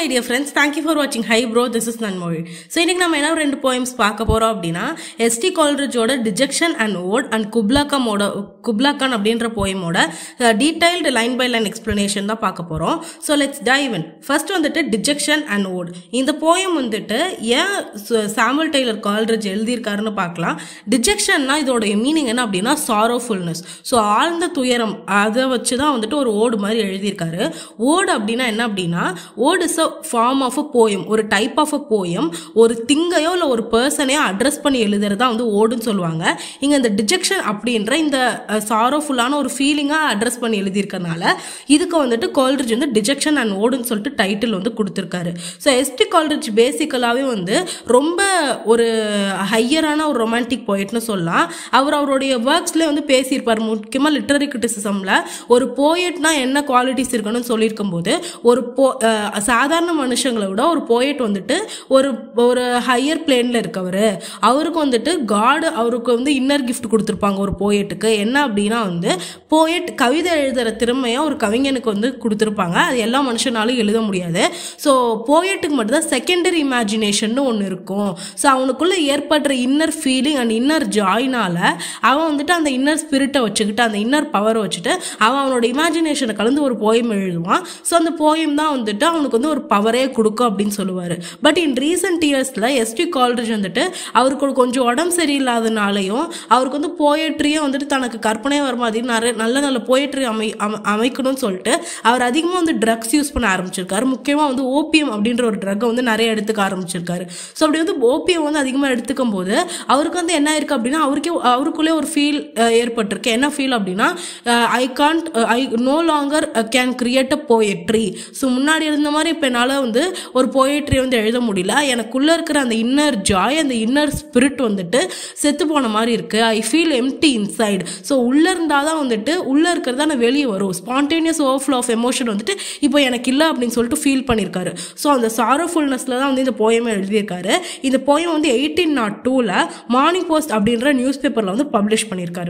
My dear friends thank you for வாட்சிங் hi bro this is Nanmozhi so இன்னைக்கு நம்ம என்ன ரெண்டு போயம்ஸ் பார்க்க போறோம் அப்படின்னா எஸ்டி கால்ரிஜோட டிஜெக்ஷன் அண்ட் ஓட் அண்ட் குப்லாக்கமோட குப்லாக்கான் அப்படின்ற போயமோட detailed line by line explanation தான் பார்க்க போறோம் so let's dive in first வந்துட்டு டிஜெக்ஷன் அண்ட் ஓட் இந்த போயம் வந்துட்டு ஏன் சாமுவல் டெய்லர் கால்ரிஜ் எழுதியிருக்காருன்னு பார்க்கலாம் டிஜெக்ஷன்னா இதோட மீனிங் என்ன அப்படின்னா சாரோஃபுல்னஸ் ஸோ ஆழ்ந்த துயரம் அதை வச்சு தான் வந்துட்டு ஒரு ஓடு மாதிரி எழுதியிருக்காரு ஓடு அப்படின்னா என்ன அப்படின்னா ode is a form of a poem ஒரு டைப் ஆஃப் அ போயம் ஒரு திங்கையோ இல்லை ஒரு பர்சனையோ அட்ரஸ் பண்ணி எழுதுறதா வந்து ஓடுன்னு சொல்லுவாங்க இங்கே இந்த டிஜெக்ஷன் அப்படின்ற இந்த சாரோஃபுல்லான ஒரு ஃபீலிங்காக அட்ரஸ் பண்ணி எழுதியிருக்கனால இதுக்கு வந்துட்டு கால்ரிட்ஜ் வந்து டிஜெக்ஷன் அண்ட் ஓடுன்னு சொல்லிட்டு டைட்டில் வந்து கொடுத்துருக்காரு ஸோ எஸ்டி கால்ரிட்ஜ் பேசிக்கலாகவே வந்து ரொம்ப ஒரு ஹையரான ஒரு ரொமான்டிக் போயிட்னு சொல்லலாம் அவர் அவருடைய ஒர்க்ஸ்லேயே வந்து பேசியிருப்பார் முக்கியமாக லிட்டரரி கிரிட்டிசிசமில் ஒரு போயட்னா என்ன குவாலிட்டிஸ் இருக்கணும்னு சொல்லியிருக்கும் போது ஒரு போ அஹ் சாதாரண மனுஷங்களை விட ஒரு போயட் வந்துட்டு ஒரு ஒரு ஹையர் பிளேனில் இருக்கவர் அவருக்கு வந்துட்டு காடு அவருக்கு வந்து இன்னர் கிஃப்ட் கொடுத்துருப்பாங்க ஒரு போயட்டுக்கு என்ன அப்படின்னா வந்து போயட் கவிதை எழுதுகிற திறமையை ஒரு கவிஞனுக்கு வந்து கொடுத்துருப்பாங்க அது எல்லா மனுஷனாலும் எழுத முடியாது ஸோ போயட்டுக்கு மட்டும்தான் செகண்டரி இமேஜினேஷன் ஒன்று இருக்கும் ஸோ அவனுக்குள்ள ஏற்படுற இன்னர் ஃபீலிங் அண்ட் இன்னர் ஜாயினால அவன் வந்துட்டு அந்த இன்னர் ஸ்பிரிட்டை வச்சுக்கிட்டு அந்த இன்னர் பவரை வச்சுட்டு அவன் அவனோட இமேஜினேஷனை கலந்து ஒரு போயம் எழுதுவான் ஸோ அந்த போயம் தான் வந்துட்டு அவனுக்கு வந்து ஒரு பவரே கொடுக்கும் அப்படின்னு சொல்லுவார் பட் இன் ரீசெண்ட் இயர்ஸில் எஸ்டி கால்ரிஜ் வந்துட்டு அவருக்கு ஒரு கொஞ்சம் உடம்பு சரியில்லாதனாலையும் அவருக்கு வந்து போயட்ரியே வந்துட்டு தனக்கு கற்பனை வர மாதிரி நிறைய நல்ல நல்ல போயட்ரி அமை அம- அமைக்கணும்னு சொல்லிட்டு அவர் அதிகமாக வந்து ட்ரக்ஸ் யூஸ் பண்ண ஆரம்பிச்சிருக்காரு முக்கியமாக வந்து ஓபிஎம் அப்படின்ற ஒரு ட்ரக்கை வந்து நிறைய எடுத்துக்க ஆரம்பிச்சிருக்காரு ஸோ அப்படி வந்து ஓபிஎம் வந்து அதிகமாக எடுத்துக்கும் போது அவருக்கு வந்து என்ன இருக்கு அப்படின்னா அவருக்கே அவருக்குள்ளே ஒரு ஃபீல் ஏற்பட்டிருக்கு என்ன ஃபீல் அப்படின்னா I can't I no longer can create a poetry so முன்னாடி இருந்த மாதிரி இப்போ என்னால் வந்து ஒரு போயட்ரி வந்து எழுத முடியல எனக்குள்ளே இருக்கிற அந்த இன்னர் ஜாய் அந்த இன்னர் ஸ்பிரிட் வந்துட்டு செத்து போன மாதிரி இருக்கு I feel empty inside so உள்ளே இருந்தால் தான் வந்துட்டு உள்ளே இருக்கிறது தான் வெளியே வரும் ஸ்பான்டேனியஸ் ஓவர்ஃப்ளோ ஆஃப் எமோஷன் வந்துட்டு இப்போ எனக்கு இல்லை அப்படின்னு சொல்லிட்டு ஃபீல் பண்ணியிருக்காரு ஸோ அந்த சாரோஃபுல்னஸில் தான் வந்து இந்த போயமை எழுதியிருக்காரு இந்த போயம் வந்து எயிட்டீன் நாட் டூவில் மார்னிங் போஸ்ட் அப்படின்ற நியூஸ் பேப்பரில் வந்து பப்ளிஷ் பண்ணியிருக்காரு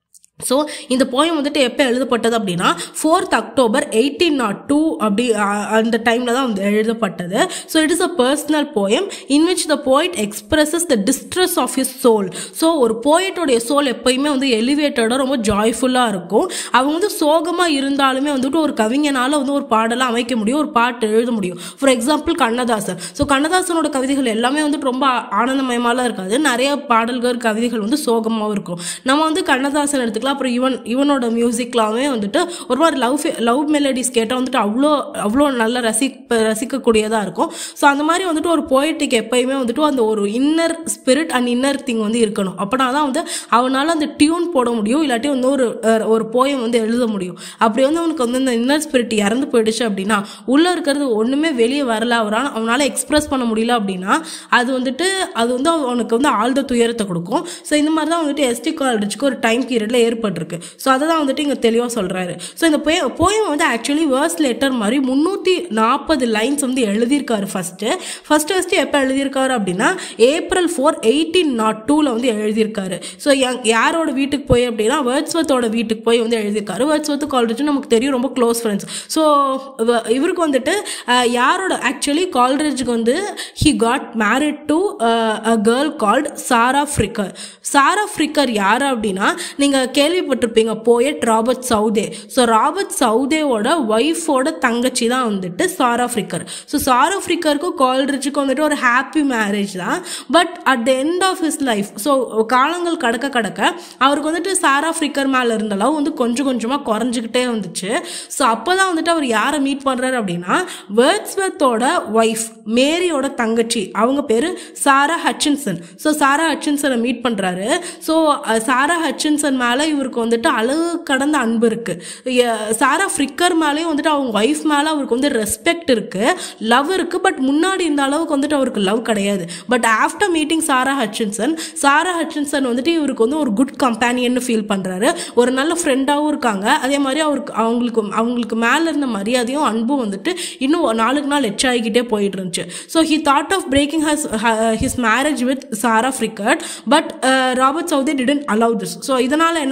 ஸோ இந்த போயம் வந்துட்டு எப்போ எழுதப்பட்டது அப்படின்னா fourth October eighteen naught two அப்படி அ- அந்த டைமில் தான் வந்து எழுதப்பட்டது so it is a personal poem in which the poet expresses the distress of his soul so ஒரு போயட்டோடைய சோல் எப்பயுமே வந்து எலிவேட்டடாக ரொம்ப ஜாய்ஃபுல்லாக இருக்கும் அவங்க வந்து சோகமாக இருந்தாலுமே வந்துட்டு ஒரு கவிஞனால் வந்து ஒரு பாடலாம் அமைக்க முடியும் ஒரு பாட்டு எழுத முடியும் ஃபார் எக்ஸாம்பிள் கண்ணதாசன் ஸோ கண்ணதாசனோட கவிதைகள் எல்லாமே வந்துட்டு ரொம்ப ஆனந்தமயமாலாம் இருக்காது நிறைய பாடல்கள் கவிதைகள் வந்து சோகமாகவும் இருக்கும் நம்ம வந்து கண்ணதாசன் எடுத்துக்கலாம் அப்புறம் இவன் இவனோட மியூசிக்லாமே வந்துட்டு ஒரு மாதிரி லவ் லவ் மெலடிஸ் கேட்டால் வந்துட்டு அவ்வளோ அவ்வளோ நல்ல ரசிப்ப ரசிக்கக்கூடியதாக இருக்கும் ஸோ அந்த மாதிரி வந்துட்டு ஒரு போய்ட்டுக்கு எப்பயுமே வந்துட்டு அந்த ஒரு inner spirit and inner thing வந்து இருக்கணும் அப்படின்னா தான் வந்து அவனால் அந்த டியூன் போட முடியும் இல்லாட்டி வந்து ஒரு அஹ், ஒரு போயம் வந்து எழுத முடியும் அப்படி வந்து அவனுக்கு வந்து அந்த இன்னர் ஸ்பிரிட் இறந்து போயிடுச்சு அப்படின்னா உள்ளே இருக்கிறது ஒன்றுமே வெளியே வரல அவரால் அவனால் எக்ஸ்பிரஸ் பண்ண முடியல அப்படின்னா அது வந்துட்டு அது வந்து அவனுக்கு வந்து ஆழ்ந்த துயரத்தை கொடுக்கும் ஸோ இந்த மாதிரி தான் வந்துட்டு எஸ்டி காலேஜுக்கு ஒரு டைம் பீரியடில் ஏற்பட்டிருக்கு ஸோ அதை தான் வந்துட்டு இங்கே தெளிவாக சொல்கிறாரு ஸோ இந்த போய போயம் வந்து ஆக்சுவலி வேர்ஸ் லெட்டர் மாதிரி முந்நூற்றி நாற்பது லைன்ஸ் வந்து எழுதியிருக்காரு ஃபஸ்ட்டு ஃபஸ்ட்டு ஃபஸ்ட்டு எப்போ எழுதியிருக்காரு அப்படின்னா ஏப்ரல் ஃபோர் எயிட்டீன் நாட் டூவில் வந்து எழுதியிருக்காரு ஸோ யாரோட வீட்டுக்கு போய் அப்படின்னா வேர்ட்ஸ்வத்தோட வீட்டுக்கு போய் வந்து எழுதியிருக்காரு வேர்ட்ஸ்வத்து கால்ரிஜ் நமக்கு தெரியும் ரொம்ப க்ளோஸ் ஃப்ரெண்ட்ஸ் ஸோ இவருக்கு வந்துட்டு அஹ், யாரோட ஆக்சுவலி கால்ரிஜுக்கு வந்து he got married to a girl called Sarah Fricker Sarah Fricker யார் அப்படின்னா நீங்கள் கேள்விப்பட்டிருப்பீங்க poet Robert Southey so Robert சவுதேவோட ஒய்ஃபோட தங்கச்சி தான் வந்துட்டு சாரா ஃப்ரிக்கர் ஸோ சாரா ஃப்ரிக்கருக்கும் கால்ரிஜுக்கும் வந்துட்டு ஒரு ஹாப்பி மேரேஜ் தான் but at the end of his life so காலங்கள் கடக்க கடக்க அவருக்கு வந்துட்டு சாரா ஃப்ரிக்கர் மேலே இருந்த லவ் வந்து கொஞ்சம் கொஞ்சமாக குறைஞ்சிக்கிட்டே வந்துச்சு ஸோ அப்போ தான் வந்துட்டு அவர் யாரை மீட் பண்ணுறாரு அப்படின்னா வேர்ட்ஸ்வத்தோட ஒய்ஃப் மேரியோட தங்கச்சி அவங்க பேர் சாரா ஹட்சின்சன் ஸோ சாரா ஹட்சின்சனை மீட் பண்ணுறாரு ஸோ சாரா ஹட்சின்சன் மேலே இவருக்கு வந்துட்டு அளவு கடந்த அன்பு இருக்குது சாரா ஃப்ரிக்கர் மேலேயும் வந்துட்டு அவங்க ஒய்ஃப் மேலே அவருக்கு வந்து ரெஸ்பெக்ட் இருக்குது லவ் இருக்குது பட் முன்னாடி இந்த அளவுக்கு வந்துட்டு அவருக்கு லவ் கிடையாது but after meeting Sarah Hutchinson Sarah Hutchinson வந்துட்டு இவருக்கு வந்து ஒரு குட் கம்பேனியன்னு ஃபீல் பண்ணுறாரு ஒரு நல்ல ஃப்ரெண்டாகவும் இருக்காங்க அதே மாதிரி அவருக்கு அவங்களுக்கு அவங்களுக்கு மேலே இருந்த மரியாதையும் அன்பும் வந்துட்டு இன்னும் நாளுக்கு நாள் எச் ஆகிக்கிட்டே போயிட்டு இருந்துச்சு so he thought of breaking his his marriage with Sarah Fricker but Robert Southey didn't allow this so இதனால் என்ன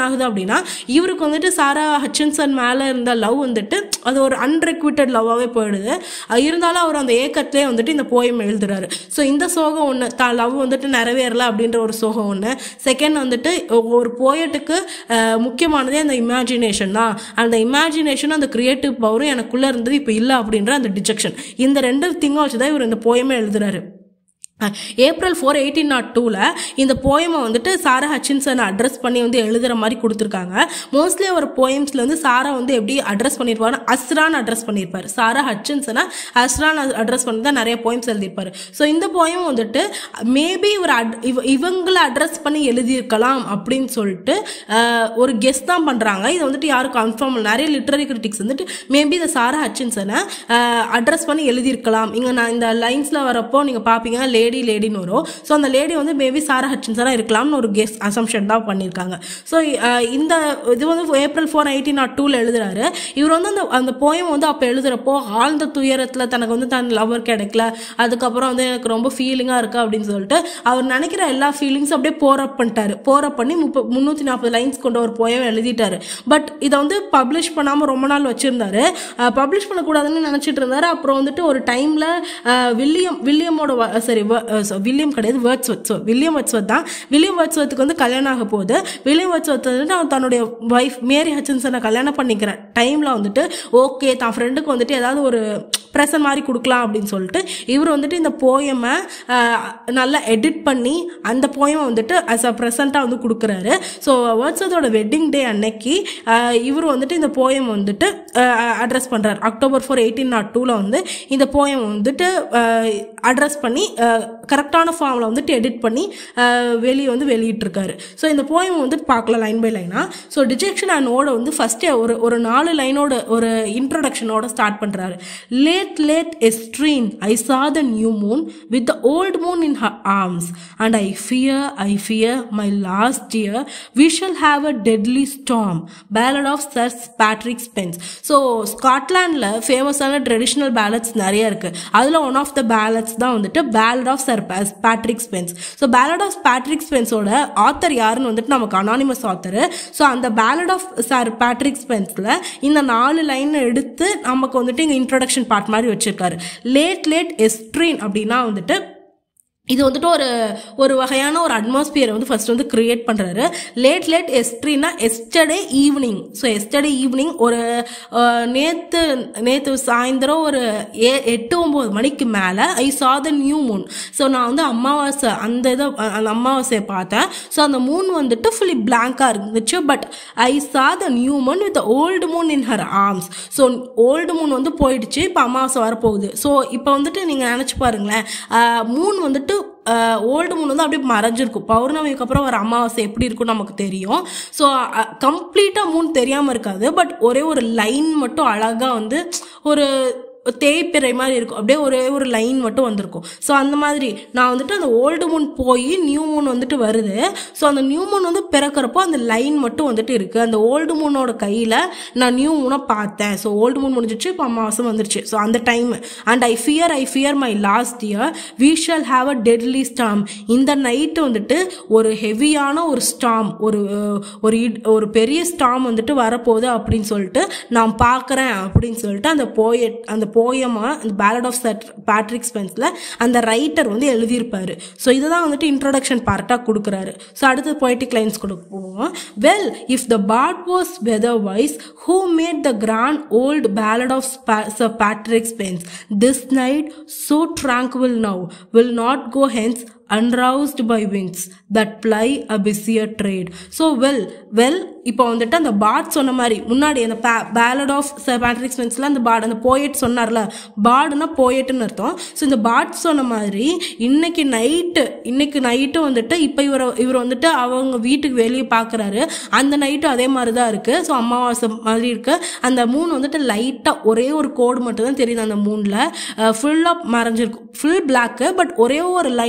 ஆகுது அப்படின்னா இவருக்கு வந்துட்டு சாரா ஹச்சின்சன் மேலே இருந்த லவ் வந்துட்டு அது ஒரு அன்ரெக்விட்டட் லவ்வாகவே போயிடுது அஹ் இருந்தாலும் அவர் அந்த ஏக்கத்திலே வந்துட்டு இந்த போயம் எழுதுறாரு ஸோ இந்த சோகம் ஒன்று தான் லவ் வந்துட்டு நிறைவேறல அப்படின்ற ஒரு சோகம் ஒன்று செகண்ட் வந்துட்டு ஒரு போயட்டுக்கு முக்கியமானதே அந்த இமேஜினேஷன் தான் அந்த இமேஜினேஷன் அந்த கிரியேட்டிவ் பவரும் எனக்குள்ளே இருந்தது இப்போ இல்லை அப்படின்ற அந்த டிஜெக்ஷன் இந்த ரெண்டு திங்கம் வச்சு தான் இவர் இந்த போயமே எழுதுறாரு ஏப்ரல் ஃபோர் எயிட்டீன் நாட் டூவில் இந்த போயமை வந்துட்டு சாரா ஹச்சின்சனை அட்ரஸ் பண்ணி வந்து எழுதுகிற மாதிரி கொடுத்துருக்காங்க மோஸ்ட்லி அவர் போயம்ஸில் வந்து சாரா வந்து எப்படி அட்ரஸ் பண்ணியிருப்பாருன்னா அஸ்ரான் அட்ரஸ் பண்ணியிருப்பார் சாரா ஹச்சின்சனை அஸ்ரான் அட்ரஸ் பண்ணி தான் நிறைய போயம்ஸ் எழுதியிருப்பார் ஸோ இந்த போயம் வந்துட்டு மேபி இவர் அட் இவ இவங்களை அட்ரஸ் பண்ணி எழுதியிருக்கலாம் அப்படின்னு சொல்லிட்டு ஆஹ், ஒரு கெஸ் தான் பண்ணுறாங்க இது வந்துட்டு யாரும் கன்ஃபார்ம் நிறைய லிட்ரரி கிரிட்டிக்ஸ் வந்துட்டு மேபி இந்த சாரா ஹச்சின்சனை அட்ரஸ் பண்ணி எழுதியிருக்கலாம் இங்கே நான் இந்த லைன்ஸில் வரப்போ நீங்கள் பார்ப்பீங்க லேடி லேடின்னு வரும் ஸோ அந்த லேடி வந்து மேபி சாரா ஹச்சின்சனாக இருக்கலாம்னு ஒரு கெஸ் அசம்ஷன் தான் பண்ணியிருக்காங்க ஸோ இந்த இது வந்து ஏப்ரல் ஃபோர் எயிட்டீன் நாட் டூவில் எழுதுறாரு இவர் வந்து அந்த அந்த போயம் வந்து அப்போ எழுதுறப்போ ஆழ்ந்த துயரத்தில் தனக்கு வந்து தன் லவர் கிடைக்கல அதுக்கப்புறம் வந்து எனக்கு ரொம்ப ஃபீலிங்காக இருக்கு அப்படின்னு சொல்லிட்டு அவர் நினைக்கிற எல்லா ஃபீலிங்ஸும் அப்படியே போரப் பண்ணிட்டாரு போரப் பண்ணி முப்ப முந்நூற்றி நாற்பது லைன்ஸ் கொண்ட ஒரு போயம் எழுதிட்டாரு பட் இதை வந்து பப்ளிஷ் பண்ணாமல் ரொம்ப நாள் வச்சுருந்தாரு பப்ளிஷ் பண்ணக்கூடாதுன்னு நினச்சிட்டு இருந்தாரு அப்புறம் வந்துட்டு ஒரு டைமில் வில்லியம் வில்லியமோட வ- சரி வ- அஹ் so வில்லியம் கிடையாது வேர்ட்ஸ்வத் ஸோ வில்லியம் வேர்ட்ஸ்வத் தான் வில்லியம் வேர்ட்ஸ்வத்துக்கு வந்து கல்யாணம் ஆக போகுது வில்லியம் வேர்ட்ஸ்வத் வந்துட்டு அவன் தன்னுடைய ஒய்ஃப் மேரி ஹச்சின்சனை கல்யாணம் பண்ணிக்கிற டைமில் வந்துட்டு ஓகே தான் ஃப்ரெண்டுக்கு வந்துட்டு ஏதாவது ஒரு ப்ரெசன்ட் மாதிரி கொடுக்கலாம் அப்படின்னு சொல்லிட்டு இவர் வந்துட்டு இந்த போயமை நல்லா எடிட் பண்ணி அந்த போயமை வந்துட்டு அஸ் அ ப்ரெசண்ட்டாக வந்து கொடுக்குறாரு ஸோ வேர்ட்ஸ்வத்தோட வெட்டிங் டே அன்னைக்கு அஹ், இவர் வந்துட்டு இந்த போயம் வந்துட்டு அட்ரஸ் பண்ணுறாரு அக்டோபர் ஃபோர் எயிட்டீன் நாட் டூவில் வந்து இந்த போயம் வந்துட்டு அட்ரஸ் பண்ணி கரெக்டான ஃபார்மில் வந்துட்டு எடிட் பண்ணி வெளியே வந்து வெளியிட்டிருக்காரு ஸோ இந்த போயம் வந்துட்டு பார்க்கலாம் லைன் பை லைனாக ஸோ டிஜெக்ஷன் அண்ட் ஓட வந்து ஃபஸ்ட்டே ஒரு ஒரு நாலு லைனோட ஒரு இன்ட்ரொடக்ஷனோட ஸ்டார்ட் பண்ணுறாரு late late yestreen I saw the new moon with the old moon in her arms and I fear I fear my last year we shall have a deadly storm ballad of Sir Patrick Spens so ஸ்காட்லாண்டில் ஃபேமஸான traditional pallets நிறைய இருக்குது அதில் one of the ballads தான் வந்துட்டு ballad of Sir Patrick Spens so ballad of Patrick ஸ்பென்ஸோட author யாருன்னு வந்துட்டு நமக்கு அனானிமஸ் ஆத்தர் ஸோ அந்த பேலட் ஆஃப் சார் பேட்ரிக் ஸ்பென்ஸில் இந்த நாலு லைன் எடுத்து நமக்கு வந்துட்டு இங்கே இன்ட்ரடக்ஷன் பார்ட் மாதிரி வச்சிருக்காரு லேட் லேட் எஸ்ட்ரீன் அப்படின்னா வந்துட்டு இது வந்துட்டு ஒரு ஒரு வகையான ஒரு அட்மாஸ்பியரை வந்து ஃபர்ஸ்ட் வந்து கிரியேட் பண்ணுறாரு லேட் லேட் எஸ்ட்ரினா yesterday evening so yesterday evening ஒரு அஹ், நேத்து நேற்று சாயந்தரம் ஒரு ஏ எட்டு ஒம்பது மணிக்கு மேலே ஐ saw the new Moon so நான் வந்து அமாவாசை அந்த இதை அந்த அமாவாசையை பார்த்தேன் ஸோ அந்த மூன் வந்துட்டு ஃபுல்லி பிளாங்காக இருந்துச்சு but I saw the new moon with old moon in her arms so old moon வந்து போயிடுச்சு இப்போ அமாவாசை வரப்போகுது ஸோ இப்போ வந்துட்டு நீங்கள் நினச்சி பாருங்களேன் மூன் வந்துட்டு ஓல்டு மூன் வந்து அப்படியே மறைஞ்சிருக்கும் பௌர்ணமிக்கு அப்புறம் வர அமாவாசை எப்படி இருக்கும்னு நமக்கு தெரியும் ஸோ கம்ப்ளீட்டாக மூன் தெரியாமல் இருக்காது பட் ஒரே ஒரு லைன் மட்டும் அழகாக வந்து ஒரு தேய்ப்பிறை மாதிரி இருக்கும் அப்படியே ஒரே ஒரு லைன் மட்டும் வந்திருக்கும் ஸோ அந்த மாதிரி நான் வந்துட்டு அந்த ஓல்டு மூன் போய் நியூ மூன் வந்துட்டு வருது ஸோ அந்த நியூ மூன் வந்து பிறக்கிறப்போ அந்த லைன் மட்டும் வந்துட்டு இருக்குது அந்த ஓல்டு மூனோட கையில் நான் நியூ மூனை பார்த்தேன் ஸோ ஓல்டு மூன் முடிஞ்சிச்சு இப்போ அமாவாசை வந்துருச்சு ஸோ அந்த time and I fear I fear my last year we shall have a deadly storm இந்த நைட்டு வந்துட்டு ஒரு ஹெவியான ஒரு ஸ்டாம் ஒரு அஹ், ஒரு இட்- ஒரு பெரிய ஸ்டாம் வந்துட்டு வரப்போகுது அப்படின்னு சொல்லிட்டு நான் பார்க்குறேன் அப்படின்னு சொல்லிட்டு அந்த போயட் அந்த போயமா அந்த பேலட் ஆஃப் சட் பேட்ரிக் ஸ்பென்ஸில் அந்த ரைட்டர் வந்து எழுதியிருப்பாரு ஸோ இதுதான் வந்துட்டு இன்ட்ரோடக்ஷன் பார்ட்டாக கொடுக்குறாரு ஸோ அடுத்து poetic லைன்ஸ் கொடுக்க போவோம் well if the bard was weather wise who made the grand old ballad of Sir Patrick Spens this night so tranquil now will not go hence unroused by winds that ply a busier trade so well well இப்போ வந்துட்டு அந்த பாட் சொன்ன மாதிரி முன்னாடி அந்த ballad of Patrick ஸ்பென்ஸில் அந்த பாட் அந்த போயட் சொன்னார்ல பாடுனா போயட்னு அர்த்தம் ஸோ இந்த பாட் சொன்ன மாதிரி இன்னைக்கு நைட்டு இன்னைக்கு நைட்டு வந்துட்டு இப்போ இவர் இவர் வந்துட்டு அவங்க வீட்டுக்கு வெளியே பார்க்குறாரு அந்த நைட்டும் அதே மாதிரி தான் இருக்குது ஸோ அமாவாசை மாதிரி இருக்கு அந்த மூன் வந்துட்டு லைட்டாக ஒரே ஒரு கோடு மட்டும் தான் தெரியுது அந்த மூணில் ஃபுல்லாக மறைஞ்சிருக்கும் ஃபுல் பிளாக்கு பட் ஒரே ஒரு லைன்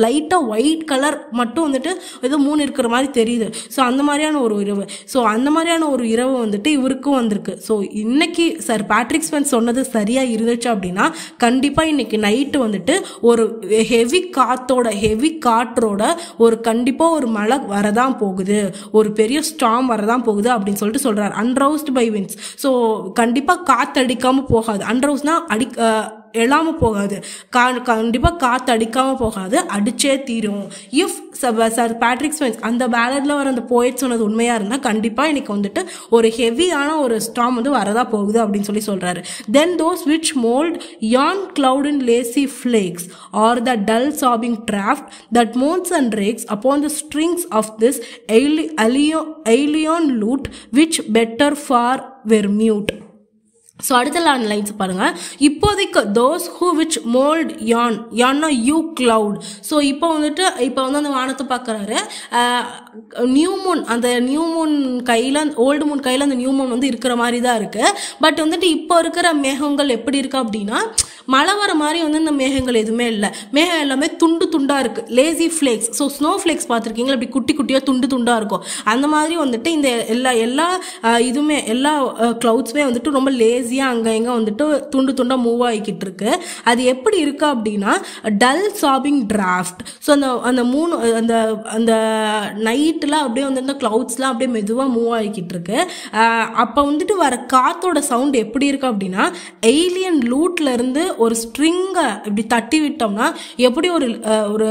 லைட்டாக ஒயிட் கலர் மட்டும் வந்துட்டு ஏதோ மூணு இருக்கிற மாதிரி தெரியுது ஸோ அந்த மாதிரியான ஒரு இரவு ஸோ அந்த மாதிரியான ஒரு இரவு வந்துட்டு இவருக்கும் வந்திருக்கு ஸோ இன்னைக்கு சார் பேட்ரிக் ஸ்பென்ஸ் சொன்னது சரியாக இருந்துச்சு அப்படின்னா கண்டிப்பாக இன்னைக்கு நைட்டு வந்துட்டு ஒரு ஹெவி காத்தோட ஹெவி காற்றோட ஒரு கண்டிப்பாக ஒரு மழை வரதான் போகுது ஒரு பெரிய ஸ்டாம் வரதான் போகுது அப்படின்னு சொல்லிட்டு சொல்கிறார் அன்ரவுஸ்ட் பை வின்ஸ் ஸோ கண்டிப்பாக காற்றடிக்காமல் போகாது அன்ரவுஸ்னா அடி அஹ், எழாம போகாது கா கண்டிப்பாக காற்று அடிக்காமல் போகாது அடிச்சே தீரும் இஃப் சார் பேட்ரிக் ஸ்பென்ஸ் அந்த பேலட்ல வர அந்த போயிட் சொன்னது உண்மையாக இருந்தால் கண்டிப்பாக இன்னைக்கு வந்துட்டு ஒரு ஹெவியான ஒரு ஸ்டாம் வந்து வரதா போகுது அப்படின்னு சொல்லி சொல்கிறாரு then those which mould yon cloud in lazy flakes or the dull sobbing draft that moans and rakes upon the strings of this ali- alio- alien lute which better far were mute so அடுத்த லான் lines பாருங்க இப்போதைக்கு those who which mould யான் யான்னா you cloud so இப்போ வந்துட்டு இப்போ வந்து அந்த வானத்தை பார்க்குறாரு நியூ மூன் அந்த நியூ மூன் கையில் ஓல்டு மூன் கையில் அந்த நியூ மூன் வந்து இருக்கிற மாதிரி தான் இருக்கு பட் வந்துட்டு இப்போ இருக்கிற மேகங்கள் எப்படி இருக்கு அப்படின்னா மழை வர மாதிரி வந்து இந்த மேகங்கள் எதுவுமே இல்லை மேகம் எல்லாமே துண்டு துண்டா இருக்கு lazy flakes so snow flakes பார்த்துருக்கீங்களா இப்படி குட்டி குட்டியாக துண்டு துண்டா இருக்கும் அந்த மாதிரி வந்துட்டு இந்த எல்லா எல்லா அஹ், இதுவுமே எல்லா க்ளவுட்ஸுமே வந்துட்டு ரொம்ப லேசியாக அங்கே இங்கே வந்துட்டு துண்டு துண்டா மூவ் ஆகிக்கிட்டு இருக்கு அது எப்படி இருக்கு அப்படின்னா டல் சாபிங் டிராஃப்ட் ஸோ அந்த அந்த மூணு அந்த அந்த நைட்டில் அப்படியே வந்து இந்த க்ளவுட்ஸ்லாம் அப்படியே மெதுவாக மூவ் ஆகிக்கிட்டு இருக்கு அப்போ வந்துட்டு வர காத்தோட சவுண்ட் எப்படி இருக்கு அப்படின்னா எய்லியன் லூட்ல இருந்து ஒரு ஸ்ட்ரிங்கை இப்படி தட்டி விட்டோம்னா எப்படி ஒரு அஹ், ஒரு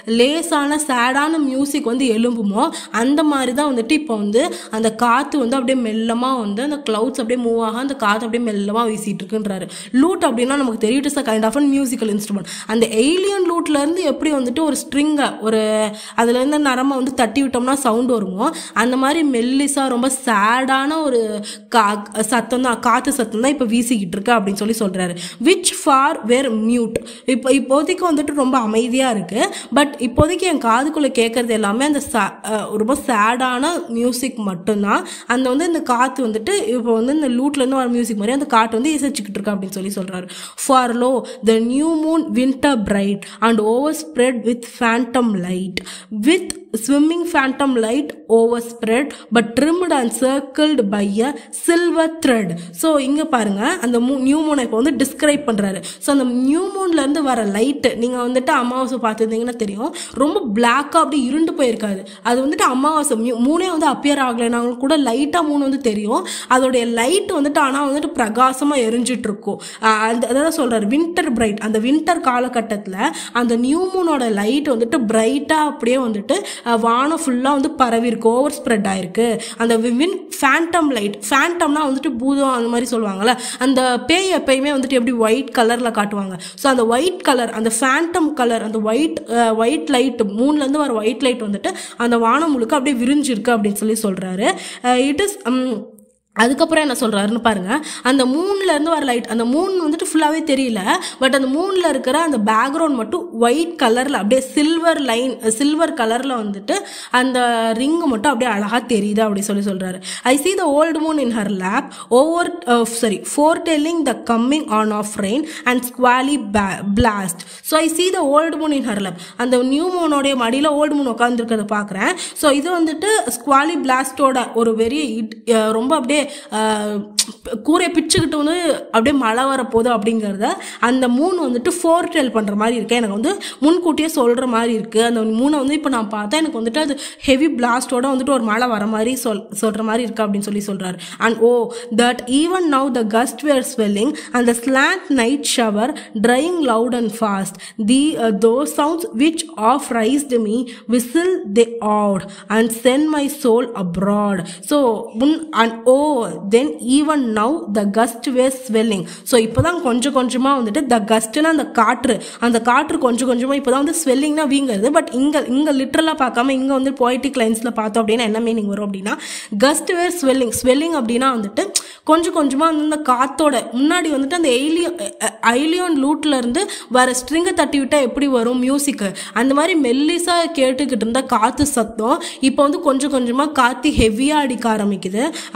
லேசான சேடான மியூசிக் வந்து எழும்புமோ அந்த மாதிரி தான் வந்துட்டு இப்போ வந்து அந்த காற்று வந்து அப்படியே மெல்லமாக வந்து அந்த க்ளவுட்ஸ் அப்படியே மூவ் ஆக அந்த காற்று அப்படியே மெல்லமாக வீசிட்டு இருக்குன்றாரு லூட் அப்படின்னா நமக்கு தெரியும் it is a kind of an musical instrument அந்த எய்லியன் லூட்ல இருந்து எப்படி வந்துட்டு ஒரு ஸ்ட்ரிங்கை ஒரு அதுல இருந்து நரம்ப வந்து தட்டி விட்டோம்னா சவுண்ட் வருமோ அந்த மாதிரி மெல்லிசா ரொம்ப சேடான ஒரு கா சத்தம் தான் காத்து சத்தம் தான் இப்போ வீசிக்கிட்டு இருக்கு அப்படின்னு சொல்லி சொல்றாரு விச் ஃபார் வேர் மியூட் இப்போ இப்போதைக்கு வந்துட்டு ரொம்ப அமைதியா இருக்கு பட் இப்போதைக்கு என் காதுக்குள்ள கேட்கறது எல்லாமே அந்த ச- அஹ் ரொம்ப சேடான மியூசிக் மட்டும்தான் அந்த வந்து இந்த காத்து வந்துட்டு இப்போ வந்து இந்த லூட்ல இருந்து வர மியூசிக் மாதிரி அந்த காட்டு வந்து இசைச்சுக்கிட்டு இருக்கு அப்படின்னு சொல்லி சொல்றாரு for lo the new moon winter bright and over spread with phantom light with swimming phantom light over spread but trimmed and circled by a silver thread so இங்கே பாருங்க அந்த நியூ மூனை இப்போ வந்து டிஸ்கிரைப் பண்ணுறாரு ஸோ அந்த new மூன்லேருந்து வர light நீங்கள் வந்துட்டு அமாவாசை பார்த்துருந்தீங்கன்னா தெரியும் ரொம்ப பிளாக்காக அப்படி இருண்டு போயிருக்காது அது வந்துட்டு அமாவாசை மூ- மூணே வந்து அப்பியர் ஆகலைனாலும் கூட லைட்டாக மூணு வந்து தெரியும் அதோடைய லைட் வந்துட்டு ஆனால் வந்துட்டு பிரகாசமாக எரிஞ்சிட்டு இருக்கும் ஆஹ் அந்த அதான் சொல்கிறாரு வின்டர் பிரைட் அந்த வின்டர் காலகட்டத்தில் அந்த நியூ மூனோட லைட் வந்துட்டு பிரைட்டாக அப்படியே வந்துட்டு ஆஹ் வானம் ஃபுல்லாக வந்து பரவி இருக்கு ஓவர் ஸ்ப்ரெட் ஆயிருக்கு அந்த வின் ஃபேண்டம் லைட் ஃபேண்டம்னா வந்துட்டு பூதம் அந்த மாதிரி சொல்லுவாங்கல்ல அந்த பேய் எப்பயுமே வந்துட்டு எப்படி ஒயிட் கலரில் காட்டுவாங்க ஸோ அந்த ஒயிட் கலர் அந்த ஃபேண்டம் கலர் அந்த ஒயிட் ஒயிட் லைட் மூணுலேருந்து வர ஒயிட் லைட் வந்துட்டு அந்த வானம் முழுக்க அப்படியே விரிஞ்சிருக்கு அப்படின்னு சொல்லி சொல்கிறாரு இட் இஸ் அதுக்கப்புறம் என்ன சொல்றாருன்னு பாருங்க அந்த மூணுல இருந்து வர லைட் அந்த மூணு வந்துட்டு ஃபுல்லாவே தெரியல பட் அந்த மூணுல இருக்கிற அந்த பேக்ரவுண்ட் மட்டும் ஒயிட் கலர்ல அப்படியே சில்வர் லைன் சில்வர் கலர்ல வந்துட்டு அந்த ரிங் மட்டும் அப்படியே அழகா தெரியுது அப்படி சொல்லி சொல்றாரு I see the old moon in her lap over uh, sorry foretelling the coming on of rain and squally ba- blast so i see the old moon in her lap அந்த new மூனோடைய மடியில old Moon உட்காந்துருக்கிறத பார்க்குறேன் so இது வந்துட்டு ஸ்குவாலி பிளாஸ்டோட ஒரு very ரொம்ப அப்படியே அஹ், கூரையை பிச்சுக்கிட்டு வந்து அப்படியே மழை வரப்போகுது அப்படிங்கிறத அந்த மூணு வந்துட்டு ஃபோர்டெல் பண்ணுற மாதிரி இருக்கு எனக்கு வந்து முன்கூட்டியே சொல்கிற மாதிரி இருக்கு அந்த மூணை வந்து இப்போ நான் பார்த்தா எனக்கு வந்துட்டு அது ஹெவி பிளாஸ்டோட வந்துட்டு ஒரு மழை வர மாதிரி சொல் சொல்கிற மாதிரி இருக்கு அப்படின்னு சொல்லி சொல்கிறாரு and oh that even now the gust were swelling and the slant night shower drying loud and fast. The uh, those sounds which oft raised me whistle they awed and send my soul abroad. So un- and oh then even now the gust were swelling. So இப்போதான் கொஞ்சம் கொஞ்சமா வந்துட்டு the gustனா அந்த காற்று அந்த காற்று கொஞ்சம் கொஞ்சமா இப்போதான் வந்து ஸ்வெல்லிங்னா வீங்கிறது பட் இங்க இங்க லிட்டரலா பார்க்காம இங்க வந்து poetic linesல பார்த்தோம் அப்படின்னா என்ன மீனிங் வரும் அப்படின்னா கஸ்ட் வேர் ஸ்வெல்லிங் ஸ்வெல்லிங் அப்படின்னா வந்துட்டு கொஞ்சம் கொஞ்சமா வந்து இந்த காத்தோட முன்னாடி வந்துட்டு அந்த எய்லியன் ஐலியோன் லூட்ல இருந்து வர ஸ்ட்ரிங்கை தட்டி விட்டா எப்படி வரும் மியூசிக் அந்த மாதிரி மெல்லிசா கேட்டுக்கிட்டு இருந்த காத்து சத்தம் இப்போ வந்து கொஞ்சம் கொஞ்சமா காத்து ஹெவியா அடிக்க ஆரம்பிக்குது அதனால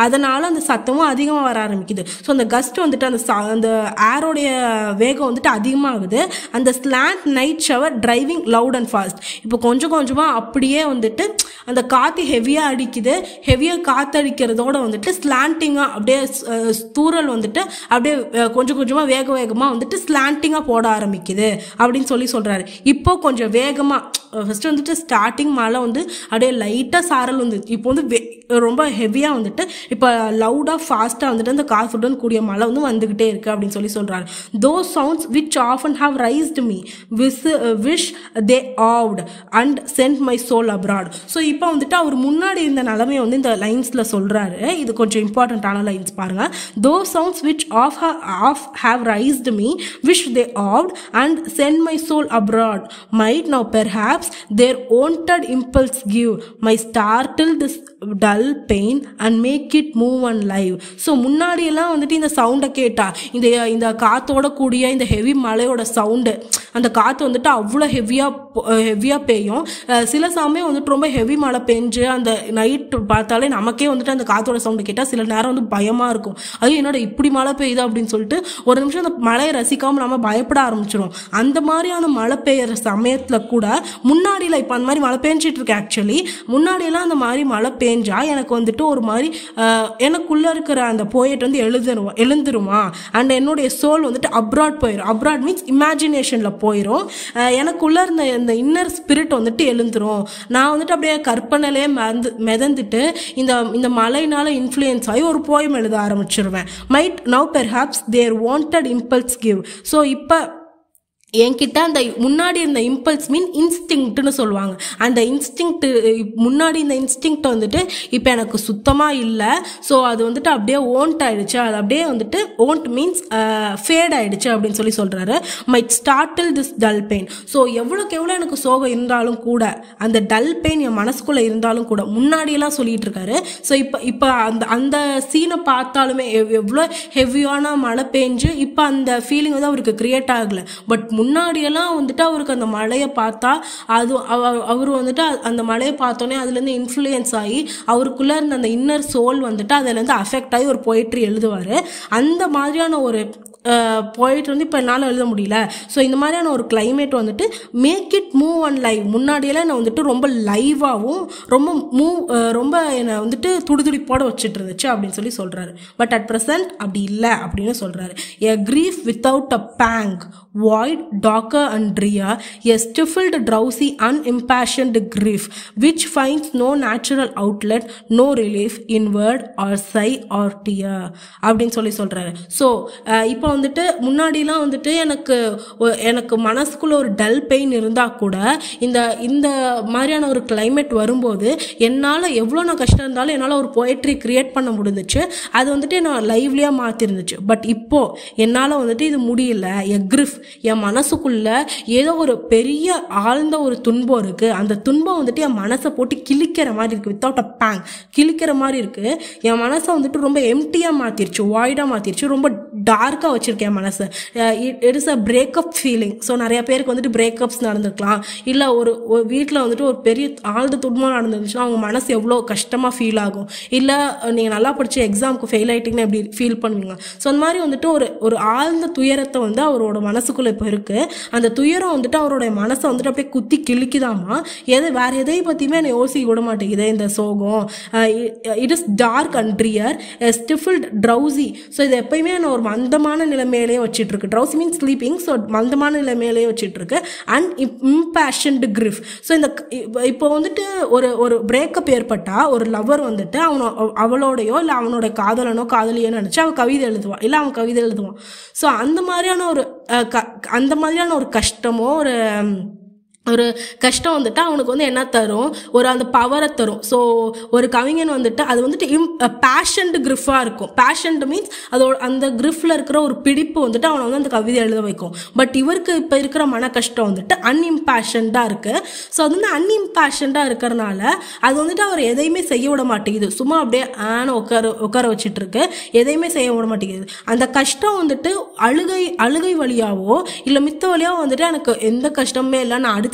அந்த சத்தமும் அதிகமாக வர ஆரம்பிக்குது ஸோ அந்த கஸ்ட் வந்துட்டு அந்த ச- அந்த ஏரோடைய வேகம் வந்துட்டு அதிகமாகுது அந்த slant night shower driving loud and fast இப்போ கொஞ்சம் கொஞ்சமாக அப்படியே வந்துட்டு அந்த காற்று ஹெவியாக அடிக்குது ஹெவியாக காற்று அடிக்கிறதோட வந்துட்டு ஸ்லாண்டிங்காக அப்படியே அஹ், தூறல் வந்துட்டு அப்படியே அஹ், கொஞ்சம் கொஞ்சமாக வேக வேகமாக வந்துட்டு ஸ்லாண்டிங்காக போட ஆரம்பிக்குது அப்படின்னு சொல்லி சொல்கிறாரு இப்போ கொஞ்சம் வேகமாக ஃபஸ்ட்டு வந்துட்டு ஸ்டார்டிங் மழை வந்து அப்படியே லைட்டாக சாரல் வந்து இப்போ வந்து வே- ரொம்ப ஹெவியாக வந்துட்டு இப்போ லவுடாக ஃபாஸ்ட்டாக வந்துட்டு அந்த காற்றுடன் கூடிய மழை வந்து வந்துக்கிட்டே இருக்குது அப்படின்னு சொல்லி சொல்கிறாரு though sounds which often have raised me with wish they ஆவ்ட் and sent my soul abroad so இப்போ வந்துட்டு அவர் முன்னாடி இருந்த நிலமையை வந்து இந்த லைன்ஸில் சொல்கிறாரு இது கொஞ்சம் இம்பார்ட்டண்ட்டான லைன்ஸ் பாருங்கள் those sounds which oft oft have raised me விஷ் they ஆவ்ட் and sent my soul abroad might now perhaps their wonted impulse give my startle this dull pain and make it move and live so முன்னாடியெல்லாம் வந்துட்டு இந்த சவுண்டை கேட்டா இந்த இந்த காத்தோட கூடிய இந்த ஹெவி மழையோட சவுண்டு அந்த காற்று வந்துட்டு அவ்வளோ ஹெவியாக ஹெவியாக பெய்யும் அஹ் சில சமயம் வந்துட்டு ரொம்ப ஹெவி மழை பெஞ்சு அந்த நைட் பார்த்தாலே நமக்கே வந்துட்டு அந்த காற்றோட சவுண்டு கேட்டால் சில நேரம் வந்து பயமாக இருக்கும் ஐயோ என்னோட இப்படி மழை பெய்யுதா அப்படின்னு சொல்லிட்டு ஒரு நிமிஷம் அந்த மழையை ரசிக்காமல் நம்ம பயப்பட ஆரம்பிச்சிடும் அந்த மாதிரியான மழை பெய்யுற சமயத்தில் கூட முன்னாடியில் இப்போ அந்த மாதிரி மழை பெஞ்சிட்டு இருக்கு ஆக்சுவலி முன்னாடியெல்லாம் அந்த மாதிரி மழை பெஞ்சா எனக்கு வந்துட்டு ஒரு மாதிரி அஹ், எனக்குள்ளே இருக்கிற அந்த போயட் வந்து எழுதுருவா எழுந்துருமா அண்ட் என்னுடைய சோல் வந்துட்டு அப்ராட் போயிடும் அப்ராட் மீன்ஸ் இமேஜினேஷனில் போயிடும் அஹ், எனக்குள்ள இருந்த இந்த இன்னர் ஸ்பிரிட் வந்துட்டு எழுந்துரும் நான் வந்துட்டு அப்படியே கற்பனையிலே மறந்து மிதந்துட்டு இந்த இந்த மலையினால இன்ஃப்ளூயன்ஸ் ஆகி ஒரு போயம் எழுத ஆரம்பிச்சிருவேன் might now perhaps their wonted impulse give so இப்போ என்கிட்ட அந்த முன்னாடி இருந்த இம்பல்ஸ் மீன் இன்ஸ்டிங்க்ட்னு சொல்லுவாங்க அந்த இன்ஸ்டிங்க்ட் முன்னாடி இந்த இன்ஸ்டிங்க்ட் வந்துட்டு இப்போ எனக்கு சுத்தமாக இல்லை ஸோ அது வந்துட்டு அப்படியே ஓன்ட் ஆயிடுச்சு அது அப்படியே வந்துட்டு ஓன்ட் மீன்ஸ் ஃபேட் ஆயிடுச்சு அப்படின்னு சொல்லி சொல்கிறாரு might startle this dull pain so எவ்வளோக்கு எவ்வளோ எனக்கு சோகம் இருந்தாலும் கூட அந்த டல் பெயின் என் மனசுக்குள்ளே இருந்தாலும் கூட முன்னாடியெல்லாம் சொல்லிட்டு இருக்காரு ஸோ இப்போ இப்போ அந்த அந்த சீனை பார்த்தாலுமே எவ்- எவ்வளோ ஹெவியான மழை பெஞ்சு இப்போ அந்த ஃபீலிங் வந்து அவருக்கு கிரியேட் ஆகலை பட் முன்னாடியெல்லாம் வந்துட்டு அவருக்கு அந்த மழையை பார்த்தா அது அவ- அவர் வந்துட்டு அ- அந்த மழையை பார்த்தோன்னே அதுலேருந்து இன்ஃப்ளூயன்ஸ் ஆகி அவருக்குள்ளே இருந்த அந்த இன்னர் சோல் வந்துட்டு அதுலேருந்து அஃபெக்ட் ஆகி ஒரு போயிட்ரி எழுதுவார் அந்த மாதிரியான ஒரு போயிட்டு வந்து இப்போ என்னால் எழுத முடியல ஸோ இந்த மாதிரியான ஒரு climate வந்துட்டு make it move and live முன்னாடியெல்லாம் என்னை வந்துட்டு ரொம்ப லைவாகவும் ரொம்ப மூவ் ரொம்ப என்னை வந்துட்டு துடிதுடிப்போட வச்சுட்டு இருந்துச்சு அப்படின்னு சொல்லி சொல்கிறாரு பட் அட் ப்ரெசன்ட் அப்படி இல்லை அப்படின்னு சொல்கிறாரு a grief without a pang void டாக்கர் and drear a stifled drowsy unimpassioned grief which finds no natural outlet no relief in word or sigh or tear அப்படின்னு சொல்லி சொல்றாரு ஸோ இப்போ வந்துட்டு முன்னாடிலாம் வந்துட்டு எனக்கு ஒ- எனக்கு மனசுக்குள்ள ஒரு டல் பெயின் இருந்தால் கூட இந்த இந்த மாதிரியான ஒரு climate வரும்போது என்னால் எவ்வளோ நான் கஷ்டம் இருந்தாலும் என்னால் ஒரு poetry கிரியேட் பண்ண முடிஞ்சிச்சு அது வந்துட்டு நான் லைவ்லியாக மாற்றிருந்துச்சு பட் இப்போ என்னால் வந்துட்டு இது முடியல எக்ரிஃப் என் மனசுக்குள்ள ஏதோ ஒரு பெரிய ஆழ்ந்த ஒரு துன்பம் இருக்கு அந்த துன்பம் வந்துட்டு என் மனசை போட்டு கிழிக்கிற மாதிரி இருக்கு வித்தவுட் அ பேங் கிழிக்கிற மாதிரி இருக்கு என் மனசை வந்துட்டு ரொம்ப எம்டியாக மாத்திருச்சு வாய்டாக மாத்திருச்சு ரொம்ப டார்க்காக வச்சிருக்கேன் என் மனசை it is a breakup feeling so நிறைய பேருக்கு வந்துட்டு பிரேக்கப்ஸ் நடந்திருக்கலாம் இல்லை ஒரு வீட்டில் வந்துட்டு ஒரு பெரிய ஆழ்ந்த துன்பம் நடந்துருந்துச்சுன்னா அவங்க மனசு எவ்வளோ கஷ்டமாக ஃபீல் ஆகும் இல்லை நீங்கள் நல்லா படிச்சு எக்ஸாமுக்கு ஃபெயில் ஆயிட்டீங்கன்னா எப்படி ஃபீல் பண்ணுவீங்க ஸோ அந்த மாதிரி வந்துட்டு ஒரு ஒரு ஆழ்ந்த துயரத்தை வந்து அவரோட மனசுக்குள்ளே இப்போ இருக்குது அந்த துயரம் வந்துட்டு அவருடைய மனசை வந்துட்டு அப்படியே குத்தி கிழிக்குதாமா எது வேற எதையும் பற்றியுமே என்னை யோசிக்க விட மாட்டேங்குது இந்த சோகம் it is dark and drear stifled drowsy so இது எப்பயுமே என்ன ஒரு மந்தமான நிலைமையிலேயே வச்சிட்டு இருக்கு ட்ரௌசி மீன் ஸ்லீப்பிங் ஸோ மந்தமான நிலைமையிலேயே வச்சிட்டு இருக்கு அண்ட் இம்பேஷன்டு கிரிஃப் ஸோ இந்த இப்போ- இப்போ வந்துட்டு ஒரு ஒரு பிரேக்கப் ஏற்பட்டா ஒரு லவர் வந்துட்டு அவனோ அவளோடையோ இல்லை அவனோட காதலனோ காதலியோ நினச்சி அவன் கவிதை எழுதுவான் இல்லை அவன் கவிதை எழுதுவான் ஸோ அந்த மாதிரியான ஒரு அஹ், க- அந்த மாதிரியான ஒரு கஷ்டமோ ஒரு ம், ஒரு கஷ்டம் வந்துட்டு அவனுக்கு வந்து என்ன தரும் ஒரு அந்த பவரை தரும் ஸோ ஒரு கவிஞன் வந்துட்டு அது வந்துட்டு இம் பேஷண்ட் கிரிஃபாக இருக்கும் பேஷண்ட் மீன்ஸ் அதோட அந்த கிரிஃபில் இருக்கிற ஒரு பிடிப்பு வந்துட்டு அவனை வந்து அந்த கவிதை எழுத வைக்கும் பட் இவருக்கு இப்போ இருக்கிற மன கஷ்டம் வந்துட்டு அன்இம்பேஷண்டாக இருக்குது ஸோ அது வந்து அன்இம்பேஷண்டாக இருக்கிறனால அது வந்துட்டு அவர் எதையுமே செய்ய விட மாட்டேங்குது சும்மா அப்படியே ஆன உட்கார உட்கார வச்சிட்டு இருக்கு எதையுமே செய்ய விட மாட்டேங்குது அந்த கஷ்டம் வந்துட்டு அழுகை அழுகை வழியாவோ இல்லை மித்த வழியாவோ வந்துட்டு எனக்கு எந்த கஷ்டமே இல்லை நான் அடுத்த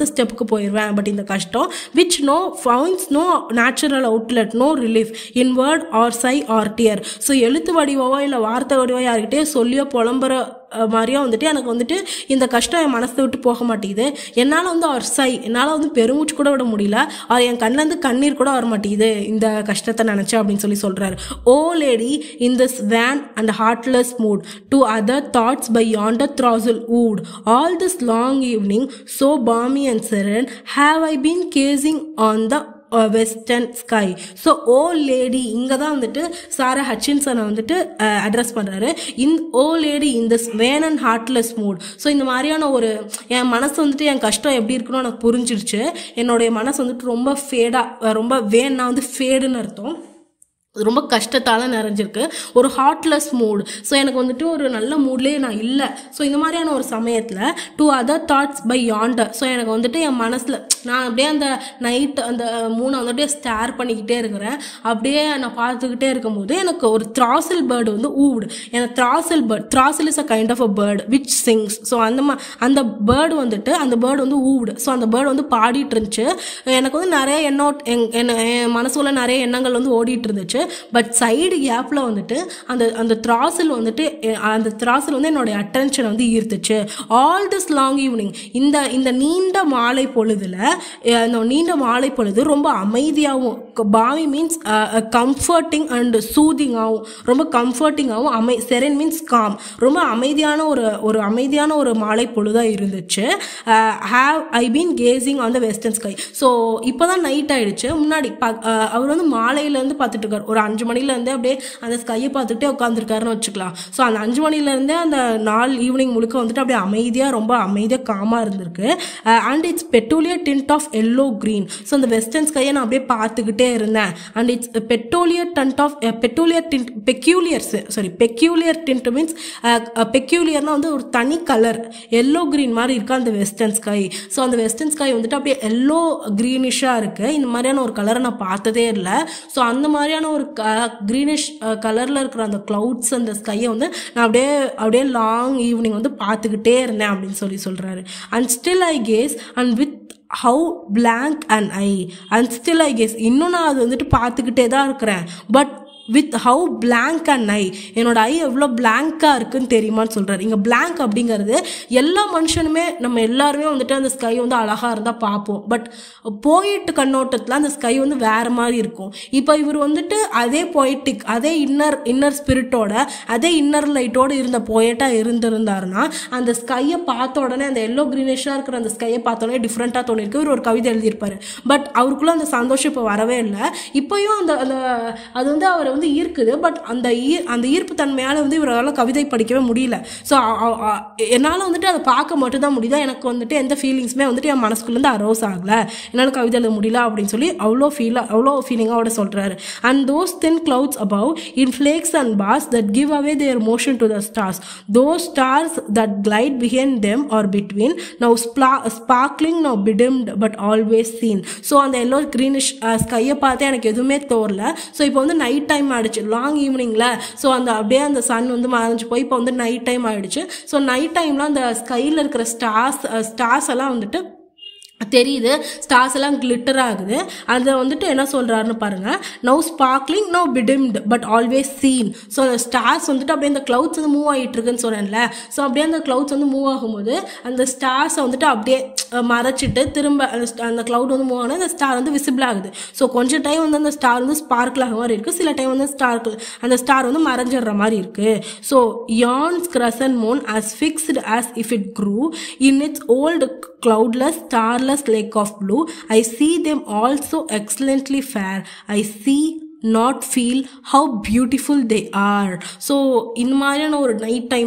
அடுத்த ஸ்டெப்புக்கு போயிடுவேன் பட் இந்த கஷ்டம் which no founds no natural outlet no relief in word or sigh or tear so எழுத்து வடிவாவோ இல்லை வார்த்தை வடிவோ யார்கிட்டயோ சொல்லியோ புலம்புற அஹ், மாதிரியோ வந்துட்டு எனக்கு வந்துட்டு இந்த கஷ்டம் என் மனசை விட்டு போக மாட்டேங்குது என்னால் வந்து அவர் சை என்னால் வந்து பெருமூச்சு கூட விட முடியல அவர் என் கண்ணிலேருந்து கண்ணீர் கூட வர மாட்டேங்குது இந்த கஷ்டத்தை நினச்சேன் அப்படின்னு சொல்லி சொல்கிறாரு oh lady in this wan and heartless mood to other thoughts by yonder throstle wood all this long evening so balmy and serene have I been gazing on the western sky so oh lady இங்கே தான் வந்துட்டு Sara ஹச்சின்சனை வந்துட்டு address பண்ணுறாரு in oh lady இந்த wan and heartless mood so இந்த மாதிரியான ஒரு என் மனசு வந்துட்டு என் கஷ்டம் எப்படி இருக்கணும் எனக்கு புரிஞ்சிருச்சு என்னுடைய மனசு வந்துட்டு ரொம்ப ஃபேடாக ரொம்ப வேன்னா வந்து ஃபேடுன்னு அர்த்தம் அது ரொம்ப கஷ்டத்தால் நிறைஞ்சிருக்கு ஒரு ஹார்ட்லெஸ் மூட் ஸோ எனக்கு வந்துட்டு ஒரு நல்ல மூட்லேயே நான் இல்லை ஸோ இந்த மாதிரியான ஒரு சமயத்தில் to other thoughts by yonder so எனக்கு வந்துட்டு என் மனசில் நான் அப்படியே அந்த நைட் அந்த மூணை வந்துட்டு ஸ்டேர் பண்ணிக்கிட்டே இருக்கிறேன் அப்படியே நான் பார்த்துக்கிட்டே இருக்கும்போது எனக்கு ஒரு த்ராசில் பேர்டு வந்து ஊடு எனக்கு throstle bird throstle is a kind of a bird which sings so அந்த மா அந்த பேர்டு வந்துட்டு அந்த பேர்டு வந்து ஊடு ஸோ அந்த பேர்டு வந்து பாடிட்டு இருந்துச்சு எனக்கு வந்து நிறைய எண்ணோட் என் என்ன என் மனசுக்குள்ள நிறைய எண்ணங்கள் வந்து ஓடிட்டு இருந்துச்சு பட் சைடு கேப்பில் வந்துட்டு அந்த அந்த த்ராசில் வந்துட்டு எ- அந்த த்ராசில் வந்து என்னுடைய அட்டென்ஷன் வந்து ஈர்த்துச்சு ஆல் திஸ் லாங் ஈவினிங் இந்த இந்த நீண்ட மாலை பொழுதுல அஹ், இந்த நீண்ட மாலை பொழுது ரொம்ப அமைதியாகவும் பாவி மீன்ஸ் கம்ஃபர்ட்டிங் அண்ட் சூதிங்காகவும் ரொம்ப கம்ஃபர்ட்டிங்காகவும் அமை செரன் மீன்ஸ் காம் ரொம்ப அமைதியான ஒரு ஒரு அமைதியான ஒரு மாலை பொழுதாக இருந்துச்சு have I been gazing on the western sky so இப்போ தான் நைட் ஆயிடுச்சு முன்னாடி ப- அஹ், அவர் வந்து மாலையிலேருந்து பார்த்துட்டு இருக்காரு ஒரு அஞ்சு மணிலேருந்தே அப்படியே அந்த ஸ்கையை பார்த்துட்டே உட்காந்துருக்காருன்னு வச்சுக்கலாம் ஸோ அந்த அஞ்சு மணிலேருந்தே அந்த நாள் ஈவினிங் முழுக்க வந்துட்டு அப்படியே அமைதியாக ரொம்ப அமைதியாக காமாக இருந்திருக்கு and it's peculiar tint of yellow green so அந்த வெஸ்டர்ன் ஸ்கையை நான் அப்படியே பார்த்துக்கிட்டே இருந்தேன் and it's peculiar tint of peculiar tint peculiars sorry peculiar tint means பெக்யூலியர்னா வந்து ஒரு தனி கலர் எல்லோ க்ரீன் மாதிரி இருக்கு அந்த வெஸ்டர்ன் ஸ்கை ஸோ அந்த வெஸ்டர்ன் ஸ்கை வந்துட்டு அப்படியே எல்லோ க்ரீனிஷாக இருக்கு இந்த மாதிரியான ஒரு கலரை நான் பார்த்ததே இல்லை ஸோ அந்த மாதிரியான ஒரு க்ரீனிஷ் கலரில் இருக்கிற அந்த க்ளவுட்ஸ் அந்த ஸ்கையை வந்து நான் அப்படியே அப்படியே லாங் ஈவினிங் வந்து பார்த்துக்கிட்டே இருந்தேன் அப்படின்னு சொல்லி சொல்கிறாரு and still I gaze and with how blank and eye and still I gaze இன்னும் நான் அது வந்துட்டு பார்த்துக்கிட்டே தான் இருக்கிறேன் but with how blank and eye என்னோட ஐ எவ்வளோ பிளாங்காக இருக்குன்னு தெரியுமான்னு சொல்கிறாரு இங்கே blank அப்படிங்கிறது எல்லா மனுஷனுமே நம்ம எல்லாருமே வந்துட்டு அந்த ஸ்கை வந்து அழகாக இருந்தால் பார்ப்போம் பட் போயிட்டு கண்ணோட்டத்தில் அந்த ஸ்கை வந்து வேறு மாதிரி இருக்கும் இப்போ இவர் வந்துட்டு அதே பொய்டிக் அதே இன்னர் இன்னர் ஸ்பிரிட்டோட அதே இன்னர் லைட்டோடு இருந்த போயட்டாக இருந்திருந்தாருன்னா அந்த ஸ்கையை பார்த்த உடனே அந்த எல்லோ க்ரீனிஷாக இருக்கிற அந்த ஸ்கையை பார்த்த உடனே டிஃப்ரெண்ட்டாக தோணிருக்கு இவர் ஒரு கவிதை எழுதியிருப்பாரு பட் அவருக்குள்ள அந்த சந்தோஷம் இப்போ வரவே இல்லை இப்போயும் அந்த அந்த அது வந்து அவரை வந்து ஈர்க்குது பட் அந்த ஈர் அந்த ஈர்ப்பு தன்மையால் வந்து இவரால் கவிதை படிக்கவே முடியல ஸோ என்னால் வந்துட்டு அதை பார்க்க மட்டும்தான் முடியுதா எனக்கு வந்துட்டு எந்த ஃபீலிங்ஸுமே வந்துட்டு என் மனசுக்குள்ளேருந்து அரோஸ் ஆகலை என்னால் கவிதை எழுத முடியல அப்படின்னு சொல்லி அவ்வளோ ஃபீலாக அவ்வளோ ஃபீலிங்காக சொல்கிறாரு and those thin clouds above in flakes and bars that give away their motion to the stars. Those stars that glide behind them or between, now spla- sparkling, now bedimmed, but always seen. So அந்த yellow greenish ஸ்கையை பார்த்து எனக்கு எதுவுமே தோறல so இப்போ வந்து night time ஆயிடுச்சு long ஈவினிங்கில் ஸோ அந்த அப்படியே அந்த சன் வந்து மறைஞ்சு போய் இப்போ வந்து நைட் டைம் ஆயிடுச்சு ஸோ நைட் டைமில் அந்த ஸ்கையில் இருக்கிற ஸ்டார்ஸ் ஸ்டார்ஸ் எல்லாம் வந்துட்டு தெரியுது ஸ்டார்ஸ் எல்லாம் கிளிட்டர் ஆகுது அதை வந்துட்டு என்ன சொல்றாருன்னு பாருங்க now sparkling now bedimmed but always seen so அந்த ஸ்டார்ஸ் வந்துட்டு அப்படியே அந்த க்ளவுட்ஸ் வந்து மூவ் ஆகிட்டு இருக்குன்னு சொன்னேன்ல ஸோ அப்படியே அந்த க்ளவுட்ஸ் வந்து மூவ் ஆகும்போது அந்த ஸ்டார்ஸை வந்துட்டு அப்படியே அஹ், மறைச்சிட்டு திரும்ப அந்த sta- அந்த க்ளவுட் வந்து மூவ் ஆகுது அந்த ஸ்டார் வந்து விசிபிள் ஆகுது ஸோ கொஞ்சம் டைம் வந்து அந்த ஸ்டார் வந்து ஸ்பார்க்கிள் ஆக மாதிரி இருக்குது சில டைம் வந்து ஸ்டார் அந்த ஸ்டார் வந்து மறைஞ்சிடுற மாதிரி இருக்குது so yon crescent moon as fixed as if it grew in its old cloudless starless lake of blue i see them all so excellently fair i see not feel how beautiful they are so இந்த மாதிரியான ஒரு night time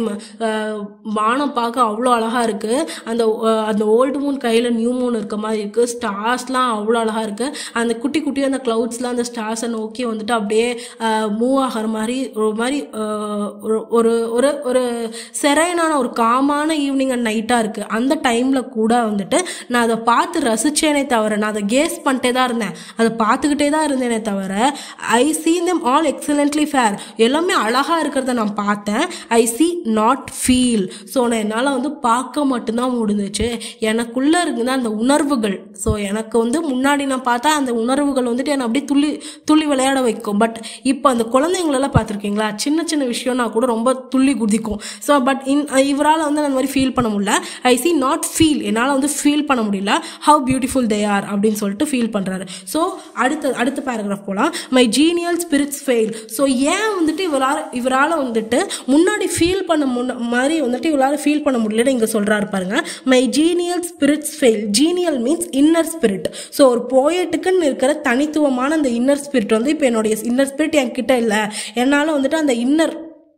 வானம் பார்க்க அவ்வளோ அழகாக இருக்குது அந்த அஹ், அந்த ஓல்டு மூன் கையில் நியூ மூன் இருக்க மாதிரி இருக்குது ஸ்டார்ஸ்லாம் அவ்வளோ அழகாக இருக்குது அந்த குட்டி குட்டி அந்த க்ளவுட்ஸ்லாம் அந்த ஸ்டார்ஸை நோக்கி வந்துட்டு அப்படியே மூவ் ஆகிற மாதிரி ஒரு மாதிரி அஹ், ஒரு- ஒரு ஒரு ஒரு செரைனான ஒரு காமான ஈவினிங் அண்ட் நைட்டாக இருக்குது அந்த டைமில் கூட வந்துட்டு நான் அதை பார்த்து ரசிச்சேனே தவிர நான் அதை கேஸ் பண்ணிட்டே தான் இருந்தேன் அதை பார்த்துக்கிட்டே தான் இருந்தேனே தவிர I see them all excellently fair எல்லாமே அழகாக இருக்கிறத நான் பார்த்தேன் I see not feel so நான் என்னால் வந்து பார்க்க மட்டும்தான் முடிஞ்சிச்சு எனக்குள்ளே இருக்குங்க அந்த உணர்வுகள் ஸோ எனக்கு வந்து முன்னாடி நான் பார்த்தா அந்த உணர்வுகள் வந்துட்டு என்னை அப்படியே துள்ளி துள்ளி விளையாட வைக்கும் பட் இப்போ அந்த குழந்தைங்களெல்லாம் பார்த்துருக்கீங்களா சின்ன சின்ன விஷயம்னா கூட ரொம்ப துள்ளி குதிக்கும் ஸோ பட் இன் இவரால் வந்து அந்த மாதிரி ஃபீல் பண்ண முடியல ஐ see நாட் ஃபீல் என்னால் வந்து ஃபீல் பண்ண முடியல ஹவு பியூட்டிஃபுல் தே ஆர் அப்படின்னு சொல்லிட்டு ஃபீல் பண்ணுறாரு ஸோ அடுத்த அடுத்த பேராகிராஃப் போகலாம் my genial spirits fail so ஏன் வந்துட்டு இவரால் இவரால் வந்துட்டு முன்னாடி ஃபீல் பண்ண முன்ன மாதிரி வந்துட்டு இவரால் ஃபீல் பண்ண முடியலன்னு இங்கே சொல்கிறாரு பாருங்க my genial spirits fail genial means inner spirit so ஒரு போயட்டுக்குன்னு இருக்கிற தனித்துவமான அந்த இன்னர் ஸ்பிரிட் வந்து இப்போ என்னுடைய இன்னர் ஸ்பிரிட் என்கிட்ட இல்லை என்னால் வந்துட்டு அந்த இன்னர்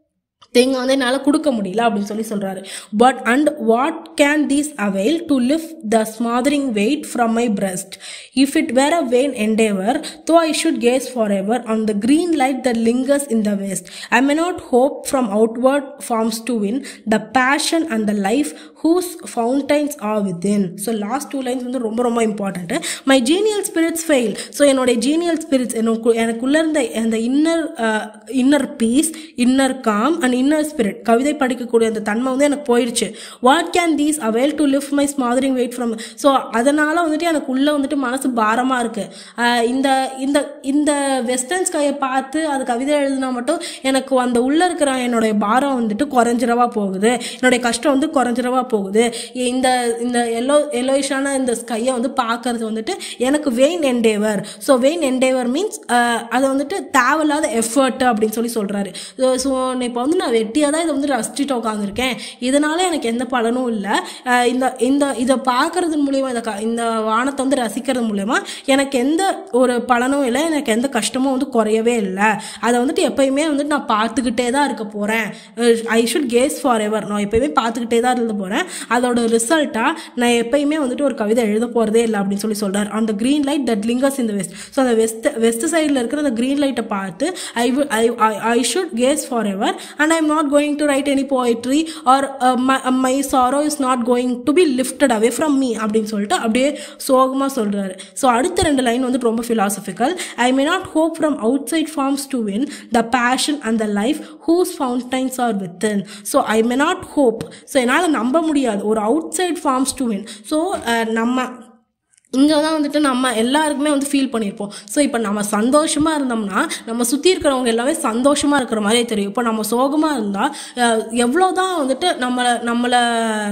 திங் வந்து என்னால் கொடுக்க முடியல அப்படின்னு சொல்லி சொல்கிறாரு but and what can these avail to lift the smothering weight from my breast if it were a vain endeavour though I should gaze for ever on the green light that lingers in the west. I may not hope from outward forms to win the passion and the life whose fountains are within. So last two lines வந்து ரொம்ப ரொம்ப important my genial spirits fail so என்னுடைய genial spirits எனக்கு எனக்குள்ள இருந்த அந்த inner inner peace inner calm and inner spirit கவிதை படிக்கக்கூடிய அந்த தன்மை வந்து எனக்கு போயிடுச்சு what can these avail to lift my smothering weight from so அதனால வந்துட்டு எனக்கு உள்ள வந்துட்டு மனசு பாரமாக இருக்கு ஆஹ் இந்த இந்த இந்த வெஸ்டர்ன் ஸ்கையை பார்த்து அது கவிதை எழுதினா மட்டும் எனக்கு அந்த உள்ள இருக்கிற என்னுடைய பாரம் வந்துட்டு குறைஞ்சிரவா போகுது என்னுடைய கஷ்டம் வந்து குறைஞ்சிரவா போகுது இந்த இந்த எல்லோ எல்லோயிஷான இந்த ஸ்கையை வந்து பார்க்கறது வந்துட்டு எனக்கு vain endeavour so vain endeavour means அது வந்துட்டு தேவையில்லாத எஃபர்ட் அப்படின்னு சொல்லி சொல்கிறாரு ஸோ இப்போ வந்து நான் வெட்டியாக தான் இதை வந்து ரசிச்சுட்டு உட்காந்துருக்கேன் இதனால எனக்கு எந்த பலனும் இல்லை இந்த இந்த இதை பார்க்கறது மூலியமா இதை க- இந்த வானத்தை வந்து ரசிக்கிறது மூலயமா எனக்கு எந்த ஒரு பலனும் இல்லை எனக்கு எந்த கஷ்டமும் வந்து குறையவே இல்லை அதை வந்துட்டு எப்பயுமே வந்துட்டு நான் பார்த்துக்கிட்டே தான் இருக்க போகிறேன் I should gaze for ever நான் எப்பயுமே பார்த்துக்கிட்டே தான் எழுத போகிறேன் அதோட ரிசல்ட்டாக நான் எப்பயுமே வந்துட்டு ஒரு கவிதை எழுத போகிறதே இல்லை அப்படின்னு சொல்லி சொல்கிறார் அந்த க்ரீன் லைட் தட் லிங்கர்ஸ் இந்த வெஸ்ட் ஸோ அந்த வெஸ்ட் வெஸ்ட் சைடில் இருக்கிற அந்த க்ரீன் லைட்டை பார்த்து I I I should gaze for ever and I am not going to write any poetry or my sorrow is not going to be lifted away from me அப்படின்னு சொல்லிட்டு அப்படியே சோகமாக சொல்கிறாரு ஸோ அடுத்த ரெண்டு லைன் வந்து ரொம்ப philosophical I may not hope from outside forms to win the passion and the life whose fountains are within so I may not hope so என்னால் நம்ப முடியாது ஒரு outside forms to win so நம்ம இங்கே தான் வந்துட்டு நம்ம எல்லாருக்குமே வந்து ஃபீல் பண்ணியிருப்போம் ஸோ இப்போ நம்ம சந்தோஷமாக இருந்தோம்னா நம்ம சுற்றி இருக்கிறவங்க எல்லாமே சந்தோஷமாக இருக்கிற மாதிரியே தெரியும் இப்போ நம்ம சோகமாக இருந்தால் எவ்வளோ தான் வந்துட்டு நம்மளை நம்மளை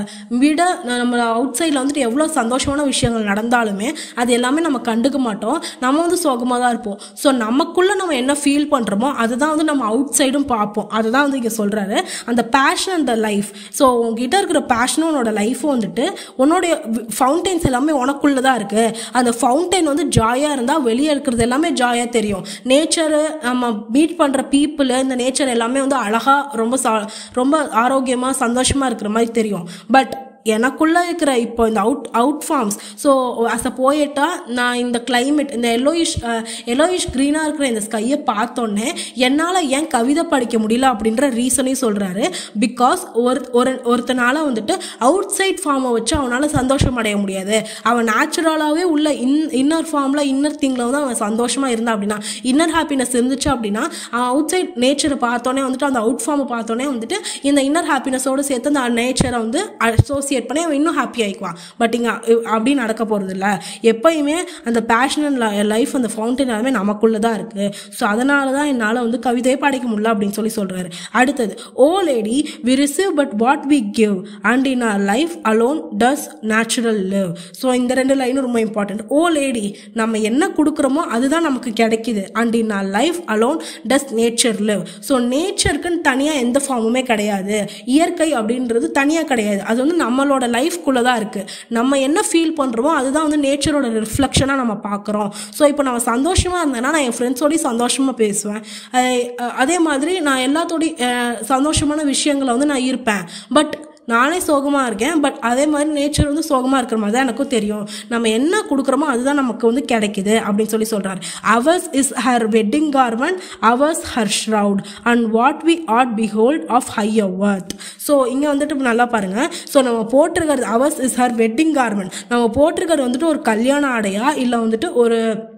விட நம்மளை அவுட் சைடில் வந்துட்டு எவ்வளோ சந்தோஷமான விஷயங்கள் நடந்தாலுமே அது எல்லாமே நம்ம கண்டுக்க மாட்டோம் நம்ம வந்து சோகமாக தான் இருப்போம் ஸோ நமக்குள்ளே நம்ம என்ன ஃபீல் பண்ணுறோமோ அதுதான் வந்து நம்ம அவுட் சைடும் பார்ப்போம் அதுதான் வந்து இங்கே சொல்கிறாரு அந்த பேஷன் அந்த லைஃப் ஸோ உங்ககிட்ட இருக்கிற பேஷனும் உன்னோட லைஃப்பும் வந்துட்டு உன்னுடைய ஃபவுண்டைன்ஸ் எல்லாமே உனக்குள்ளே தான் இருக்கு அந்த ஃபவுண்டைன் வந்து ஜாயாக இருந்தால் வெளியே இருக்கிறது எல்லாமே ஜாயாக தெரியும் நேச்சரு நம்ம மீட் பண்ணுற பீப்புள் இந்த நேச்சர் எல்லாமே வந்து அழகாக ரொம்ப சா ரொம்ப ஆரோக்கியமாக சந்தோஷமாக இருக்கிற மாதிரி தெரியும் பட் எனக்குள்ளே இருக்கிற இப்போ இந்த out out forms so as a போயட்டா நான் இந்த climate இந்த எல்லோயிஷ் எல்லோயிஷ் க்ரீனாக இருக்கிற இந்த ஸ்கையை பார்த்தோன்னே என்னால் ஏன் கவிதை படிக்க முடியல அப்படின்ற ரீசனையும் சொல்கிறாரு பிகாஸ் ஒரு ஒரு ஒருத்தனால வந்துட்டு அவுட் சைட் ஃபார்மை வச்சு அவனால் சந்தோஷம் அடைய முடியாது அவன் நேச்சுரலாகவே உள்ள இன் இன்னர் ஃபார்மில் இன்னர் திங்கில் வந்து அவன் சந்தோஷமாக இருந்தான் அப்படின்னா இன்னர் ஹாப்பினஸ் இருந்துச்சு அப்படின்னா அவன் அவுட் சைட் நேச்சரை பார்த்தோன்னே வந்துட்டு அந்த அவுட் ஃபார்மை பார்த்தோன்னே வந்துட்டு இந்த இன்னர் ஹாப்பினஸோடு சேர்த்து அந்த நேச்சரை வந்து அசோசியேட் பண்ணி அவன் இன்னும் ஹாப்பி ஆயிக்குவான் பட் இங்கே அப்படி நடக்க போகிறது இல்லை எப்பயுமே அந்த பேஷன் அண்ட் லைஃப் அந்த ஃபவுண்டன் எல்லாமே நமக்குள்ளே தான் இருக்குது ஸோ அதனால தான் என்னால் வந்து கவிதையே படிக்க முடியல அப்படின்னு சொல்லி சொல்கிறாரு அடுத்தது oh lady we receive but what we give and in our life alone does natural live so இந்த ரெண்டு லைனும் ரொம்ப இம்பார்ட்டன்ட் ஓ லேடி நம்ம என்ன கொடுக்குறோமோ அதுதான் நமக்கு கிடைக்குது and in our life alone does nature live so நேச்சருக்குன்னு தனியாக எந்த ஃபார்முமே கிடையாது இயற்கை அப்படின்றது தனியாக கிடையாது அது வந்து நம்மளோட லைஃப்குள்ளே தான் இருக்குது நம்ம என்ன ஃபீல் பண்ணுறோமோ அதுதான் வந்து நேச்சரோட ரிஃப்ளெக்ஷனாக நம்ம பார்க்குறோம் ஸோ இப்போ நம்ம சந்தோஷமாக இருந்தேன்னா நான் என் ஃப்ரெண்ட்ஸோடய சந்தோஷமாக பேசுவேன் அஹ் அஹ் அதே மாதிரி நான் எல்லாத்தோடையும் அஹ் சந்தோஷமான விஷயங்களை வந்து நான் இருப்பேன் பட் நானே சோகமாக இருக்கேன் பட் அதே மாதிரி நேச்சர் வந்து சோகமாக இருக்கிற மாதிரி தான் எனக்கும் தெரியும் நம்ம என்ன கொடுக்குறோமோ அதுதான் நமக்கு வந்து கிடைக்குது அப்படின்னு சொல்லி சொல்கிறாரு ours is her wedding garment ours her shroud and what we ought behold of higher worth so இங்கே வந்துட்டு நல்லா பாருங்கள் ஸோ நம்ம போட்டிருக்கிறது ours is her wedding garment நம்ம போட்டிருக்கிறது வந்துட்டு ஒரு கல்யாண ஆடையா இல்லை வந்துட்டு ஒரு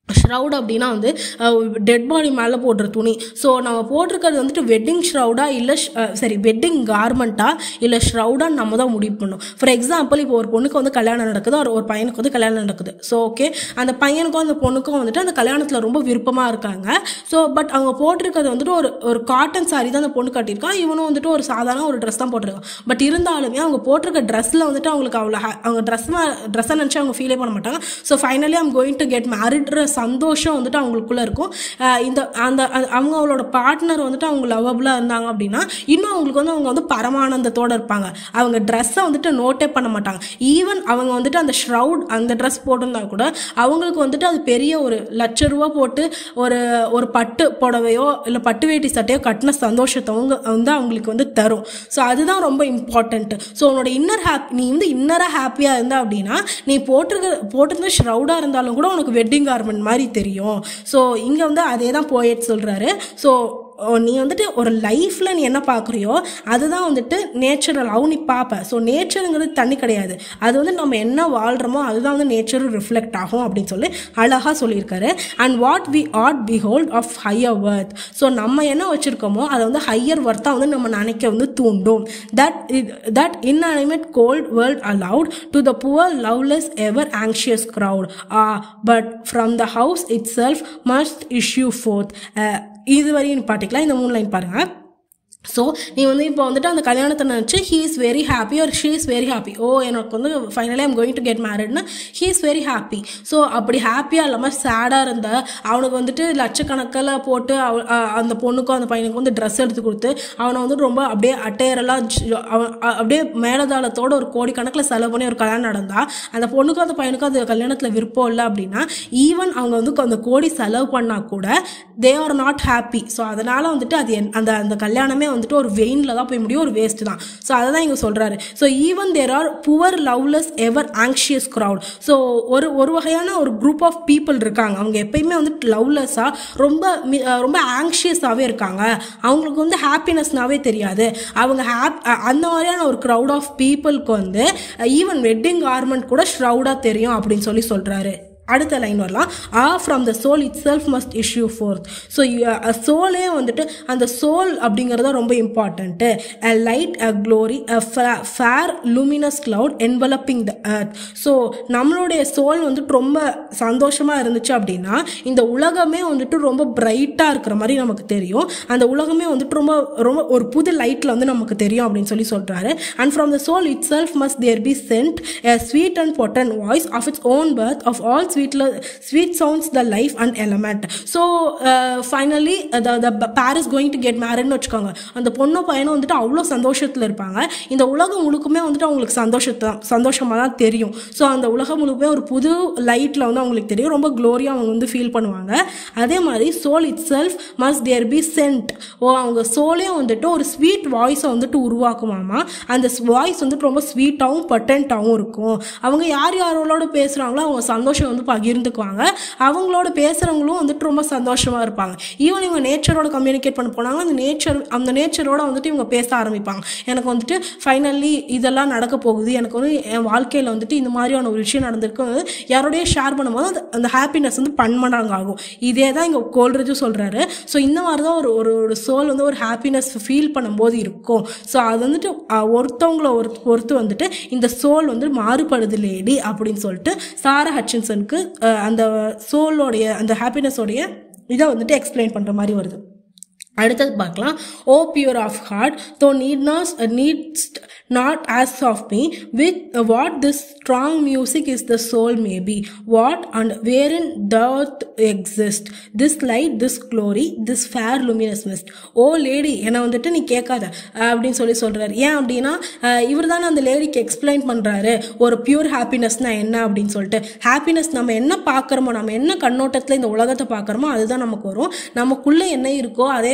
ஷ்ரவுட் அப்படின்னா வந்து டெட் பாடி மேலே போடுற துணி ஸோ நம்ம போட்டிருக்கிறது வந்துட்டு வெட்டிங் ஷ்ரவுடா இல்லை சரி வெட்டிங் கார்மெண்ட்டா இல்லை ஷ்ரவுடான்னு நம்ம தான் முடிவு பண்ணணும் ஃபார் எக்ஸாம்பிள் இப்போ ஒரு பொண்ணுக்கு வந்து கல்யாணம் நடக்குது ஒரு ஒரு பையனுக்கு வந்து கல்யாணம் நடக்குது ஸோ ஓகே அந்த பையனுக்கும் அந்த பொண்ணுக்கும் வந்துட்டு அந்த கல்யாணத்தில் ரொம்ப விருப்பமாக இருக்காங்க ஸோ பட் அவங்க போட்டிருக்கிறது வந்துட்டு ஒரு ஒரு காட்டன் சாரி தான் அந்த பொண்ணு கட்டியிருக்கான் இவனும் வந்துட்டு ஒரு சாதாரண ஒரு ட்ரெஸ் தான் போட்டிருக்கான் பட் இருந்தாலுமே அவங்க போட்டிருக்க ட்ரெஸ்ஸில் வந்துட்டு அவங்களுக்கு அவ்வளோ ha- அவங்க ட்ரெஸ் ட்ரெஸ்ஸை நினச்சி அவங்க ஃபீலே பண்ண மாட்டாங்க so finally I'm going to get மேரிட்ற சந்தோஷம் வந்துட்டு அவங்களுக்குள்ள இருக்கும் அஹ் இந்த அந்த அந்த- அவங்க அவங்களோட பார்ட்னர் வந்துட்டு அவங்க லவ்வபுளாக இருந்தாங்க அப்படின்னா இன்னும் அவங்களுக்கு வந்து அவங்க வந்து பரமானந்தத்தோட இருப்பாங்க அவங்க ட்ரெஸ்ஸை வந்துட்டு நோட்டே பண்ண மாட்டாங்க ஈவன் அவங்க வந்துட்டு அந்த ஷ்ரவுட் அந்த ட்ரெஸ் போட்டிருந்தா கூட அவங்களுக்கு வந்துட்டு அது பெரிய ஒரு லட்ச ரூபா போட்டு ஒரு ஒரு பட்டு புடவையோ இல்லை பட்டு வேட்டி சட்டையோ கட்டின சந்தோஷத்தை அவங்க வந்து அவங்களுக்கு வந்து தரும் ஸோ அதுதான் ரொம்ப இம்பார்ட்டன்ட் ஸோ உன்னோட இன்னர் ஹாப்பி நீ வந்து இன்னராக ஹாப்பியாக இருந்தா அப்படின்னா நீ போட்டிருக்க போட்டிருந்த ஷ்ரவுடாக இருந்தாலும் கூட உனக்கு வெட்டிங் கார்மெண்ட் மாதிரி தெரியும் ஸோ இங்கே வந்து அதே தான் போயட் சொல்கிறாரு ஸோ நீ வந்துட்டு ஒரு லைஃப்பில் நீ என்ன பார்க்குறியோ அதுதான் வந்துட்டு நேச்சுரலாகவும் நீ பார்ப்ப ஸோ நேச்சருங்கிறது தண்ணி கிடையாது அது வந்து நம்ம என்ன வாழ்கிறோமோ அதுதான் வந்து நேச்சரும் ரிஃப்ளெக்ட் ஆகும் அப்படின்னு சொல்லி அழகாக சொல்லியிருக்காரு and what we ought behold of higher worth so நம்ம என்ன வச்சுருக்கோமோ அதை வந்து ஹையர் ஒர்த்தாக வந்து நம்ம நினைக்க வந்து தூண்டும் that that inanimate cold world allowed to the poor loveless ever anxious crowd ah but from the house itself must issue forth uh, இது வரையும் பாட்டிக்கலாம் இந்த மூணு லைன் பாருங்க ஸோ நீ வந்து இப்போ வந்துட்டு அந்த கல்யாணத்தை நினச்சி ஹீ இஸ் வெரி ஹாப்பி ஒரு ஷீ இஸ் வெரி ஹாப்பி ஓ எனக்கு வந்து finally I'm going to get மேரிட்னு he is very happy so அப்படி ஹாப்பியாக இல்லாமல் சேடாக இருந்த அவனுக்கு வந்துட்டு லட்சக்கணக்கில் போட்டு அவ அ- அந்த பொண்ணுக்கும் அந்த பையனுக்கும் வந்து ட்ரெஸ் எடுத்து கொடுத்து அவனை வந்துட்டு ரொம்ப அப்படியே அட்டையரெல்லாம் ஜ- அவன் அ- அப்படியே மேலதாளத்தோட ஒரு கோடிக்கணக்கில் செலவு பண்ணி ஒரு கல்யாணம் நடந்தா அந்த பொண்ணுக்கும் அந்த பையனுக்கும் அந்த கல்யாணத்தில் விருப்பம் இல்லை அப்படின்னா ஈவன் அவங்க வந்து அந்த கோடி செலவு பண்ணால் கூட they are not happy so அதனால் வந்துட்டு அது என்- அந்த அந்த கல்யாணமே வந்துட்டு ஒரு வெயினில் தான் போய் முடியும் ஒரு வேஸ்ட் தான் ஸோ அதை தான் இங்கே சொல்கிறாரு so even there are poor loveless ever anxious crowd so ஒரு ஒரு வகையான ஒரு குரூப் ஆஃப் பீப்புள் இருக்காங்க அவங்க எப்பயுமே வந்துட்டு லவ்லெஸ்ஸாக ரொம்ப மி- அஹ் ரொம்ப ஆங்ஷியஸாகவே இருக்காங்க அவங்களுக்கு வந்து ஹாப்பினஸ்னாவே தெரியாது அவங்க ஹாப் அந்த மாதிரியான ஒரு க்ரௌட் ஆஃப் பீப்புளுக்கு வந்து ஈவன் வெட்டிங் கார்மெண்ட் கூட ஷ்ரவுடாக தெரியும் அப்படின்னு சொல்லி சொல்கிறாரு அடுத்த லைன் வரலாம் ah from the soul itself must issue forth so சோலே வந்துட்டு அந்த சோல் அப்படிங்கிறது தான் ரொம்ப important a light a glory a fair luminous cloud enveloping the earth so நம்மளுடைய சோல் வந்துட்டு ரொம்ப சந்தோஷமாக இருந்துச்சு அப்படின்னா இந்த உலகமே வந்துட்டு ரொம்ப பிரைட்டாக இருக்கிற மாதிரி நமக்கு தெரியும் அந்த உலகமே வந்துட்டு ரொம்ப ரொம்ப ஒரு புது லைட்டில் வந்து நமக்கு தெரியும் அப்படின்னு சொல்லி சொல்கிறாரு and from the soul itself must there be sent a sweet and potent voice of its own birth of all sweet lo- sweet sounds the life and element so uh, finally uh, the, the pair is going to get married னு வச்சுக்கோங்க அந்த பொண்ணும் பையனும் வந்துட்டு அவ்வளோ சந்தோஷத்தில் இருப்பாங்க இந்த உலகம் முழுக்குமே வந்துட்டு அவங்களுக்கு சந்தோஷத்தை சந்தோஷமாக தான் தெரியும் ஸோ அந்த உலகம் முழுக்குமே ஒரு புது லைட்டில் வந்து அவங்களுக்கு தெரியும் ரொம்ப க்ளோரியாக அவங்க வந்து ஃபீல் பண்ணுவாங்க அதே மாதிரி soul itself must there be sent oh அவங்க சோலே வந்துட்டு ஒரு ஸ்வீட் வாய்ஸை வந்துட்டு உருவாக்குமாமா அந்த வாய்ஸ் வந்துட்டு ரொம்ப ஸ்வீட்டாகவும் பட்டன்ட்டாகவும் இருக்கும் அவங்க யார் யாரோட பேசுகிறாங்களோ அவங்க சந்தோஷம் வந்து பகிர்ந்துக்குவாங்க அவங்களோட பேசுகிறவங்களும் வந்துட்டு ரொம்ப சந்தோஷமாக இருப்பாங்க ஈவன் இவங்க நேச்சரோட கம்யூனிகேட் பண்ண போனாங்க அந்த நேச்சர் அந்த நேச்சரோட வந்துட்டு இவங்க பேச ஆரம்பிப்பாங்க எனக்கு வந்துட்டு ஃபைனலி இதெல்லாம் நடக்க போகுது எனக்கு வந்து என் வாழ்க்கையில் வந்துட்டு இந்த மாதிரியான ஒரு விஷயம் நடந்திருக்கு வந்து யாரோடய ஷேர் பண்ணும்போது அந்த அந்த ஹாப்பினஸ் வந்து பன்மடங்கு ஆகும் இதே தான் இங்கே கோல்ரேஜும் சொல்கிறாரு ஸோ இந்த மாதிரி தான் ஒரு ஒரு ஒரு சோல் வந்து ஒரு ஹாப்பினஸ் ஃபீல் பண்ணும்போது இருக்கும் ஸோ அது வந்துட்டு அஹ், ஒருத்தவங்கள ஒரு பொறுத்து வந்துட்டு இந்த சோல் வந்து மாறுபடுது லேடி அப்படின்னு சொல்லிட்டு சாரா ஹட்சின்சனுக்கு அஹ், அந்த சோலோடைய அந்த ஹாப்பினஸோடைய இதை வந்துட்டு எக்ஸ்பிளைன் பண்ணுற மாதிரி வருது அடுத்தது பார்க்கலாம் oh pure of heart thou need not needs not ask of me with what this strong music is the soul maybe what and wherein தர்த் exist this light this glory this fair luminous mist oh lady என்னை வந்துட்டு நீ கேட்காத அஹ் அப்படின்னு சொல்லி சொல்கிறாரு ஏன் அப்படின்னா இவர் தானே அந்த லேடிக்கு எக்ஸ்பிளைன் பண்ணுறாரு ஒரு பியூர் ஹாப்பினஸ்னா என்ன அப்படின்னு சொல்லிட்டு ஹாப்பினஸ் நம்ம என்ன பார்க்குறோமோ நம்ம என்ன கண்ணோட்டத்தில் இந்த உலகத்தை பார்க்குறோமோ அதுதான் நமக்கு வரும் நமக்குள்ளே என்ன இருக்கோ அதே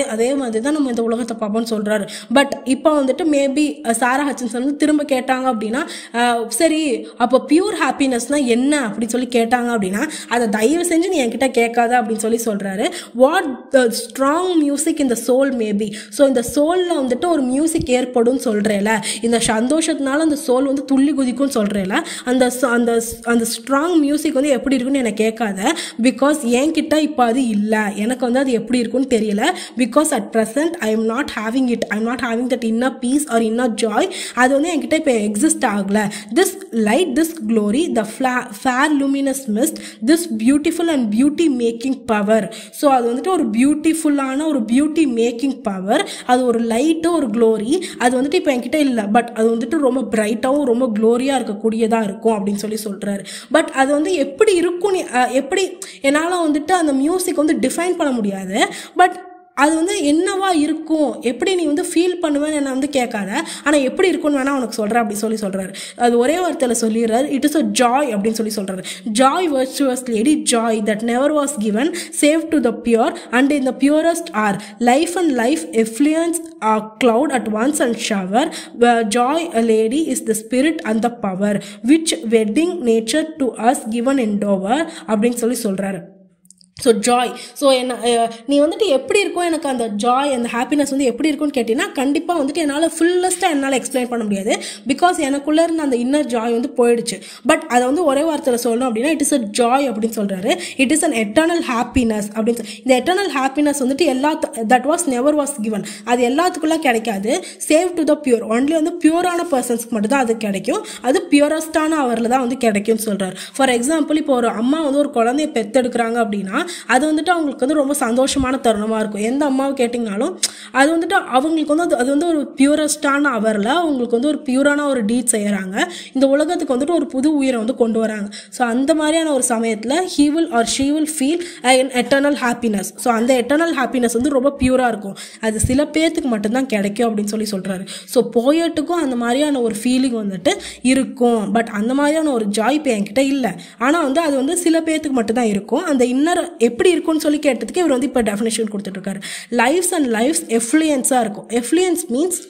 அதே மாதிரி தான் நம்ம இந்த உலகத்தை பார்ப்போம்னு சொல்கிறாரு பட் இப்போ வந்துட்டு மேபி சாரா ஹச்சின்சன் வந்து திரும்ப கேட்டாங்க அப்படின்னா அஹ், சரி அப்போ பியூர் ஹாப்பினஸ்னால் என்ன அப்படின்னு சொல்லி கேட்டாங்க அப்படின்னா அதை தயவு செஞ்சு நீ என்கிட்ட கேட்காத அப்படின்னு சொல்லி சொல்கிறாரு வாட் த ஸ்ட்ராங் மியூசிக் இந்த சோல் மேபி ஸோ இந்த சோலில் வந்துட்டு ஒரு மியூசிக் ஏற்படும் சொல்கிறேல இந்த சந்தோஷத்தினால அந்த சோல் வந்து துள்ளி குதிக்கும்னு சொல்கிறேல அந்த ச- அந்த அந்த ஸ்ட்ராங் மியூசிக் வந்து எப்படி இருக்குன்னு எனக்கு கேட்காத பிகாஸ் என்கிட்ட இப்போ அது இல்லை எனக்கு வந்து அது எப்படி இருக்குன்னு தெரியல because at present I am not having it I am not having that inner peace or inner joy அது வந்து என்கிட்ட இப்போ எக்ஸிஸ்ட் ஆகல this light this glory the fair luminous mist this beautiful and beauty making power so அது வந்துட்டு ஒரு பியூட்டிஃபுல்லான ஒரு பியூட்டி மேக்கிங் பவர் அது ஒரு லைட்டு ஒரு க்ளோரி அது வந்துட்டு இப்போ என்கிட்ட இல்லை பட் அது வந்துட்டு ரொம்ப பிரைட்டாகவும் ரொம்ப க்ளோரியாக இருக்கக்கூடியதாக இருக்கும் அப்படின்னு சொல்லி சொல்கிறாரு பட் அது வந்து எப்படி இருக்கும் எப்படி என்னால் வந்துட்டு அந்த மியூசிக் வந்து டிஃபைன் பண்ண முடியாது பட் அது வந்து என்னவா இருக்கும் எப்படி நீ வந்து ஃபீல் பண்ணுவேன்னு என்ன வந்து கேட்காத ஆனால் எப்படி இருக்கும்னு வேணா உனக்கு சொல்கிறேன் அப்படி சொல்லி சொல்கிறாரு அது ஒரே வார்த்தையில் சொல்லிடுறாரு இட் இஸ் அ ஜாய் அப்படின்னு சொல்லி சொல்கிறாரு joy virtuous lady joy that never was given save to the pure and in the purest hour life and life's effluence cloud at once and shower where joy a lady is the spirit and the power which wedding nature to us given in dover அப்படின்னு சொல்லி சொல்கிறாரு so Joy so என்ன அஹ், நீ வந்துட்டு எப்படி இருக்கும் எனக்கு அந்த ஜாய் அந்த ஹாப்பினஸ் வந்து எப்படி இருக்கும்னு கேட்டிங்கன்னா கண்டிப்பாக வந்துட்டு என்னால் ஃபுல்லஸ்ட்டாக என்னால் எக்ஸ்பிளைன் பண்ண முடியாது பிகாஸ் எனக்குள்ளே இருந்த அந்த இன்னர் ஜாய் வந்து போயிடுச்சு பட் அதை வந்து ஒரே வார்த்தையில் சொல்லணும் அப்படின்னா இட் இஸ் அ ஜாய் அப்படின்னு சொல்கிறாரு it is an eternal happiness அப்படின்னு சொல்லி இந்த எட்டர்னல் ஹாப்பினஸ் வந்துட்டு எல்லா that was never was given அது எல்லாத்துக்குள்ளே கிடைக்காது save to the pure only வந்து பியூரான பர்சன்ஸ்க்கு மட்டும் தான் அது கிடைக்கும் அது பியூரஸ்டான அவரில் தான் வந்து கிடைக்கும்னு சொல்கிறார் ஃபார் எக்ஸாம்பிள் இப்போ ஒரு அம்மா வந்து ஒரு குழந்தைய பெத்தெடுக்கிறாங்க அப்படின்னா அது வந்துட்டு அவங்களுக்கு வந்து ரொம்ப சந்தோஷமான தருணமாக இருக்கும் எந்த அம்மாவை கேட்டிங்கனாலும் அது வந்துட்டு அவங்களுக்கு வந்து அது- அது வந்து ஒரு பியூரஸ்டான அவரில் அவங்களுக்கு வந்து ஒரு பியூரான ஒரு டீட் செய்கிறாங்க இந்த உலகத்துக்கு வந்துட்டு ஒரு புது உயிரை வந்து கொண்டு வராங்க ஸோ அந்த மாதிரியான ஒரு சமயத்தில் he will or she will feel an eternal happiness so அந்த எட்டர்னல் ஹாப்பினஸ் வந்து ரொம்ப பியூராக இருக்கும் அது சில பேர்த்துக்கு மட்டும்தான் கிடைக்கும் அப்படின்னு சொல்லி சொல்கிறாரு ஸோ போயட்டுக்கும் அந்த மாதிரியான ஒரு ஃபீலிங் வந்துட்டு இருக்கும் பட் அந்த மாதிரியான ஒரு ஜாய் இப்போ என்கிட்ட இல்லை ஆனால் வந்து அது வந்து சில பேர்த்துக்கு மட்டும்தான் இருக்கும் அந்த இன்னர் எப்படி இருக்கும்னு சொல்லி கேட்டதுக்கு இவர் வந்து இப்போ டெஃபினேஷன் கொடுத்துட்ருக்காரு லைஃப்ஸ் அண்ட் லைஃப்ஸ் எஃப்ளூயன்ஸாக இருக்கும் effluence means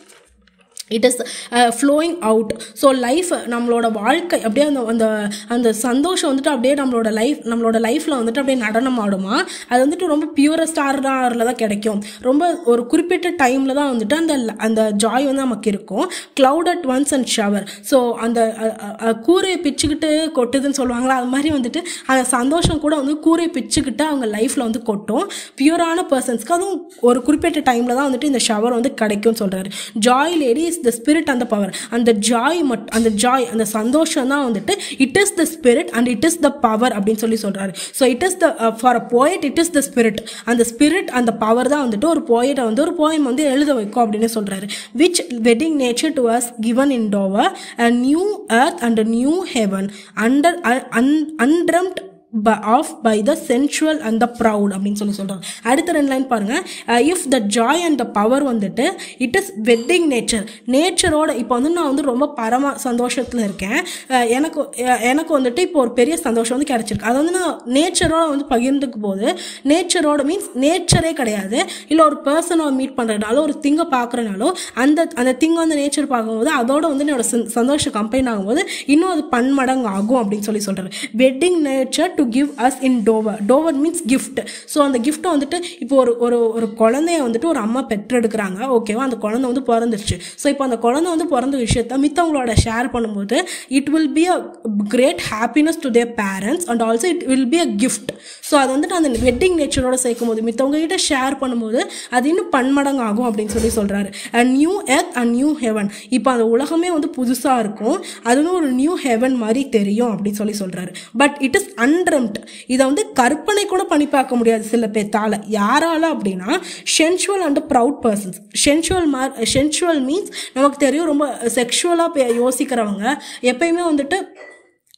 it is flowing out so life நம்மளோட வாழ்க்கை அப்படியே அந்த அந்த அந்த சந்தோஷம் வந்துட்டு அப்படியே நம்மளோட லைஃப் நம்மளோட லைஃப்பில் வந்துட்டு அப்படியே நடனம் ஆடுமா அது வந்துட்டு ரொம்ப பியூரஸ்ட் ஆரில் தான் கிடைக்கும் ரொம்ப ஒரு குறிப்பிட்ட டைமில் தான் வந்துட்டு அந்த அந்த ஜாய் வந்து நமக்கு இருக்கும் cloud at once and shower so அந்த அ, அ, அ, கூரையை பிச்சுக்கிட்டு கொட்டுதுன்னு சொல்லுவாங்களா அது மாதிரி வந்துட்டு அந்த சந்தோஷம் கூட வந்து கூரையை பிச்சுக்கிட்டு அவங்க லைஃப்பில் வந்து கொட்டும் பியூரான பர்சன்ஸ்க்கு அதுவும் ஒரு குறிப்பிட்ட டைமில் தான் வந்துட்டு இந்த ஷவர் வந்து கிடைக்கும்னு சொல்கிறாரு joy lady is the spirit அந்த பவர் அந்த ஜாய் மட் அந்த ஜாய் அந்த சந்தோஷம் தான் வந்துட்டு it is the spirit and it is the power அப்படின்னு சொல்லி சொல்கிறாரு so it is the for a poet it is the spirit அந்த ஸ்பிரிட் அந்த பவர் தான் வந்துட்டு ஒரு போயட்டை வந்து ஒரு போயம் வந்து எழுத வைக்கும் அப்படின்னு சொல்கிறாரு which wedding nature to us given in dower a new earth and a new heaven under un, undreamt of by the sensual and the proud அப்படின்னு சொல்லி சொல்கிறாங்க அடுத்த ரெண்டு லைன் பாருங்க if the joy and the power வந்துட்டு it is wedding nature நேச்சரோட இப்போ வந்து நான் வந்து ரொம்ப பரம சந்தோஷத்தில் இருக்கேன் அஹ் எனக்கு அஹ் எனக்கு வந்துட்டு இப்போ ஒரு பெரிய சந்தோஷம் வந்து கிடைச்சிருக்கு அதை வந்து நான் நேச்சரோட வந்து பகிர்ந்துக்கும் போது நேச்சரோட மீன்ஸ் நேச்சரே கிடையாது இல்லை ஒரு பர்சனை மீட் பண்ணுறதுனால ஒரு திங்கை பார்க்குறனாலோ அந்த அந்த திங்கை வந்து நேச்சர் பார்க்கும்போது அதோட வந்து என்னோட சந்- சந்தோஷம் கம்பைன் ஆகும்போது இன்னும் அது பன்மடங்கு ஆகும் அப்படின்னு சொல்லி சொல்கிறாரு wedding nature to give us in dower dower means gift so அந்த கிஃப்ட்டை வந்துட்டு இப்போ ஒரு ஒரு ஒரு குழந்தைய வந்துட்டு ஒரு அம்மா பெற்றெடுக்கிறாங்க ஓகேவா அந்த குழந்தை வந்து பிறந்துருச்சு ஸோ இப்போ அந்த குழந்தை வந்து பிறந்த விஷயத்த மித்தவங்களோட ஷேர் பண்ணும்போது it will be a great happiness to their parents and also it will be a gift so அது வந்துட்டு அந்த வெட்டிங் நேச்சரோட சேர்க்கும் போது மித்தவங்க கிட்ட ஷேர் பண்ணும்போது அது இன்னும் பன்மடங்கு ஆகும் அப்படின்னு சொல்லி சொல்கிறாரு a new earth and new heaven இப்போ அந்த உலகமே வந்து புதுசாக இருக்கும் அது வந்து ஒரு நியூ ஹெவன் மாதிரி தெரியும் அப்படின்னு சொல்லி சொல்கிறாரு பட் இட் இஸ் அன்ட்ரம்ட் இதை வந்து கற்பனை கூட பண்ணி பார்க்க முடியாது சில பேர்த்தால யாரால அப்படின்னா sensual and proud persons sensual மா சென்சுவல் மீன்ஸ் நமக்கு தெரியும் ரொம்ப செக்ஷுவலாக யோசிக்கிறவங்க எப்பயுமே வந்துட்டு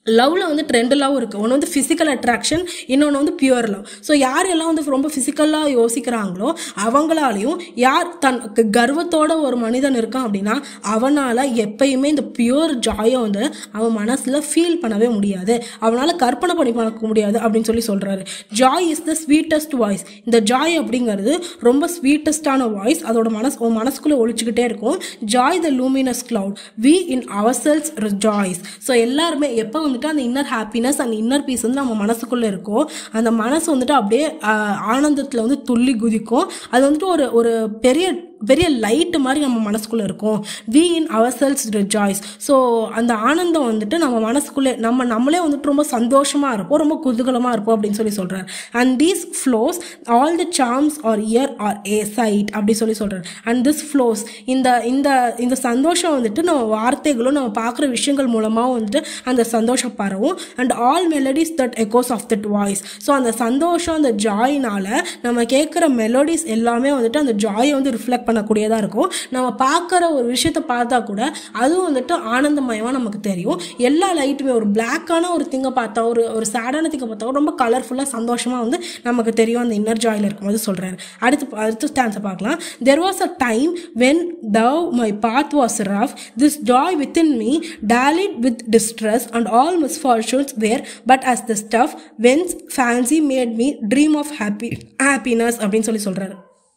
லவ்ல வந்து ரெண்டு லவ் இருக்கு ஒன்று வந்து ஃபிசிக்கல் அட்ராக்ஷன் இன்னொன்று வந்து பியூர் லவ் ஸோ யார் எல்லாம் வந்து ரொம்ப ஃபிசிக்கலாக யோசிக்கிறாங்களோ அவங்களாலையும் யார் தன் க- கர்வத்தோட ஒரு மனிதன் இருக்கான் அப்படின்னா அவனால் எப்பயுமே இந்த பியூர் ஜாயை வந்து அவன் மனசில் ஃபீல் பண்ணவே முடியாது அவனால் கற்பனை பண்ணி பார்க்க முடியாது அப்படின்னு சொல்லி சொல்கிறாரு joy is the sweetest voice இந்த ஜாய் அப்படிங்கிறது ரொம்ப ஸ்வீட்டஸ்டான வாய்ஸ் அதோட மனசு உன் மனசுக்குள்ளே ஒழிச்சுக்கிட்டே இருக்கும் joy the luminous cloud we in ourselves joys so எல்லாருமே எப்போ வந்துட்டு அந்த இன்னர் ஹாப்பினஸ் அந்த இன்னர் பீஸ் வந்து நம்ம மனசுக்குள்ளே இருக்கோ அந்த மனசு வந்துட்டு அப்படியே ஆனந்தத்தில் வந்து துள்ளி குதிக்கும் அது வந்துட்டு ஒரு ஒரு பெரிய பெரிய லைட் மாதிரி நம்ம மனசுக்குள்ளே இருக்கும் we in ourselves rejoice so அந்த ஆனந்தம் வந்துட்டு நம்ம மனசுக்குள்ளே நம்ம நம்மளே வந்துட்டு ரொம்ப சந்தோஷமாக இருப்போம் ரொம்ப குதூகலமாக இருப்போம் அப்படின்னு சொல்லி சொல்கிறார் and these flows all the charms or ear or a sight அப்படி சொல்லி சொல்கிறார் அண்ட் திஸ் ஃப்ளோஸ் இந்த இந்த இந்த சந்தோஷம் வந்துட்டு நம்ம வார்த்தைகளும் நம்ம பார்க்குற விஷயங்கள் மூலமாக வந்துட்டு அந்த சந்தோஷம் பரவும் and all melodies that echoes of that voice so அந்த சந்தோஷம் அந்த ஜாயினால நம்ம கேட்குற மெலோடிஸ் எல்லாமே வந்துட்டு அந்த ஜாயை வந்து ரிஃப்ளெக்ட் பண்ணக்கூடியதாக இருக்கும் நம்ம பார்க்குற ஒரு விஷயத்த பார்த்தா கூட அதுவும் வந்துட்டு ஆனந்தமயமாக நமக்கு தெரியும் எல்லா லைட்டுமே ஒரு பிளாக்கான ஒரு திங்கை பார்த்தா ஒரு ஒரு சேடான திங்கை பார்த்தா கூட ரொம்ப கலர்ஃபுல்லாக சந்தோஷமாக வந்து நமக்கு தெரியும் அந்த இன்னர் ஜாயில் இருக்கும்போது சொல்கிறாரு அடுத்து அடுத்த ஸ்டான்ஸை பார்க்கலாம் there was a time when though my path was rough this joy within me dallied with distress and all misfortunes were but as the stuff whence fancy made me dream of happy happiness அப்படின்னு சொல்லி சொல்கிறாரு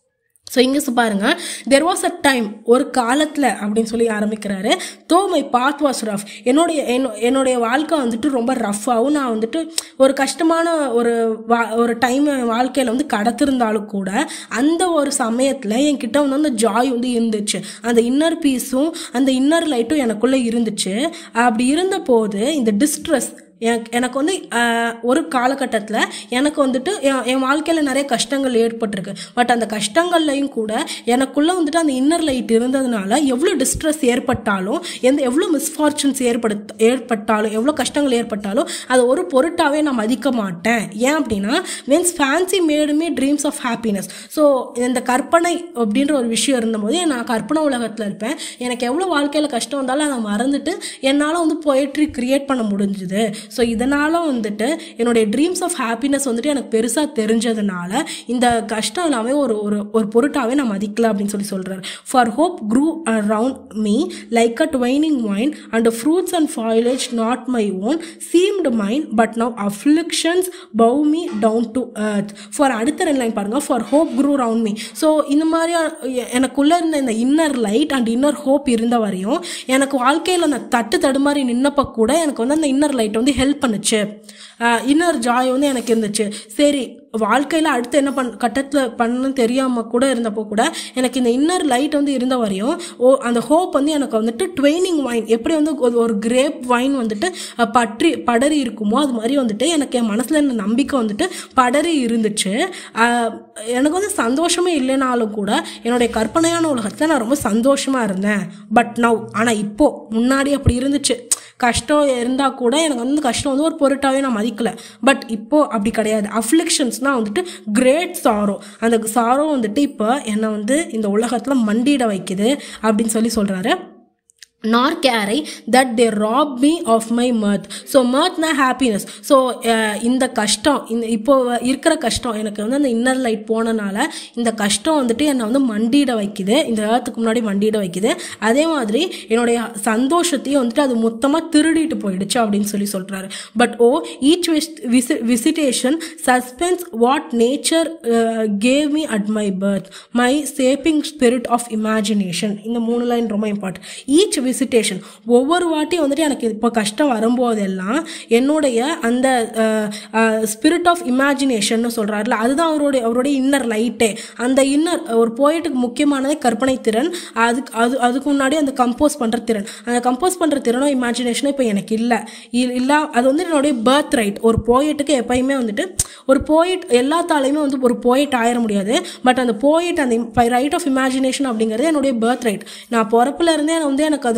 so இங்கே பாருங்க there was a time ஒரு காலத்தில் அப்படின்னு சொல்லி ஆரம்பிக்கிறாரு தோ மை பாத் வாஸ் ரஃப் என்னுடைய என்னோ- என்னுடைய வாழ்க்கை வந்துட்டு ரொம்ப ரஃப்பாகவும் நான் வந்துட்டு ஒரு கஷ்டமான ஒரு வா ஒரு டைம் வாழ்க்கையில் வந்து கடத்திருந்தாலும் கூட அந்த ஒரு சமயத்தில் என்கிட்ட வந்து அந்த ஜாய் வந்து இருந்துச்சு அந்த இன்னர் பீஸும் அந்த இன்னர் லைட்டும் எனக்குள்ளே இருந்துச்சு அப்படி இருந்த போது இந்த டிஸ்ட்ரெஸ் எனக்கு எனக்கு வந்து ஆஹ், ஒரு காலகட்டத்தில் எனக்கு வந்துட்டு என் என் வாழ்க்கையில் நிறைய கஷ்டங்கள் ஏற்பட்டிருக்கு பட் அந்த கஷ்டங்கள்லையும் கூட எனக்குள்ளே வந்துட்டு அந்த இன்னர் லைட் இருந்ததுனால எவ்வளோ டிஸ்ட்ரெஸ் ஏற்பட்டாலும் எந்த எவ்வளோ மிஸ்ஃபார்ச்சுன்ஸ் ஏற்படுத்த ஏற்பட்டாலும் எவ்வளோ கஷ்டங்கள் ஏற்பட்டாலும் அதை ஒரு பொருட்டாவே நான் மதிக்க மாட்டேன் ஏன் அப்படின்னா means fancy made me dreams of happiness so இந்த கற்பனை அப்படின்ற ஒரு விஷயம் இருந்தபோது நான் கற்பனை உலகத்தில் இருப்பேன் எனக்கு எவ்வளோ வாழ்க்கையில் கஷ்டம் வந்தாலும் அதை மறந்துட்டு என்னால் வந்து போயட்ரி கிரியேட் பண்ண முடிஞ்சுது ஸோ இதனால் வந்துட்டு என்னுடைய ட்ரீம்ஸ் ஆஃப் ஹாப்பினஸ் வந்துட்டு எனக்கு பெருசாக தெரிஞ்சதுனால இந்த கஷ்டம் எல்லாமே ஒரு ஒரு ஒரு பொருட்டாவே நான் மதிக்கல அப்படின்னு சொல்லி சொல்கிறார் for hope grew around me like a twining mind and fruits and foliage not my own seemed mind but now afflictions bow me down to earth for அடுத்த ரெண்டு லைன் பாருங்க for hope grew round me so இந்த மாதிரி எ- எனக்குள்ள இருந்த இந்த inner light and inner hope இருந்த வரையும் எனக்கு வாழ்க்கையில் அந்த தட்டு தடுமாறி நின்னப்ப கூட எனக்கு வந்து அந்த இன்னர் லைட் வந்து ஹெல்ப் பண்ணுச்சு இன்னர் ஜாய் வந்து எனக்கு இருந்துச்சு சரி வாழ்க்கையில் அடுத்து என்ன பண் கட்டத்தில் பண்ண தெரியாமல் கூட இருந்தப்போ கூட எனக்கு இந்த இன்னர் லைட் வந்து இருந்த வரையும் ஓ அந்த ஹோப் வந்து எனக்கு வந்துட்டு ட்வைனிங் வைன் எப்படி வந்து ஒரு- ஒரு கிரேப் வைன் வந்துட்டு அஹ், பற்றி படரி இருக்குமோ அது மாதிரி வந்துட்டு எனக்கு என் மனசில் இருந்த நம்பிக்கை வந்துட்டு படரி இருந்துச்சு அஹ், எனக்கு வந்து சந்தோஷமே இல்லைனாலும் கூட என்னுடைய கற்பனையான உலகத்தில் நான் ரொம்ப சந்தோஷமாக இருந்தேன் பட் நவ் ஆனால் இப்போ முன்னாடி அப்படி இருந்துச்சு கஷ்டம் இருந்தால் கூட எனக்கு வந்து கஷ்டம் வந்து ஒரு பொருட்டாவே நான் மதிக்கல பட் இப்போ அப்படி கிடையாது அஃப்ளிக்ஷன்ஸ்னால் வந்துட்டு கிரேட் சாரோ அந்த சாரோ வந்துட்டு இப்போ என்னை வந்து இந்த உலகத்தில் மண்டியிட வைக்குது அப்படின்னு சொல்லி சொல்கிறாரு nor care I that they rob me of my mirth so மர்த்னா ஹாப்பினஸ் ஸோ இந்த கஷ்டம் இந்த இப்போ இருக்கிற கஷ்டம் எனக்கு வந்து அந்த இன்னர் லைட் போனனால இந்த கஷ்டம் வந்துட்டு என்னை வந்து மண்டியிட வைக்குது இந்த ஏர்த்துக்கு முன்னாடி மண்டியிட வைக்குது அதே மாதிரி என்னுடைய சந்தோஷத்தையும் வந்துட்டு அது மொத்தமாக திருடிட்டு போயிடுச்சு அப்படின்னு சொல்லி சொல்கிறாரு but oh each visitation suspends what nature gave me at my birth my shaping spirit of imagination இந்த மூணு லைன் ரொம்ப இம்பார்ட்டன்ட் ஈச் விசிட்டேஷன் ஒவ்வொரு வாட்டியும் வந்துட்டு எனக்கு இப்போ கஷ்டம் வரும்போதெல்லாம் என்னுடைய அந்த ஸ்பிரிட் ஆஃப் இமேஜினேஷன் சொல்கிறாருல அதுதான் அவருடைய அவருடைய இன்னர் லைட்டே அந்த இன்னர் ஒரு போயிட்டுக்கு முக்கியமானதே கற்பனை திறன் அதுக்கு அது அதுக்கு முன்னாடி அந்த கம்போஸ் பண்ணுற திறன் அந்த கம்போஸ் பண்ணுற திறனோ இமேஜினேஷனோ இப்போ எனக்கு இல்லை இல்லை அது வந்து என்னுடைய பர்த் ரைட் ஒரு போயிட்டுக்கு எப்பயுமே வந்துட்டு ஒரு போயிட் எல்லாத்தாலையுமே வந்து ஒரு போயிட் ஆயிட முடியாது பட் அந்த போயிட் அந்த ரைட் ஆஃப் இமேஜினேஷன் அப்படிங்கிறது என்னுடைய பர்த் ரைட் நான் பிறப்புல இருந்தே வந்து எனக்கு அது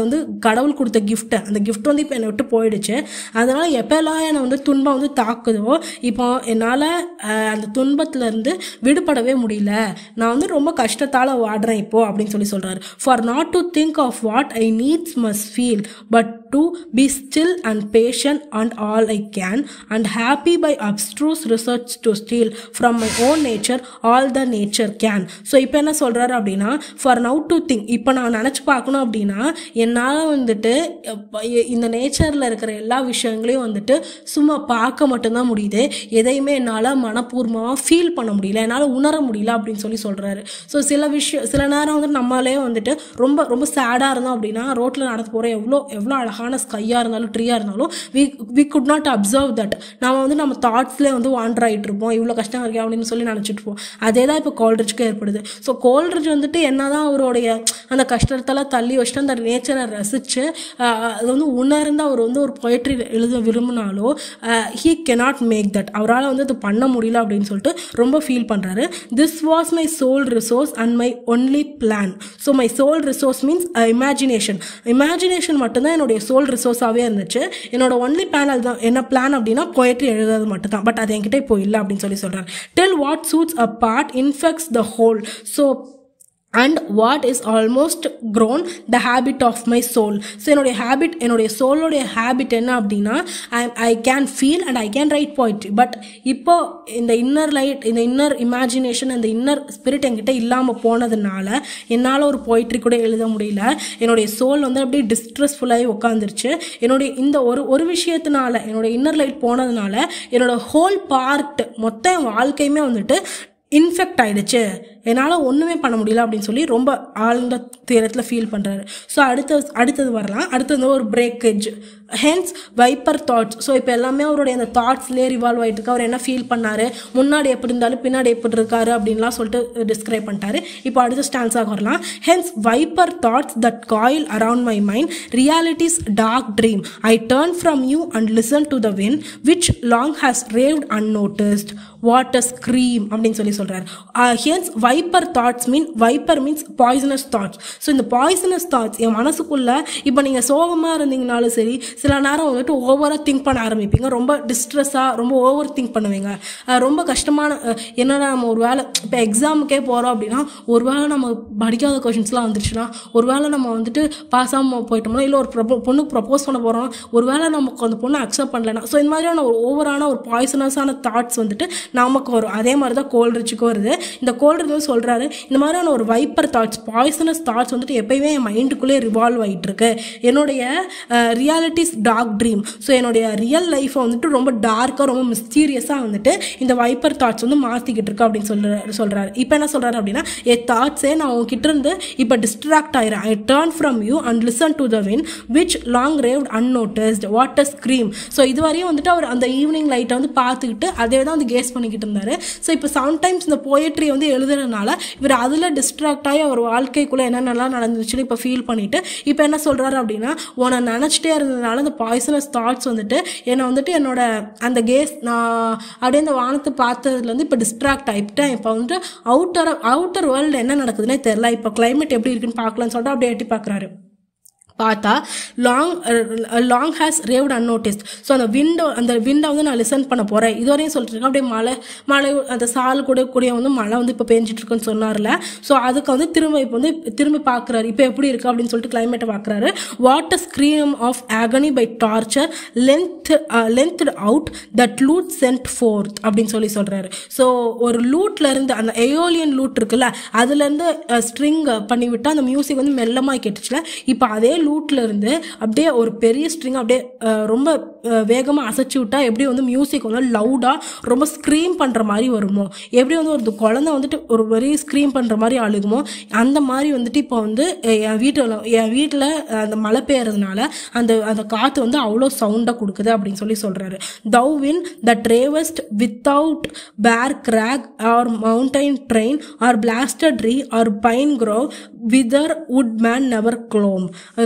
வந்து கடவுள் கொடுத்த gift அந்த gift வந்து இப்போ என்னை விட்டு போயிடுச்சு அதனால எப்பெல்லாம் என்னை வந்து துன்பம் வந்து தாக்குதோ இப்போ என்னால் அந்த துன்பத்துலேருந்து விடுபடவே முடியல நான் வந்து ரொம்ப கஷ்டத்தால் வாடுறேன் இப்போ அப்படின்னு சொல்லி சொல்கிறாரு for not to think of what I needs must feel but to be still and patient and all I can and happy by abstruse research to steal from my own nature all the nature can so இப்போ என்ன சொல்கிறாரு அப்படின்னா for now to think இப்போ நான் நினச்சி பார்க்கணும் அப்படின்னா என்னால் வந்துட்டு எப்ப- எ- இந்த நேச்சரில் இருக்கிற எல்லா விஷயங்களையும் வந்துட்டு சும்மா பார்க்க மட்டும்தான் முடியுது எதையுமே என்னால் மனப்பூர்வமாக ஃபீல் பண்ண முடியல என்னால் உணர முடியல அப்படின்னு சொல்லி சொல்கிறாரு ஸோ சில விஷயம் சில நேரம் வந்து நம்மளே வந்துட்டு ரொம்ப ரொம்ப சேடாக இருந்தோம் அப்படின்னா ரோட்டில் நடந்து போகிற எவ்வளோ எவ்வளோ அழகான ஸ்கையாக இருந்தாலும் ட்ரீயாக இருந்தாலும் we we could not observe that நம்ம வந்து நம்ம தாட்ஸ்லேயே வந்து வாண்டர் ஆகிட்டு இருப்போம் இவ்வளோ கஷ்டம் இருக்கே அப்படின்னு சொல்லி நினச்சிட்டு இருப்போம் அதே தான் இப்போ கோல்ட்ரிட்ஜ்க்கு ஏற்படுது ஸோ கோல்ட்ரிட்ஜ் வந்துட்டு என்னதான் அவருடைய அந்த கஷ்டத்தெல்லாம் தள்ளி வச்சுட்டு அந்த நேச்சரை ரசித்து அது வந்து உணர்ந்து அவர் வந்து ஒரு பொயட்ரி எழுத விரும்பினாலோ ஹீ cannot மேக் தட் அவரால் வந்து அது பண்ண முடியல அப்படின்னு சொல்லிட்டு ரொம்ப ஃபீல் பண்ணுறாரு this was my soul resource and my only plan so my soul resource means imagination imagination மட்டும்தான் என்னுடைய சோல் ரிசோர்ஸாகவே இருந்துச்சு என்னோட ஒன்லி பிளான் அதுதான் என்ன பிளான் அப்படின்னா பொயட்ரி எழுதுறது மட்டும்தான் பட் அது என்கிட்ட இப்போ இல்லை அப்படின்னு சொல்லி சொல்கிறார் tell what suits a part infects the whole so and what is almost grown the habit of my soul so என்னுடைய ஹேபிட் என்னுடைய சோலோடைய ஹேபிட் என்ன அப்படின்னா I I can feel and I can write poetry but இப்போ இந்த inner light இந்த inner imagination இந்த inner spirit என்கிட்ட இல்லாமல் போனதுனால என்னால் ஒரு poetry கூட எழுத முடியல என்னுடைய சோல் வந்து அப்படியே டிஸ்ட்ரெஸ்ஃபுல்லாகி உட்காந்துருச்சு என்னுடைய இந்த ஒரு ஒரு விஷயத்தினால என்னுடைய இன்னர் லைட் போனதுனால என்னோட ஹோல் பார்ட் மொத்த என் வாழ்க்கையுமே வந்துட்டு இன்ஃபெக்ட் ஆயிடுச்சு என்னால் ஒன்றுமே பண்ண முடியல அப்படின்னு சொல்லி ரொம்ப ஆழ்ந்த துயரத்தில் ஃபீல் பண்ணுறாரு ஸோ அடுத்த அடுத்தது வரலாம் அடுத்தது வந்து ஒரு பிரேக்கேஜ் ஹென்ஸ் வைப்பர் தாட்ஸ் ஸோ இப்போ எல்லாமே அவருடைய அந்த தாட்ஸ்லேயே ரிவால்வ் ஆகிட்டு இருக்கு அவர் என்ன ஃபீல் பண்ணாரு முன்னாடி எப்படி இருந்தாலும் பின்னாடி எப்படி இருக்காரு அப்படின்லாம் சொல்லிட்டு டிஸ்கிரைப் பண்ணிட்டாரு இப்போ அடுத்த ஸ்டான்ஸாக வரலாம் hence viper thoughts that coil around my mind realities dark dream I turn from you and listen to the wind which long has raved unnoticed what a scream அப்படின்னு சொல்லி சொல்கிறார் hence viper thoughts mean viper means poisonous thoughts so இந்த poisonous thoughts என் மனசுக்குள்ள இப்போ நீங்கள் சோகமாக இருந்தீங்கனாலும் சரி சில நேரம் வந்துட்டு ஓவராக திங்க் பண்ண ஆரம்பிப்பீங்க ரொம்ப டிஸ்ட்ரெஸ்ஸாக ரொம்ப ஓவர் திங்க் பண்ணுவீங்க அஹ் ரொம்ப கஷ்டமான அஹ் என்னடா நம்ம ஒரு வேலை இப்போ எக்ஸாமுக்கே போகிறோம் அப்படின்னா ஒரு வேளை நம்ம படிக்காத கொஷின்ஸ்லாம் வந்துருச்சுன்னா ஒரு வேளை நம்ம வந்துட்டு பாஸ் ஆகாமல் போயிட்டோம்னா இல்லை ஒரு ப்ரொபோ பொண்ணுக்கு ப்ரப்போஸ் பண்ண போகிறோம் ஒரு வேளை நமக்கு அந்த பொண்ணு அக்செப்ட் பண்ணலனா ஸோ இந்த மாதிரியான ஒரு ஓவரான ஒரு பாய்சனஸான தாட்ஸ் வந்துட்டு நமக்கு வரும் அதே மாதிரி தான் கோல்ட்ரிச்சுக்கும் வருது இந்த கோல்ட்ரிச் வந்து சொல்கிறாரு இந்த மாதிரியான ஒரு வைப்பர் தாட்ஸ் பாய்சனஸ் தாட்ஸ் வந்துட்டு எப்பயுமே என் மைண்டுக்குள்ளே ரிவால்வ் ஆகிட்டு இருக்கு என்னுடைய ரியாலிட்டிஸ் டார்க் ட்ரீம் ஸோ என்னுடைய ரியல் லைஃப்பை வந்துட்டு ரொம்ப டார்க்காக ரொம்ப மிஸ்டீரியஸாக வந்துட்டு இந்த வைப்பர் தாட்ஸ் வந்து மாற்றிக்கிட்டு இருக்கு அப்படின்னு சொல்கிறாரு சொல்கிறாரு இப்போ என்ன சொல்கிறாரு அப்படின்னா என் தாட்ஸே நான் உங்ககிட்ட இருந்து இப்போ டிஸ்ட்ராக்ட் ஆயிரேன் I turn from you and listen to the wind which long raved unnoticed what a scream so இதுவரையும் வந்துட்டு அவர் அந்த ஈவினிங் லைட்டை வந்து பார்த்துக்கிட்டு அதே தான் வந்து கேஸ் பண்ணிக்கிட்டு இருந்தார் ஸோ இப்போ சம்டைம்ஸ் இந்த போயட்ரி வந்து எழுதுறதுனால இவர் அதில் டிஸ்ட்ராக்ட் ஆகி அவர் வாழ்க்கைக்குள்ளே என்னென்னலாம் நடந்துச்சுன்னு இப்போ ஃபீல் பண்ணிட்டு இப்போ என்ன சொல்கிறாரு அப்படின்னா உன்னை நினச்சிட்டே இருந்ததுனால அந்த பாய்சனஸ் தாட்ஸ் வந்துட்டு என்னை வந்துட்டு என்னோட அந்த கேஸ் நான் அப்படியே இந்த வானத்தை பார்த்ததுலேருந்து இப்போ டிஸ்ட்ராக்ட் ஆகிட்டேன் இப்போ வந்துட்டு அவுட்டர் அவுட்டர் வேர்ல்டு என்ன நடக்குதுன்னே தெரில இப்போ climate எப்படி இருக்குன்னு பார்க்கலான்னு சொல்லிட்டு அப்படியே எட்டி பார்க்குறாரு பார்த்தா long long has raved unnoticed so அந்த விண்டோ அந்த விண்டோ வந்து நான் லிசன் பண்ண போகிறேன் இதுவரையும் சொல்லிட்டு இருக்கேன் அப்படியே மழை மழை அந்த சால் கூட கூடிய வந்து மழை வந்து இப்போ பெஞ்சிட்டு இருக்குன்னு சொன்னார்ல ஸோ அதுக்கு வந்து திரும்ப இப்போ வந்து திரும்பி பார்க்குறாரு இப்போ எப்படி இருக்கு அப்படின்னு சொல்லிட்டு கிளைமேட்டை பார்க்குறாரு what a scream of agony by torture length length out that lute sent forth அப்படின்னு சொல்லி சொல்கிறாரு ஸோ ஒரு லூட்ல இருந்து அந்த எயோலியன் லூட் இருக்குல்ல அதுலேருந்து ஸ்ட்ரிங் பண்ணி விட்டு அந்த மியூசிக் வந்து மெல்லமாக கேட்டுச்சுல இப்போ அதே லூட்ல இருந்து அப்படியே ஒரு பெரிய ஸ்ட்ரிங் அப்படியே அஹ், ரொம்ப வேகமாக அசைச்சு விட்டா எப்படி வந்து மியூசிக் வந்து லவுடாக ரொம்ப ஸ்க்ரீம் பண்ணுற மாதிரி வருமோ எப்படி வந்து ஒரு குழந்தை வந்துட்டு ஒரு வெரி ஸ்க்ரீம் பண்ணுற மாதிரி அழுகுமோ அந்த மாதிரி வந்துட்டு இப்போ வந்து அஹ், என் வீட்டில் என் வீட்டில் அந்த மழை பெய்யறதுனால அந்த அந்த காற்று வந்து அவ்வளோ சவுண்டாக கொடுக்குது அப்படின்னு சொல்லி சொல்கிறாரு thou wind the ravest without bare crag or mountain train or blasted tree or pine grove whither woodman never clomb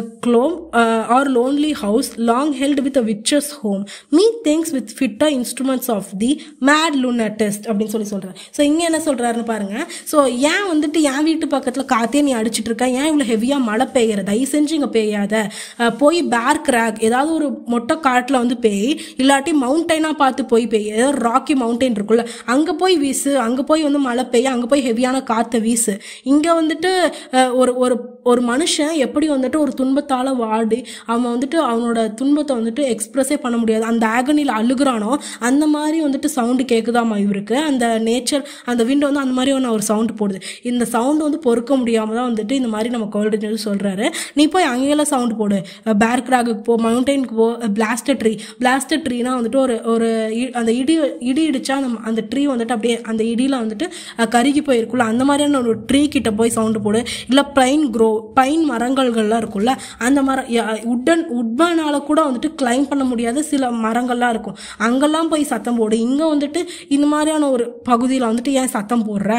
clomb uh, or lonely house long held with a witch's home me thinks with fitter instruments of the mad lunatist அப்படின்னு சொல்லி சொல்றாரு so இங்க என்ன சொல்றாருன்னு பாருங்க so ஏன் வந்துட்டு என் வீட்டு பக்கத்துல காத்தே நீ அடிச்சிட்டு இருக்க ஏன் இவ்வளவு ஹெவியா மழை பெய்யற தயவு செஞ்சு இங்க பெய்யாத அஹ், போய் பேர் கிராக் ஏதாவது ஒரு மொட்டை காட்டுல வந்து பெய் இல்லாட்டி மவுண்டைனா பார்த்து போய் பெய் ஏதாவது ராக்கி மவுண்டைன் இருக்குல்ல அங்க போய் வீசு அங்க போய் வந்து மழை பெய்ய அங்க போய் ஹெவியான காத்தை வீசு இங்க வந்துட்டு அஹ், ஒரு ஒரு ஒரு மனுஷன் எப்படி வந்துட்டு ஒரு துன்பத்தால வாடி அவன் வந்துட்டு அவனோட துன்பத்தை வந்துட்டு எக்ஸ்பிரஸே பண்ண முடியாது அந்த ஆகனியில் அழுகுறானோ அந்த மாதிரி வந்துட்டு சவுண்டு கேட்குதாமா இவருக்கு அந்த நேச்சர் அந்த விண்டோ வந்து அந்த மாதிரி ஒன்று ஒரு சவுண்டு போடுது இந்த சவுண்டு வந்து பொறுக்க முடியாம தான் வந்துட்டு இந்த மாதிரி நம்ம கோல்டு சொல்றாரு நீ போய் அங்கெல்லாம் சவுண்டு போடு பேர் கிராகுக்கு போ மவுண்டெயினுக்கு போ பிளாஸ்டர் ட்ரீ பிளாஸ்டர் ட்ரீனா வந்துட்டு ஒரு ஒரு இ- அந்த இடி இடி இடிச்சா அந்த அந்த ட்ரீ வந்துட்டு அப்படியே அந்த இடியில வந்துட்டு அஹ், கருகி போயிருக்குல்ல அந்த மாதிரியான ஒரு ட்ரீ கிட்ட போய் சவுண்டு போடு இல்லை பைன் க்ரோ பைன் மரங்கள்கள்லாம் இருக்குல்ல அந்த மரம் உட்டன் உட்பனால கூட வந்துட்டு கிளைம் பண்ண முடியாத சில மரங்கள்லாம் இருக்கும் அங்கெல்லாம் போய் சத்தம் போடு இங்கே வந்துட்டு இந்த மாதிரியான ஒரு பகுதியில் வந்துட்டு ஏன் சத்தம் போடுற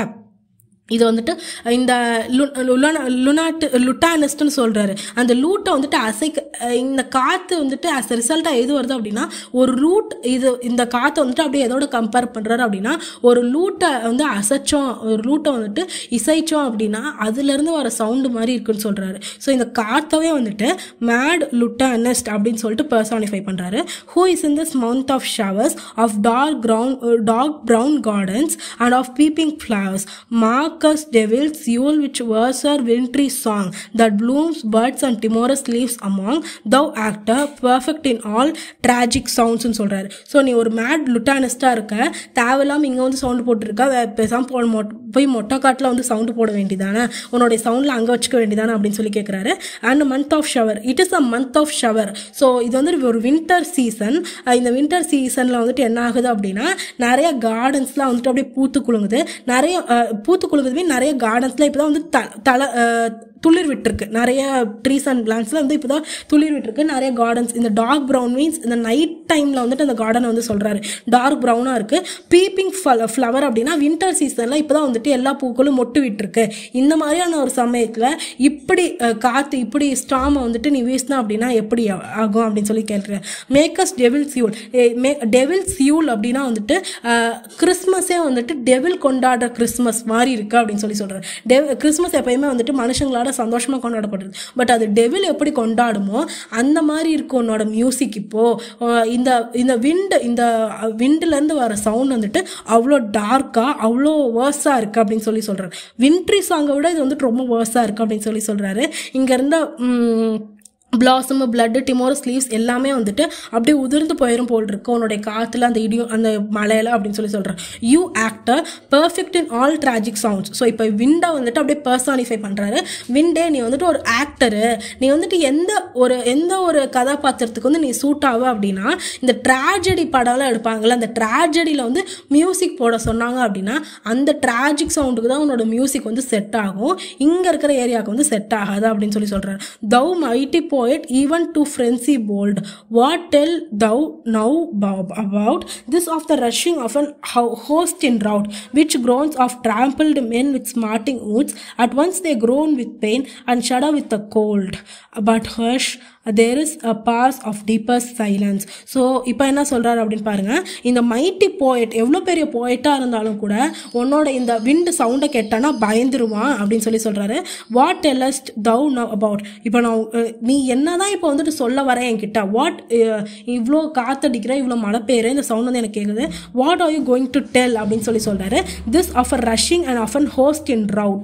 இது வந்துட்டு இந்த லு- லுலன- லுனாட்டு லுட்டானிஸ்ட்னு சொல்றாரு அந்த லூட்டை வந்துட்டு அசைக்க அஹ் இந்த காத்து வந்துட்டு அஸ் ரிசல்ட்டாக எது வருது அப்படின்னா ஒரு லூட் இது இந்த காத்தை வந்துட்டு அப்படியே எதோட கம்பேர் பண்றாரு அப்படின்னா ஒரு லூட்டை வந்து அசைச்சோம் ஒரு லூட்டை வந்துட்டு இசைச்சோம் அப்படின்னா அதுல இருந்து வர சவுண்டு மாதிரி இருக்குன்னு சொல்றாரு ஸோ இந்த காத்தவே வந்துட்டு மேட் லுட்டானிஸ்ட் அப்படின்னு சொல்லிட்டு பர்சானிஃபை பண்றாரு who is in this mount of showers of dark ground dark brown gardens and of peeping flowers. Marcus Devil's Yule, which was her wintry song that blooms buds and timorous leaves among, thou actor, perfect in all tragic sounds ன்னு சொல்றாரு so நீ ஒரு mat லுட்டானிஸ்டாக இருக்க தேவையில்லாம இங்கே வந்து sound போட்டிருக்க வே- பேசாம போ மொட் போய் மொட்டை காட்டில் வந்து சவுண்டு போட வேண்டியதானே உன்னுடைய சவுண்டில் அங்கே வச்சுக்க வேண்டியதானே அப்படின்னு சொல்லி கேட்குறாரு and month of shower it is a month of shower so இது வந்து ஒரு வின்டர் சீசன் இந்த வின்டர் சீசனில் வந்துட்டு என்ன ஆகுது அப்படின்னா நிறைய கார்டன்ஸ்லாம் வந்துட்டு அப்படியே பூத்து குலுங்குது நிறைய அஹ், பூத்து குலுங்குது mean நிறைய கார்டன்ஸ்லாம் இப்போ தான் வந்து த தலை அஹ், துளிர் விட்டுருக்கு நிறைய ட்ரீஸ் அண்ட் பிளான்ஸ்ல வந்து இப்போ தான் துளிர் விட்டுருக்கு நிறைய கார்டன்ஸ் இந்த டார்க் ப்ரௌன் மீன்ஸ் இந்த நைட் டைமில் வந்துட்டு அந்த கார்டனை வந்து சொல்கிறாரு டார்க் ப்ரௌனாக இருக்குது பீப்பிங் ஃப்ளவர் அப்படின்னா வின்டர் சீசனில் இப்போ தான் வந்துட்டு எல்லா பூக்களும் மொட்டு விட்டுருக்கு இந்த மாதிரியான ஒரு சமயத்தில் இப்படி அஹ், காத்து இப்படி ஸ்டாமை வந்துட்டு நீ வீசினா அப்படின்னா எப்படி ஆ- ஆகும் அப்படின்னு சொல்லி கேட்குறேன் makest devil yule devil yule அப்படின்னா வந்துட்டு கிறிஸ்மஸே வந்துட்டு டெவில் கொண்டாடுற கிறிஸ்மஸ் மாதிரி இருக்கு அப்படின்னு சொல்லி சொல்றாரு டெவ் கிறிஸ்மஸ் எப்பயுமே வந்துட்டு மனுஷங்களோட சந்தோஷமா கொண்டாடப்படுறது பட் அது டெவில் எப்படி கொண்டாடுமோ அந்த மாதிரி இருக்கும் உன்னோட மியூசிக் இப்போ அஹ் இந்த இந்த விண்டு இந்த விண்டுல இருந்து வர சவுண்ட் வந்துட்டு அவ்வளோ டார்க்கா அவ்வளோ வேர்ஸா இருக்கு அப்படின்னு சொல்லி சொல்றாரு வின்ட்ரி சாங்கை விட இது வந்துட்டு ரொம்ப வேர்ஸா இருக்கு அப்படின்னு சொல்லி சொல்றாரு இங்க இருந்த um, blossom blood timorous sleeves எல்லாமே வந்துட்டு அப்படியே உதிர்ந்து போயிரும் போல் இருக்கு உன்னுடைய காத்துல அந்த இடியும் அந்த மலையில அப்படின்னு சொல்லி சொல்றேன் you actor perfect in all tragic sounds so இப்போ விண்டை வந்துட்டு அப்படியே பர்சானிஃபை பண்றாரு விண்டே நீ வந்துட்டு ஒரு ஆக்டரு நீ வந்துட்டு எந்த ஒரு எந்த ஒரு கதாபாத்திரத்துக்கு வந்து நீ சூட் ஆவ அப்படின்னா இந்த ட்ராஜடி படம்லாம் எடுப்பாங்கல்ல அந்த ட்ராஜடியில் வந்து மியூசிக் போட சொன்னாங்க அப்படின்னா அந்த ட்ராஜிக் சவுண்டுக்கு தான் உன்னோட மியூசிக் வந்து செட் ஆகும் இங்க இருக்கிற ஏரியாவுக்கு வந்து செட் ஆகாது அப்படின்னு சொல்லி சொல்றாரு thou mighty poet even to frenzy bold. What tell thou now Bob, about this of the rushing of an ho- host in rout, which groans of trampled men with smarting wounds, at once they groan with pain and shudder with the cold. But hush, there is a pause of deepest silence. So இப்போ என்ன சொல்றாரு அப்படின்னு பாருங்க இந்த mighty poet எவ்வளோ பெரிய போயட்டாக இருந்தாலும் கூட உன்னோட இந்த விண்டு சவுண்டை கேட்டானா பயந்துருவான் அப்படின்னு சொல்லி சொல்றாரு what tellest thou now about இப்போ நான் அஹ், நீ என்னதான் இப்போ வந்துட்டு சொல்ல வர என்கிட்ட வாட் இவ்வளோ காத்தடிக்கிற இவ்வளோ மழை பெய்யுற இந்த சவுண்ட் வந்து எனக்கு கேட்குது what are you going to tell அப்படின்னு சொல்லி சொல்றாரு this of a rushing and of an host in rout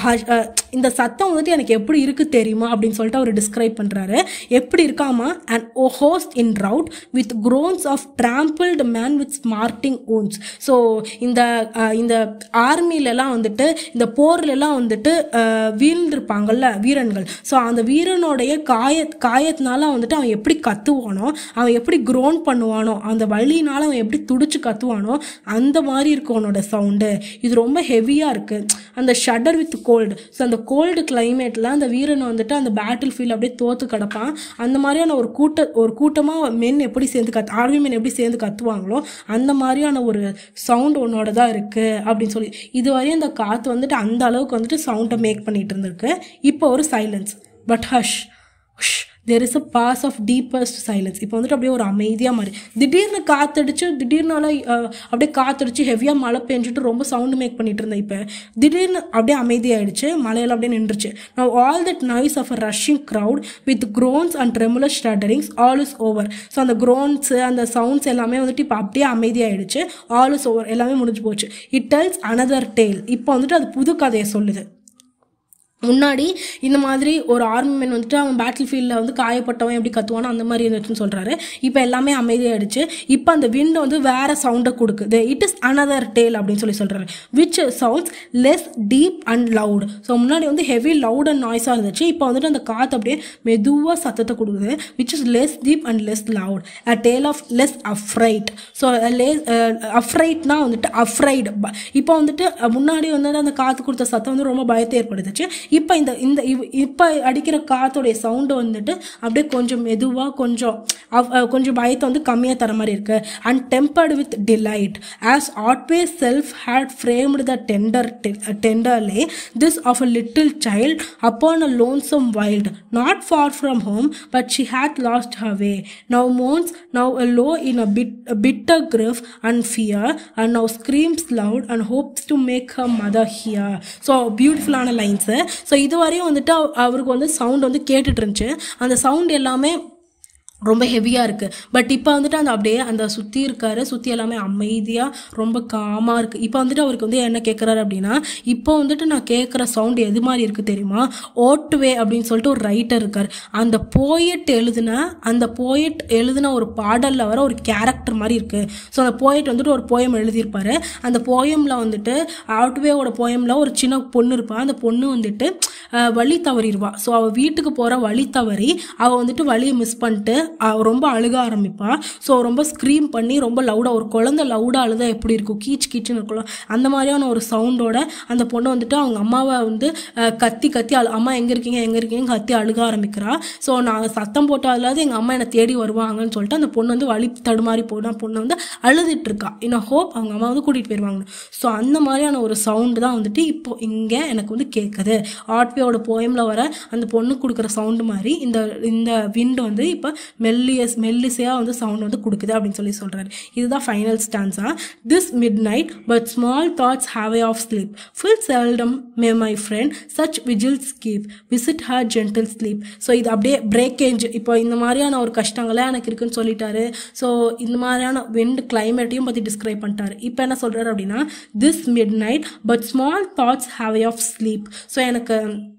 இந்த சத்தம் வந்துட்டு எனக்கு எப்படி இருக்கு தெரியுமா அப்படின்னு சொல்லிட்டு அவர் டிஸ்கிரைப் பண்றாரு எப்படி இருக்காமா and oh host in rout with groans of trampled man with smarting wounds so இந்த அஹ், இந்த ஆர்மிலெலாம் வந்துட்டு இந்த போர்லெலாம் வந்துட்டு அஹ், வீழ்ந்திருப்பாங்கல்ல வீரன்கள் ஸோ அந்த வீரனுடைய காய காயத்தினால வந்துட்டு அவன் எப்படி கத்துவானோ அவன் எப்படி groan பண்ணுவானோ அந்த வலியினால அவன் எப்படி துடிச்சு கத்துவானோ அந்த மாதிரி இருக்கும் அவனோட சவுண்டு இது ரொம்ப ஹெவியாக இருக்கு அந்த ஷட்டர் வித் கோல்டு ஸோ அந்த கோல்டு கிளைமேட்டில் அந்த வீரன் வந்துட்டு அந்த பேட்டில் ஃபீல்ட் அப்படியே தோத்து கிடப்பான் அந்த மாதிரியான ஒரு கூட்ட ஒரு கூட்டமாக மென் எப்படி சேர்ந்து கத் ஆர்மி மென் எப்படி சேர்ந்து கத்துவாங்களோ அந்த மாதிரியான ஒரு சவுண்ட் உன்னோட தான் இருக்கு அப்படின்னு சொல்லி இதுவரையும் அந்த காற்று வந்துட்டு அந்த அளவுக்கு வந்துட்டு சவுண்டை மேக் பண்ணிட்டு இருந்திருக்கு இப்போ ஒரு silence but hush there is a pause of deepest silence இப்போ வந்துட்டு அப்படியே ஒரு அமைதியாக மாதிரி திடீர்னு காத்தடிச்சு திடீர்னால அஹ், அப்படியே காத்தடிச்சு ஹெவியாக மழை பெஞ்சிட்டு ரொம்ப சவுண்டு மேக் பண்ணிட்டு இருந்தேன் இப்போ திடீர்னு அப்படியே அமைதியாயிடுச்சு மழையெல்லாம் அப்படியே நின்றுச்சு நான் all that noise of a rushing crowd with groans and tremulous shudderings all is over so அந்த க்ரோன்ஸு அந்த சவுண்ட்ஸ் எல்லாமே வந்துட்டு இப்போ அப்படியே அமைதியாயிடுச்சு ஆல் இஸ் ஓவர் எல்லாமே முடிஞ்சு போச்சு இட் டெல்ஸ் அனதர் டேல் இப்போ வந்துட்டு அது புது கதையை சொல்லுது முன்னாடி இந்த மாதிரி ஒரு ஆர்மி மேன் வந்துட்டு அவன் பேட்டில் ஃபீல்டில் வந்து காயப்பட்டவன் எப்படி கத்துவானோ அந்த மாதிரி இருந்துச்சுன்னு சொல்கிறாரு இப்போ எல்லாமே அமைதியாயிடுச்சு இப்போ அந்த விண்ட் வந்து வேற சவுண்டை கொடுக்குது இட் இஸ் அனதர் டேல் அப்படின்னு சொல்லி சொல்கிறாரு which sounds less deep and loud so முன்னாடி வந்து ஹெவி லவுட் அண்ட் நாய்ஸாக இருந்துச்சு இப்போ வந்துட்டு அந்த காற்று அப்படியே மெதுவாக சத்தத்தை கொடுக்குது which is less deep and less loud a tale of less afraid so less அஃப்ரைட்னா வந்துட்டு அஃப்ரைட் இப்போ வந்துட்டு அஹ், முன்னாடி வந்து அந்த காற்று கொடுத்த சத்தம் வந்து ரொம்ப பயத்தை ஏற்படுத்துச்சு இப்போ இந்த இந்த இவ்- இப்போ அடிக்கிற காத்தோடைய சவுண்டு வந்துட்டு அப்படியே கொஞ்சம் மெதுவாக கொஞ்சம் அவ்- அஹ், கொஞ்சம் பயத்தை வந்து கம்மியாக தர மாதிரி இருக்கு and tempered with delight as Otway self had framed the tender tender lay this of a little child upon a lonesome wild not far from home but she had lost her way now moans now a low in a bit a bitter grief and fear and now screams loud and hopes to make her mother hear so பியூட்டிஃபுல்லான lines so இதுவரையும் வந்துட்டு அவ- அவருக்கு வந்து sound வந்து கேட்டுட்டு இருந்துச்சு அந்த சவுண்ட் எல்லாமே ரொம்ப ஹெவியாக இருக்குது பட் இப்போ வந்துட்டு அந்த அப்படியே அந்த சுற்றி இருக்காரு சுற்றி எல்லாமே அமைதியாக ரொம்ப காமாக இருக்குது இப்போ வந்துட்டு அவருக்கு வந்து என்ன கேட்குறாரு அப்படின்னா இப்போ வந்துட்டு நான் கேட்குற சவுண்ட் எது மாதிரி இருக்குது தெரியுமா ஓட்டுவே அப்படின்னு சொல்லிட்டு ஒரு ரைட்டர் இருக்கார் அந்த போயட் எழுதின அந்த போயட் எழுதின ஒரு பாடலில் வர ஒரு கேரக்டர் மாதிரி இருக்குது ஸோ அந்த போயட் வந்துட்டு ஒரு போயம் எழுதியிருப்பாரு அந்த போயமில் வந்துட்டு ஆட்வேவோட போயமில் ஒரு சின்ன பொண்ணு இருப்பா அந்த பொண்ணு வந்துட்டு அஹ், வழி தவறிடுவா ஸோ அவள் வீட்டுக்கு போகிற வழி தவறி அவள் வந்துட்டு வழியை மிஸ் பண்ணிட்டு அவ ரொம்ப அழுக ஆரம்பிப்பா ஸோ ரொம்ப ஸ்க்ரீம் பண்ணி ரொம்ப லவுடாக ஒரு குழந்தை லவுடாக அழுதா எப்படி இருக்கும் கீச் கீச்சுன்னு இருக்கும்ல அந்த மாதிரியான ஒரு சவுண்டோட அந்த பொண்ணு வந்துட்டு அவங்க அம்மாவை வந்து அஹ், கத்தி கத்தி அழு அம்மா எங்கே இருக்கீங்க எங்கே இருக்கீங்க கத்தி அழுக ஆரம்பிக்கிறா ஸோ நான் சத்தம் போட்டாலாவது எங்கள் அம்மா என்னை தேடி வருவாங்கன்னு சொல்லிட்டு அந்த பொண்ணு வந்து வழி தடுமாறி போன பொண்ணு வந்து அழுதுட்டு இருக்கா இன்னும் ஹோப் அவங்க அம்மா வந்து கூட்டிகிட்டு போயிடுவாங்க ஸோ அந்த மாதிரியான ஒரு சவுண்டு தான் வந்துட்டு இப்போ இங்கே எனக்கு வந்து கேட்குது ஆட்வியோட போயமில் வர அந்த பொண்ணு கொடுக்குற சவுண்டு மாதிரி இந்த இந்த விண்டு வந்து இப்போ மெல்லியஸ் மெல்லிசையாக வந்து சவுண்ட் வந்து கொடுக்குது அப்படின்னு சொல்லி சொல்கிறாரு இதுதான் final stanza this midnight but small thoughts have of sleep full seldom may my friend such vigil keep visit her gentle sleep so இது அப்படியே பிரேக்கேஜ் இப்போ இந்த மாதிரியான ஒரு கஷ்டங்களே எனக்கு இருக்குன்னு சொல்லிட்டாரு ஸோ இந்த மாதிரியான வெண்ட் கிளைமேட்டையும் பற்றி டிஸ்கிரைப் பண்ணிட்டாரு இப்போ என்ன சொல்கிறாரு அப்படின்னா this midnight but small thoughts have of sleep so எனக்கு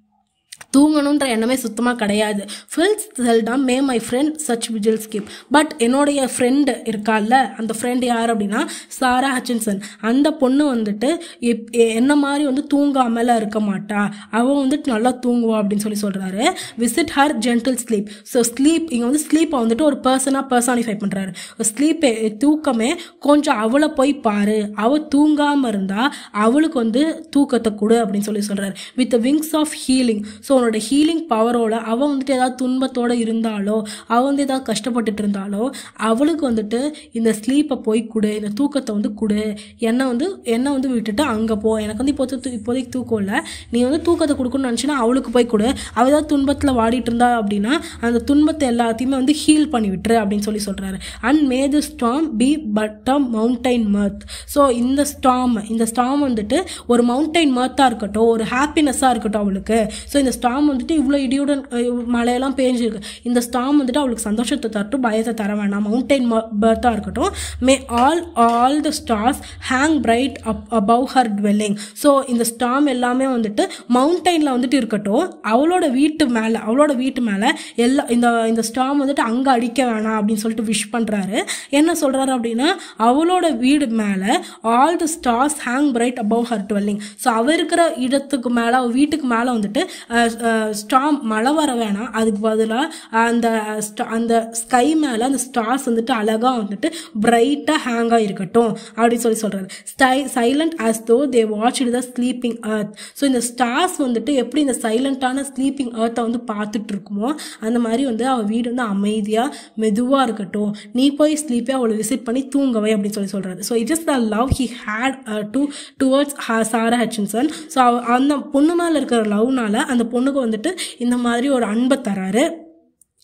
தூங்கணுன்ற எண்ணமே சுத்தமாக கிடையாது full seldom may my friend such vigil skip but என்னுடைய ஃப்ரெண்டு இருக்கால்ல அந்த ஃப்ரெண்ட் யார் அப்படின்னா சாரா ஹச்சின்சன் அந்த பொண்ணு வந்துட்டு எப்- எ- என்ன மாதிரி வந்து தூங்காமல இருக்க மாட்டா அவள் வந்துட்டு நல்லா தூங்குவா அப்படின்னு சொல்லி சொல்கிறாரு visit her gentle sleep so sleep இங்கே வந்து ஸ்லீப்பை வந்துட்டு ஒரு பர்சனாக பர்சானிஃபை பண்ணுறாரு ஸ்லீப்பே தூக்கமே கொஞ்சம் அவளை போய் பாரு அவள் தூங்காமல் இருந்தால் அவளுக்கு வந்து தூக்கத்தை கொடு அப்படின்னு சொல்லி சொல்கிறாரு with wings of healing so உன்னோட ஹீலிங் பவரோட அவள் வந்துட்டு ஏதாவது துன்பத்தோடு இருந்தாலோ அவள் வந்து ஏதாவது கஷ்டப்பட்டுட்டு இருந்தாலோ அவளுக்கு வந்துட்டு இந்த ஸ்லீப்பை போய் கொடு இந்த தூக்கத்தை வந்து கொடு என்னை வந்து என்னை வந்து விட்டுட்டு அங்கே போ எனக்கு வந்து இப்போ தூ- இப்போதைக்கு தூக்கம் இல்லை நீ வந்து தூக்கத்தை கொடுக்கணும்னு நினச்சினா அவளுக்கு போய் கொடு அவள் ஏதாவது துன்பத்தில் வாடிட்டு இருந்தா அப்படின்னா அந்த துன்பத்தை எல்லாத்தையுமே வந்து ஹீல் பண்ணி விட்டுரு அப்படின்னு சொல்லி சொல்கிறாரு and may the storm be but a mountain birth so இந்த ஸ்டாம் இந்த ஸ்டாம் வந்துட்டு ஒரு மவுண்டைன் மர்த்தாக இருக்கட்டும் ஒரு ஹாப்பினஸ்ஸாக இருக்கட்டும் அவளுக்கு ஸோ இந்த ஸ்டாம் வந்துட்டு இவ்வளோ இடியுடன் அஹ், மழையெல்லாம் பேஞ்சிருக்கு இந்த ஸ்டாம் வந்துட்டு அவளுக்கு சந்தோஷத்தை தரட்டும் பயத்தை தர வேணாம் மவுண்டைன் பர்த்தாக இருக்கட்டும் may all all the stars hang bright up above her dwelling so இந்த ஸ்டாம் எல்லாமே வந்துட்டு மவுண்டைனில் வந்துட்டு இருக்கட்டும் அவளோட வீட்டு மேலே அவளோட வீட்டு மேலே எல்லா இந்த இந்த ஸ்டாம் வந்துட்டு அங்கே அடிக்க வேணாம் அப்படின்னு சொல்லிட்டு விஷ் பண்ணுறாரு என்ன சொல்கிறாரு அப்படின்னா அவளோட வீடு மேலே all the stars hang bright above her dwelling so அவ இருக்கிற இடத்துக்கு மேலே அவ வீட்டுக்கு மேலே வந்துட்டு ஸ்டாம் மழை வர வேணாம் அதுக்கு பதிலாக அந்த sta- அந்த ஸ்கை மேலே அந்த ஸ்டார்ஸ் வந்துட்டு அழகாக வந்துட்டு பிரைட்டாக ஹேங்காக இருக்கட்டும் அப்படின்னு சொல்லி சொல்கிறாரு stay silent as though they watch the sleeping earth so இந்த ஸ்டார்ஸ் வந்துட்டு எப்படி இந்த சைலண்ட்டான ஸ்லீப்பிங் earth-அ வந்து பார்த்துட்டு இருக்குமோ அந்த மாதிரி வந்து அவள் வீடு வந்து அமைதியாக மெதுவாக இருக்கட்டும் நீ போய் ஸ்லீப்பே அவளை விசிட் பண்ணி தூங்கவை அப்படின்னு சொல்லி சொல்கிறாரு so it is the love he had to towards Sara Hutchinson so அந்த பொண்ணு மேலே இருக்கிற லவ்னால அந்த பொண்ணுக்கு வந்துட்டு இந்த மாதிரி ஒரு அன்பை தராரு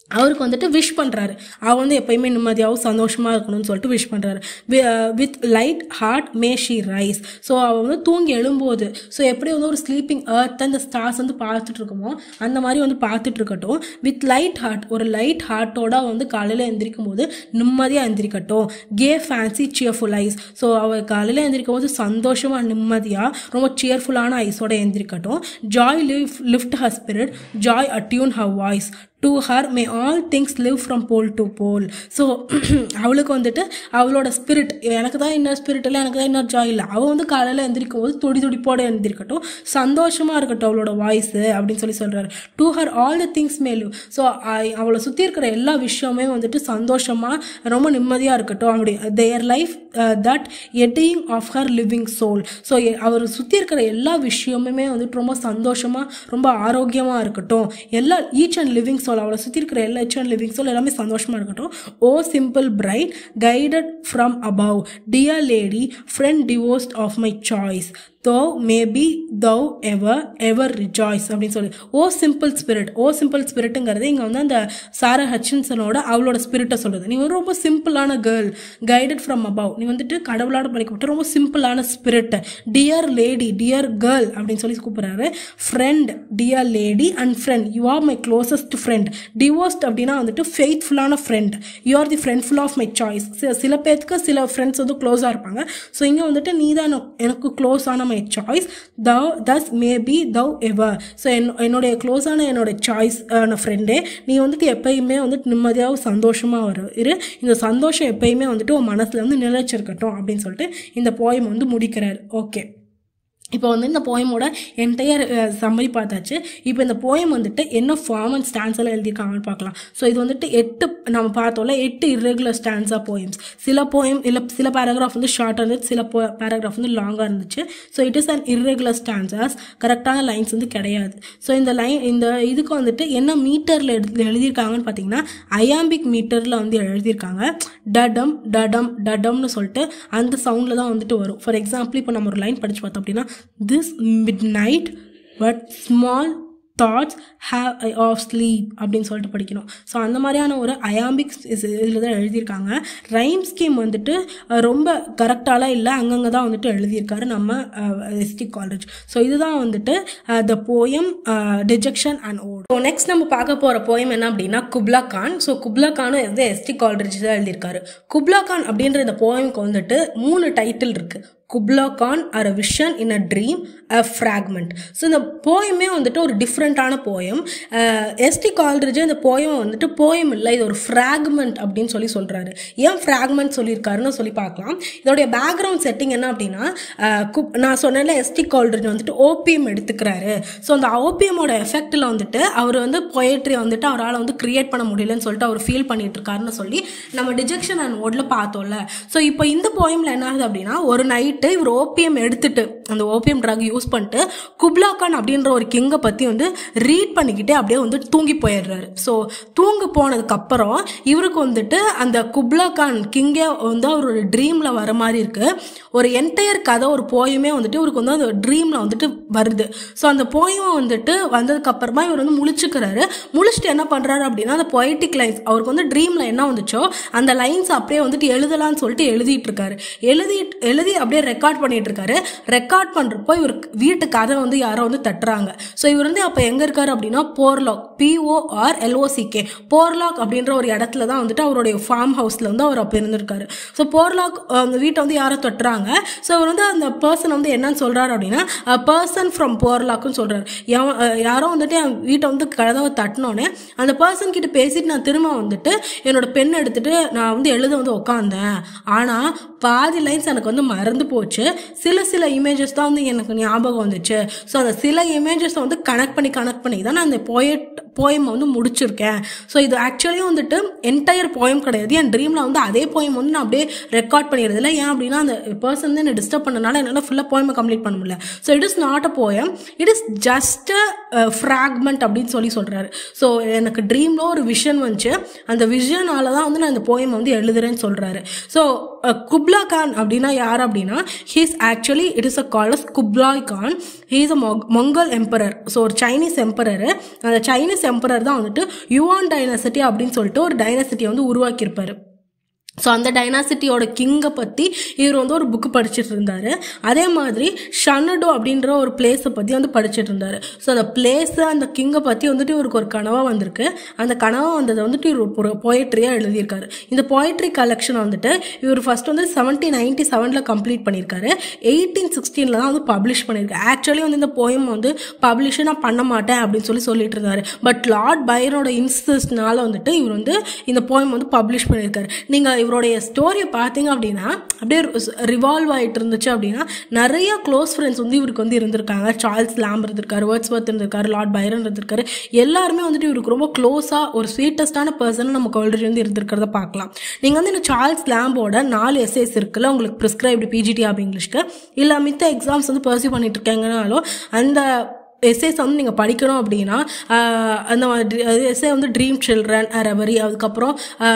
அவருக்கு வந்துட்டு விஷ் பண்ணுறாரு அவர் வந்து எப்பயுமே நிம்மதியாகவும் சந்தோஷமாக இருக்கணும்னு சொல்லிட்டு விஷ் பண்ணுறாரு with light heart may she rise so அவள் வந்து தூங்கி எழும்போது ஸோ எப்படி வந்து ஒரு ஸ்லீப்பிங் earth அந்த ஸ்டார்ஸ் வந்து பார்த்துட்டு இருக்கோமோ அந்த மாதிரி வந்து பார்த்துட்டு இருக்கட்டும் வித் லைட் ஹார்ட் ஒரு லைட் ஹார்ட்டோட வந்து காலையில் எந்திரிக்கும் போது நிம்மதியாக எந்திரிக்கட்டும் gay fancy cheerful eyes so அவள் காலையில் எந்திரிக்கும் போது சந்தோஷமாக நிம்மதியாக ரொம்ப சியர்ஃபுல்லான ஐஸோட எந்திரிக்கட்டும் joy live lift her spirit joy attune her voice to her may all things live from pole to pole so அவளுக்கு வந்துட்டு அவளோட ஸ்பிரிட் எனக்கு தான் இன்னொரு ஸ்பிரிட் இல்லை எனக்கு தான் இன்னொரு ஜாய் இல்லை அவள் வந்து காலையில் எந்திரிக்கும் போது துடி துடிப்போட எந்திரிக்கட்டும் சந்தோஷமாக இருக்கட்டும் அவளோட வாய்ஸு அப்படின்னு சொல்லி சொல்கிறாரு to her all the things may live so அவளை சுற்றி இருக்கிற எல்லா விஷயமே வந்துட்டு சந்தோஷமாக ரொம்ப நிம்மதியாக இருக்கட்டும் அப்படி their life that eddying of her living soul so அவர் சுற்றி இருக்கிற எல்லா விஷயமுமே வந்துட்டு ரொம்ப சந்தோஷமாக ரொம்ப ஆரோக்கியமாக இருக்கட்டும் எல்லா ஈச் அண்ட் லிவிங் சோல் அவளை சுற்றி இருக்கிற எல்லா ஈச் அண்ட் லிவிங் சோல் எல்லாமே சந்தோஷமாக இருக்கட்டும் oh simple bright guided from above dear lady friend devoutest of my choice thus maybe thou ever ever rejoice அப்படின்னு சொல்லி oh simple spirit oh simple ஸ்பிரிட்டுங்கிறது இங்கே வந்து அந்த சாரா ஹட்சின்சனோட அவளோட ஸ்பிரிட்டை சொல்லுது நீ வந்து ரொம்ப சிம்பிளான கேர்ள் கைடட் ஃப்ரம் அபவ் நீ வந்துட்டு கடவுளோட படிக்கப்பட்ட ரொம்ப சிம்பிளான spirit dear lady dear girl அப்படின்னு சொல்லி கூப்பிட்றாரு friend dear lady and friend you are my closest friend devoutest அப்படின்னா வந்துட்டு ஃபெய்த்ஃபுல்லான friend you are the friend full of my choice சில பேருக்கு சில ஃப்ரெண்ட்ஸ் வந்து க்ளோஸாக இருப்பாங்க ஸோ இங்கே வந்துட்டு நீ தான் எனக்கு க்ளோஸான my choice thou thus maybe thou ever so என் என்னுடைய க்ளோஸான என்னோட சாய்ஸ் ஆன ஃப்ரெண்டே நீ வந்துட்டு எப்பயுமே வந்துட்டு நிம்மதியாக சந்தோஷமாக வரு இரு இந்த சந்தோஷம் எப்பயுமே வந்துட்டு உன் மனசில் வந்து நிலைச்சிருக்கட்டும் அப்படின்னு சொல்லிட்டு இந்த போயம் வந்து முடிக்கிறார் ஓகே இப்போ வந்து இந்த போயமோட என்டையர் சம்மரி பார்த்தாச்சு இப்போ இந்த போயம் வந்துட்டு என்ன ஃபார்ம் அண்ட் ஸ்டான்ஸ் எல்லாம் எழுதியிருக்காங்கன்னு பார்க்கலாம் ஸோ இது வந்துட்டு எட்டு நம்ம பார்த்தோம்ல எட்டு இர்ரெகுலர் ஸ்டான்ஸாக போயம்ஸ் சில போயம் இல்லை சில பேராகிராஃப் வந்து ஷார்ட்டாக இருந்துச்சு சில போ பேராகிராஃப் வந்து லாங்காக இருந்துச்சு so it is an irregular stanzas கரெக்டான லைன்ஸ் வந்து கிடையாது ஸோ இந்த லைன் இந்த இதுக்கு வந்துட்டு என்ன மீட்டரில் எழுதி எழுதியிருக்காங்கன்னு பார்த்தீங்கன்னா அயாம்பிக் மீட்டரில் வந்து எழுதியிருக்காங்க டடம் டடம் டடம்னு சொல்லிட்டு அந்த சவுண்டில் தான் வந்துட்டு வரும் ஃபார் எக்ஸாம்பிள் இப்போ நம்ம ஒரு லைன் படித்து பார்த்தோம் அப்படின்னா this midnight but small thoughts have I of sleep அப்படின்னு சொல்லிட்டு படிக்கணும் ஸோ அந்த மாதிரியான ஒரு அயாம்பிக் இதில் தான் எழுதியிருக்காங்க ரைம் ஸ்கீம் வந்துட்டு அஹ், ரொம்ப கரெக்டாலாம் இல்லை அங்கங்கே தான் வந்துட்டு எழுதியிருக்காரு நம்ம எஸ்டி காலேஜ் ஸோ இதுதான் வந்துட்டு the poem dejection and ode so next நம்ம பார்க்க போகிற போயம் என்ன அப்படின்னா குப்லா கான் ஸோ குப்லா கானும் வந்து எஸ்டி காலேஜ் தான் எழுதியிருக்காரு குப்லா கான் அப்படின்ற இந்த போயமுக்கு வந்துட்டு மூணு டைட்டில் இருக்குது Kubla Khan or a vision in a dream a fragment so இந்த போயமே வந்துட்டு ஒரு டிஃப்ரெண்ட்டான போயம் எஸ்டி கால்ரிஜ் இந்த போயம் வந்துட்டு போயம் இல்லை இது ஒரு ஃப்ராக்மெண்ட் அப்படின்னு சொல்லி சொல்கிறாரு ஏன் ஃப்ராக்மெண்ட் சொல்லியிருக்காருன்னு சொல்லி பார்க்கலாம் இதோடைய பேக்ரவுண்ட் செட்டிங் என்ன அப்படின்னா அஹ், குப்- நான் சொன்னேன்ல எஸ்டி கால்ரிஜ் வந்துட்டு ஓபிஎம் எடுத்துக்கிறாரு ஸோ அந்த ஓபிஎம்மோட எஃபெக்டில் வந்துட்டு அவர் வந்து பொயட்ரி வந்துட்டு அவரால் வந்து கிரியேட் பண்ண முடியலன்னு சொல்லிட்டு அவர் ஃபீல் பண்ணிட்டு இருக்காருன்னு சொல்லி நம்ம டிஜெக்ஷன் அண்ட் ஓட்ல பார்த்தோம்ல ஸோ இப்போ இந்த போயமில் என்ன ஆகுது அப்படின்னா ஒரு நைட்டு இவர் ஓபிஎம் எடுத்துட்டு அந்த ஓபிஎம் ட்ரக் யூஸ் பண்ணிட்டு குப்லா கான் அப்படின்ற ஒரு கிங்கை பற்றி வந்து ரீட் பண்ணிக்கிட்டே அப்படியே வந்து தூங்கி போயிடுறாரு ஸோ தூங்க போனதுக்கு அப்புறம் இவருக்கு வந்துட்டு அந்த குப்லா கான் கிங்கே வந்து அவரோட ட்ரீமில் வர மாதிரி இருக்கு ஒரு என்டையர் கதை ஒரு போயமே வந்துட்டு இவருக்கு வந்து அந்த ட்ரீமில் வந்துட்டு வருது ஸோ அந்த போயமை வந்துட்டு வந்ததுக்கு அப்புறமா இவர் வந்து முழிச்சுக்கிறாரு முழிச்சிட்டு என்ன பண்ணுறாரு அப்படின்னா அந்த பொய்டிக் லைன்ஸ் அவருக்கு வந்து ட்ரீமில் என்ன வந்துச்சோ அந்த லைன்ஸ் அப்படியே வந்துட்டு எழுதலாம்னு சொல்லிட்டு எழுதிட்டு இருக்காரு எழுதி எழுதி அப்படியே ரெக்கார்ட் பண்ணிட்டு இருக்காரு ரெக்கார்ட் பண்ணுறப்போ இவர் வீட்டு கதை வந்து யாரோ வந்து தட்டுறாங்க ஸோ இவர் வந்து அப்போ எங்கே இருக்காரு அப்படின்னா போர்லாக் பிஓஆர் எல்ஓசிகே போர்லாக் அப்படின்ற ஒரு இடத்துல தான் வந்துட்டு அவருடைய ஃபார்ம் ஹவுஸில் வந்து அவர் அப்போ இருந்திருக்காரு ஸோ போர்லாக் அந்த வீட்டை வந்து யாரோ தொட்டுறாங்க ஸோ அவர் வந்து அந்த பர்சன் வந்து என்னன்னு சொல்கிறாரு அப்படின்னா பர்சன் ஃப்ரம் போர்லாக்குன்னு சொல்கிறாரு யாரோ வந்துட்டு என் வீட்டை வந்து கதவை தட்டினோடனே அந்த பர்சன் கிட்ட பேசிட்டு நான் திரும்ப வந்துட்டு என்னோட பென் எடுத்துட்டு நான் வந்து எழுத வந்து உட்காந்தேன் ஆனால் பாதி லைன்ஸ் எனக்கு வந்து மறந்து போச்சு சில சில இமேஜஸ் தான் வந்து எனக்கு ஞாபகம் வந்துச்சு ஸோ அந்த சில இமேஜஸை வந்து கனெக்ட் பண்ணி கனெக்ட் பண்ணி தான் நான் அந்த போயட் போயம் வந்து முடிச்சிருக்கேன் ஸோ இது ஆக்சுவலி வந்துட்டு என்டையர் போயம் கிடையாது என் ட்ரீமில் வந்து அதே போயம் வந்து நான் அப்படியே ரெக்கார்ட் பண்ணிடுறது இல்லை ஏன் அப்படின்னா அந்த பர்சன் வந்து என்னை டிஸ்டர்ப் பண்ணனால என்னால் ஃபுல்லாக போயமை கம்ப்ளீட் பண்ண முடியல so it is not a poem it is just fragment அப்படின்னு சொல்லி சொல்கிறாரு ஸோ எனக்கு ட்ரீமில் ஒரு விஷன் வந்துச்சு அந்த விஷனால தான் வந்து நான் இந்த போயம் வந்து எழுதுறேன்னு சொல்கிறாரு ஸோ குப்லா குப்லா கான் அப்படின்னா யார் அப்படின்னா he's actually it is a call Kublai Khan he's a Mongol emperor so ஒரு சைனீஸ் எம்பரர் அந்த சைனீஸ் எம்பரர் தான் வந்துட்டு யுவான் டைனசிட்டி அப்படின்னு சொல்லிட்டு ஒரு டைனசிட்டியை வந்து உருவாக்கியிருப்பாரு ஸோ அந்த டைனாசிட்டியோட கிங்கை பற்றி இவர் வந்து ஒரு புக்கு படிச்சுட்டு இருந்தார் அதே மாதிரி ஷனடோ அப்படின்ற ஒரு பிளேஸை பற்றி வந்து படிச்சுட்டு இருந்தார் ஸோ அந்த பிளேஸு அந்த கிங்கை பற்றி வந்துட்டு இவருக்கு ஒரு கனவாக வந்திருக்கு அந்த கனவாக வந்ததை வந்துட்டு இவர் ஒரு போயட்ரியாக எழுதியிருக்காரு இந்த போயட்ரி கலெக்ஷனை வந்துட்டு இவர் ஃபர்ஸ்ட் வந்து செவன்டீன் நைன்டி செவனில் கம்ப்ளீட் பண்ணியிருக்காரு எயிட்டீன் சிக்ஸ்டீனில் தான் வந்து பப்ளிஷ் பண்ணியிருக்காரு ஆக்சுவலி வந்து இந்த போயம் வந்து பப்ளிஷே நான் பண்ண மாட்டேன் அப்படின்னு சொல்லி சொல்லிட்டு இருந்தாரு பட் லார்ட் பைரனோட இன்சிஸ்ட்னால வந்துட்டு இவர் வந்து இந்த போயம் வந்து பப்ளிஷ் பண்ணியிருக்காரு நீங்கள் இவருடைய ஸ்டோரியை பார்த்தீங்க அப்படின்னா அப்படியே ரிவால்வ் ஆகிட்டு இருந்துச்சு அப்படின்னா நிறைய க்ளோஸ் ஃப்ரெண்ட்ஸ் வந்து இவருக்கு வந்து இருந்திருக்காங்க சார்ல்ஸ் லேம் இருந்திருக்காரு வேர்ட்ஸ்வர்த் இருந்திருக்காரு லார்ட் பைரன் இருந்திருக்காரு எல்லாருமே வந்துட்டு இவருக்கு ரொம்ப க்ளோஸாக ஒரு ஸ்வீட்டஸ்டான பர்சன் நமக்கு ஆல்ரெடி வந்து இருந்திருக்கிறத பார்க்கலாம் நீங்கள் வந்து இந்த சார்ல்ஸ் லேம்போட நாலு எஸ்ஏஸ் இருக்குல்ல உங்களுக்கு ப்ரிஸ்கிரைப்டு பிஜிடி ஆப் இங்கிலீஷ்க்கு இல்லை மித்த எக்ஸாம்ஸ் வந்து பர்சியூ பண்ணிட்டு இருக்கீங்கனாலும் அந்த எஸ்ஏஸ் வந்து நீங்கள் படிக்கணும் அப்படின்னா ஆஹ் அந்த எஸ்ஏ வந்து ட்ரீம் சில்ட்ரன் ரெவரி அதுக்கப்புறம்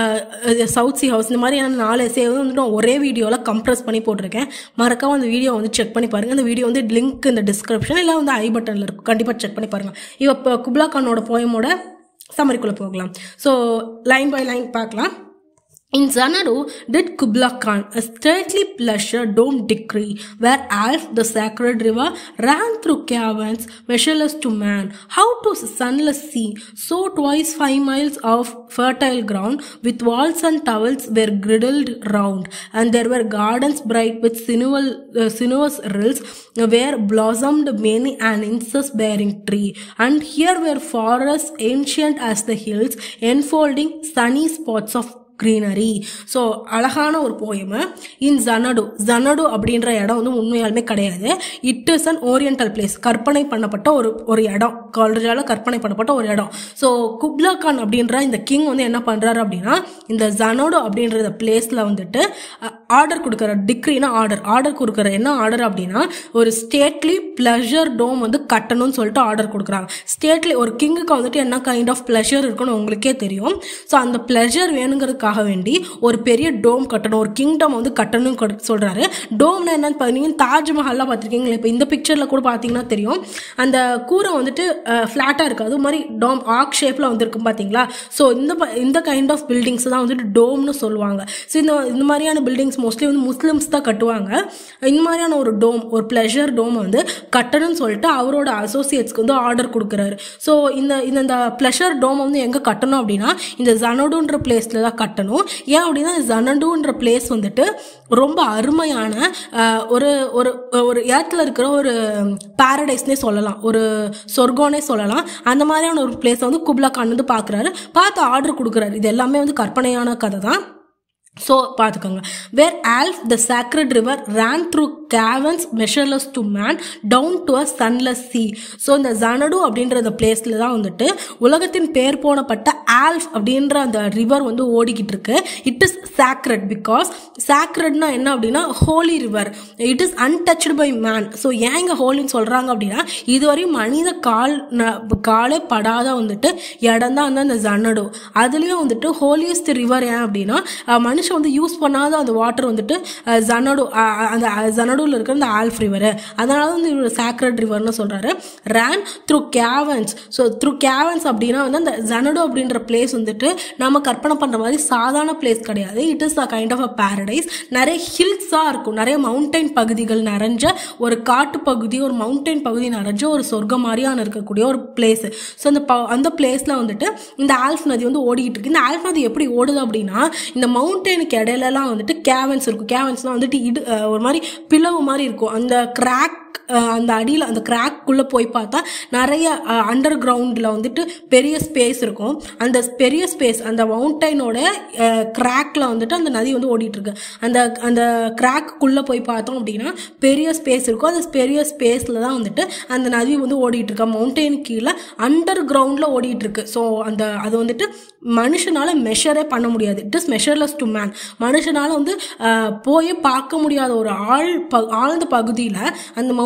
சவுத் சி ஹவுஸ் இந்த மாதிரியான நாலு எஸ்ஏ வந்து நான் ஒரே வீடியோவில் கம்ப்ரஸ் பண்ணி போட்டிருக்கேன் மறக்காம அந்த வீடியோ வந்து செக் பண்ணி பாருங்கள் அந்த வீடியோ வந்து லிங்க் இந்த டிஸ்கிரிப்ஷன் இல்லை வந்து ஐ பட்டனில் இருக்கும் கண்டிப்பாக செக் பண்ணி பாருங்கள் இவ இப்போ குப்லா கானோட போயமோட சம்மரிக்குள்ளே போகலாம் ஸோ லைன் பை லைன் பார்க்கலாம் In Xanadu did Kubla Khan a stately pleasure dome decree, where Alf the sacred river ran through caverns measureless to man. How to sunless sea, so twice five miles of fertile ground, with walls and towers were girdled round, and there were gardens bright with sinual, uh, sinuous rills, where blossomed many an incense-bearing tree, and here were forests ancient as the hills, enfolding sunny spots of greenery so அழகான ஒரு போயமு இன் ஜனடு ஜனடு அப்படின்ற இடம் வந்து உண்மையாலுமே கிடையாது it is an oriental place கற்பனை பண்ணப்பட்ட ஒரு ஒரு இடம் கால்ரஜால கற்பனை பண்ணப்பட்ட ஒரு இடம் ஸோ குப்லா கான் அப்படின்ற இந்த கிங் வந்து என்ன பண்ணுறாரு அப்படின்னா இந்த ஜனடு அப்படின்ற பிளேஸில் வந்துட்டு ஆர்டர் கொடுக்குற டிக்ரினா ஆர்டர் ஆர்டர் கொடுக்குற என்ன ஆர்டர் அப்படின்னா ஒரு ஸ்டேட்லி ப்ளஷர் டோம் வந்து கட்டணும்னு சொல்லிட்டு ஆர்டர் கொடுக்குறாங்க ஸ்டேட்லி ஒரு கிங்குக்கு வந்துட்டு என்ன கைண்ட் ஆஃப் ப்ளஷர் இருக்குன்னு உங்களுக்கே தெரியும் ஸோ அந்த ப்ளஷர் வேணுங்கிறதுக்காக வேண்டி ஒரு பெரிய டோம் கட்டணும் ஒரு கிங்டம் வந்து கட்டணும் சொல்கிறாரு டோம்னா என்னன்னு பார்த்தீங்கன்னா தாஜ்மஹால்லாம் பார்த்துருக்கீங்களா இப்போ இந்த பிக்சரில் கூட பார்த்தீங்கன்னா தெரியும் அந்த கூரை வந்துட்டு ஃப்ளாட்டாக இருக்குது அது மாதிரி டோம் ஆக் ஷேப்பில் வந்துருக்கும் பார்த்தீங்களா ஸோ இந்த ப- இந்த கைண்ட் ஆஃப் பில்டிங்ஸ் தான் வந்துட்டு டோம்னு சொல்லுவாங்க ஸோ இந்த இந்த மாதிரியான பில்டிங்ஸ் மோஸ்ட்லி வந்து முஸ்லிம்ஸ் தான் கட்டுவாங்க இந்த மாதிரியான ஒரு டோம் ஒரு ப்ளஷர் டோம் வந்து கட்டணும்னு சொல்லிட்டு அவரோட அசோசியேட்ஸ்க்கு வந்து ஆர்டர் கொடுக்குறாரு ஸோ இந்த இந்த இந்த ப்ளஷர் டோம் வந்து எங்கே கட்டணும் அப்படின்னா இந்த ஜனடுன்ற பிளேஸில் தான் கட்டணும் ஏன் அப்படின்னா ஜனடுன்ற பிளேஸ் வந்துட்டு ரொம்ப அருமையான ஆஹ், ஒரு ஒரு ஒரு ஏத்தில் இருக்கிற ஒரு பாரடைஸ்னே சொல்லலாம் ஒரு சொர்க்கோனே சொல்லலாம் அந்த மாதிரியான ஒரு பிளேஸை வந்து குப்லா கான் வந்து பார்க்குறாரு பார்த்து ஆர்டர் கொடுக்குறாரு இது எல்லாமே வந்து கற்பனையான கதை தான் ஸோ பார்த்துக்கோங்க where Alph the sacred river ran through caverns measureless to man down to a sunless sea so இந்த ஜனடு அப்படின்ற அந்த பிளேஸில் தான் வந்துட்டு உலகத்தின் பேர் போனப்பட்ட ஆல்ஃப் அப்படின்ற அந்த ரிவர் வந்து ஓடிக்கிட்டு இருக்கு இட் இஸ் சாக்ரட் பிகாஸ் சாக்ரட்னா என்ன அப்படின்னா holy river it is untouched by man so ஏன் இங்கே ஹோலின்னு சொல்கிறாங்க அப்படின்னா இதுவரையும் மனித கால் ந- காலே படாத வந்துட்டு இடம் தான் வந்து அந்த ஜன்னடு அதுலேயும் வந்துட்டு ஹோலியஸ்ட் ரிவர் ஏன் அப்படின்னா அஹ், மனுஷன் வந்து யூஸ் பண்ணாத அந்த வாட்டர் வந்துட்டு அஹ், ஜனடு அஹ், அஹ், அந்த ஜனடுவில் இருக்கிற அந்த ஆல்ஃப் ரிவர் அதனால வந்து இவர் சாக்ரட் ரிவர்னு சொல்கிறாரு ran through caverns so through caverns அப்படின்னா வந்து அந்த ஜனடு அப்படின்ற பிளேஸ் வந்துட்டு நம்ம கற்பனை பண்ணுற மாதிரி சாதாரண பிளேஸ் கிடையாது it is a kind of a paradise நிறைய ஹில்ஸாக இருக்கும் நிறைய மவுண்டைன் பகுதிகள் நிறைஞ்ச ஒரு காட்டு பகுதி ஒரு மவுண்டைன் பகுதி நிறைஞ்ச ஒரு சொர்க்கம் மாதிரியான இருக்கக்கூடிய ஒரு பிளேஸ் ஸோ அந்த ப- அந்த பிளேஸில் வந்துட்டு இந்த ஆல்ஃப் நதி வந்து ஓடிக்கிட்டு இருக்கு இந்த ஆல்ஃப் நதி எப்படி ஓடுது அப்படின்னா இந்த மவுண்டனுக்கு இடையிலலாம் வந்துட்டு கேவன்ஸ் இருக்கும் கேவன்ஸ்லாம் வந்துட்டு இடு அஹ் ஒரு மாதிரி பிளவு மாதிரி இருக்கும் அந்த கிராக் அந்த அடியில் அந்த கிராக்குள்ளே போய் பார்த்தா நிறைய அண்டர் கிரவுண்டில் வந்துட்டு பெரிய ஸ்பேஸ் இருக்கும் அந்த பெரிய ஸ்பேஸ் அந்த மவுண்டைனோட கிராக்ல வந்துட்டு அந்த நதி வந்து ஓடிட்டு இருக்கு அந்த அந்த கிராக்குள்ளே போய் பார்த்தோம் அப்படின்னா பெரிய ஸ்பேஸ் இருக்கும் அந்த பெரிய ஸ்பேஸில் தான் வந்துட்டு அந்த நதி வந்து ஓடிட்டு இருக்கு மவுண்டைன் கீழே அண்டர் கிரவுண்டில் ஓடிட்டு இருக்கு ஸோ அந்த அது வந்துட்டு மனுஷனால மெஷரே பண்ண முடியாது it is measureless to man மனுஷனால வந்து அஹ், போய் பார்க்க முடியாத ஒரு ஆழ் ப ஆழ்ந்த பகுதியில் அந்த மவுண்ட்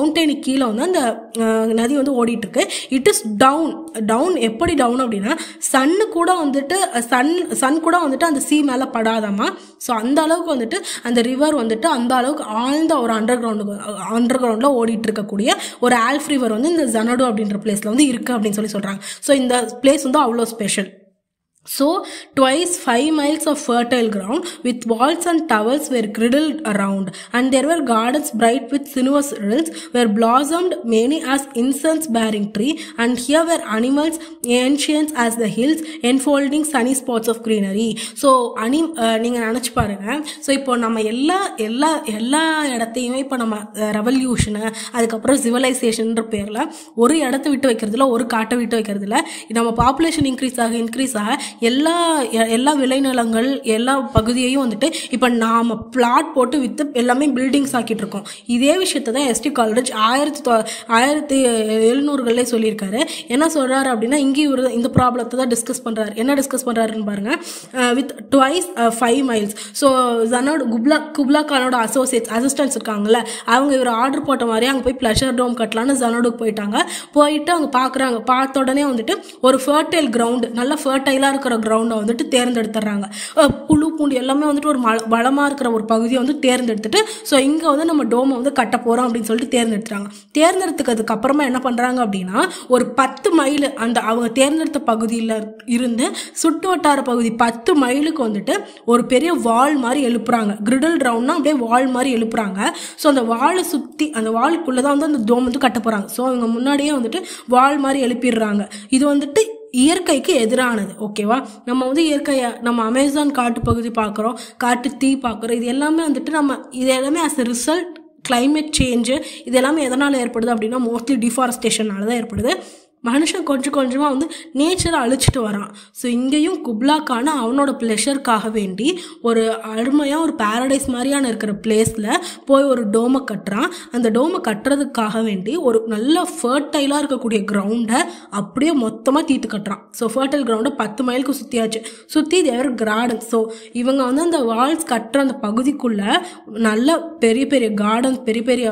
மவுண்டனுக்கு கீழே வந்து அந்த அஹ், நதி வந்து ஓடிட்டு இருக்கு இட் இஸ் டவுன் டவுன் எப்படி டவுன் அப்படின்னா சன்னு கூட வந்துட்டு சன் சன் கூட வந்துட்டு அந்த சீ மேலே படாதாமா ஸோ அந்த அளவுக்கு வந்துட்டு அந்த ரிவர் வந்துட்டு அந்த அளவுக்கு ஆழ்ந்த ஒரு அண்டர் கிரவுண்டு அண்டர் கிரவுண்டில் ஓடிட்டு இருக்கக்கூடிய ஒரு ஆல்ஃப் ரிவர் வந்து இந்த ஜனடு அப்படின்ற பிளேஸில் வந்து இருக்கு அப்படின்னு சொல்லி சொல்கிறாங்க ஸோ இந்த பிளேஸ் வந்து அவ்வளோ special So, twice five miles of fertile ground with walls and towers were girdled around, and there were gardens bright with sinuous rills, were blossomed many as incense-bearing tree, and here were animals ancient as the hills, enfolding sunny spots of greenery. So, அனி அஹ், நீங்க நினைச்சு பாருங்க so இப்போ நம்ம எல்லா எல்லா எல்லா இடத்தையுமே இப்போ நம்ம ரெவல்யூஷனு அதுக்கப்புறம் சிவிலைசேஷன்ற பேரில் ஒரு இடத்த விட்டு வைக்கிறதுல ஒரு காட்டை விட்டு வைக்கிறதுல நம்ம பாப்புலேஷன் இன்க்ரீஸ் ஆக இன்க்ரீஸ் ஆக எல்லா எ- எல்லா விளைநிலங்கள் எல்லா பகுதியையும் வந்துட்டு இப்போ நாம பிளாட் போட்டு வித்து எல்லாமே பில்டிங்ஸ் ஆக்கிட்டு இருக்கோம் இதே விஷயத்தை தான் எஸ்டி காலேஜ் ஆயிரத்தி தொ- ஆயிரத்தி எழுநூறுகளே சொல்லியிருக்காரு என்ன சொல்றாரு அப்படின்னா இங்கேயும் இவரு இந்த ப்ராப்ளத்தை தான் டிஸ்கஸ் பண்றாரு என்ன டிஸ்கஸ் பண்றாருன்னு பாருங்க with twice five miles so ஜனோட குப்லா குப்லா கானோட அசோசியேட்ஸ் அசிஸ்டன்ஸ் இருக்காங்கல்ல அவங்க இவர் ஆர்டர் போட்ட மாதிரி அங்கே போய் ப்ளஷர் டோம் கட்டலான்னு ஜனோடுக்கு போயிட்டாங்க போயிட்டு அங்கே பார்க்குறாங்க பார்த்த உடனே வந்துட்டு ஒரு ஃபர்டைல் கிரவுண்டு நல்ல ஃபர்டைலாக இருக்கிற கிரவுண்டை வந்துட்டு தேர்ந்தெடுத்துறாங்க அஹ் புழு பூண்டு எல்லாமே வந்துட்டு ஒரு மல வளமாக இருக்கிற ஒரு பகுதியை வந்து தேர்ந்தெடுத்துட்டு ஸோ இங்கே வந்து நம்ம டோமை வந்து கட்ட போகிறோம் அப்படின்னு சொல்லிட்டு தேர்ந்தெடுத்துறாங்க தேர்ந்தெடுத்துக்கிறதுக்கு அப்புறமா என்ன பண்ணுறாங்க அப்படின்னா ஒரு பத்து மைல் அந்த அவங்க தேர்ந்தெடுத்த பகுதியில் இருந்து சுட்டு வட்டார பகுதி பத்து மைலுக்கு வந்துட்டு ஒரு பெரிய வால் மாதிரி எழுப்புறாங்க கிரிடல் ரவுண்ட்னா அப்படியே வால் மாதிரி எழுப்புறாங்க ஸோ அந்த வாலை சுற்றி அந்த வாலுக்குள்ளே தான் வந்து அந்த டோம் வந்து கட்ட போகிறாங்க ஸோ அவங்க முன்னாடியே வந்துட்டு வால் மாதிரி எழுப்பிடுறாங்க இது வந்துட்டு இயற்கைக்கு எதிரானது ஓகேவா நம்ம வந்து இயற்கையை நம்ம அமேசான் காட்டு பகுதி பார்க்குறோம் காட்டு தீ பார்க்குறோம் இது எல்லாமே வந்துட்டு நம்ம இது எல்லாமே as a result climate change இது எல்லாமே எதனால் ஏற்படுது அப்படின்னா மோஸ்ட்லி டிஃபாரஸ்டேஷனால தான் ஏற்படுது மனுஷன் கொஞ்சம் கொஞ்சமாக வந்து நேச்சரை அழிச்சிட்டு வரான் ஸோ இங்கேயும் குப்லாக்கான அவனோட ப்ளெஷருக்காக வேண்டி ஒரு அருமையாக ஒரு பாரடைஸ் மாதிரியான இருக்கிற பிளேஸில் போய் ஒரு டோமை கட்டுறான் அந்த டோமை கட்டுறதுக்காக வேண்டி ஒரு நல்ல ஃபர்டைலாக இருக்கக்கூடிய கிரவுண்டை அப்படியே மொத்தமாக தீட்டு கட்டுறான் ஸோ ஃபர்டைல் கிரவுண்டை பத்து மைலுக்கு சுற்றியாச்சு சுற்றி தேவர் கார்டன் ஸோ இவங்க வந்து அந்த வால்ஸ் கட்டுற அந்த பகுதிக்குள்ளே நல்ல பெரிய பெரிய கார்டன் பெரிய பெரிய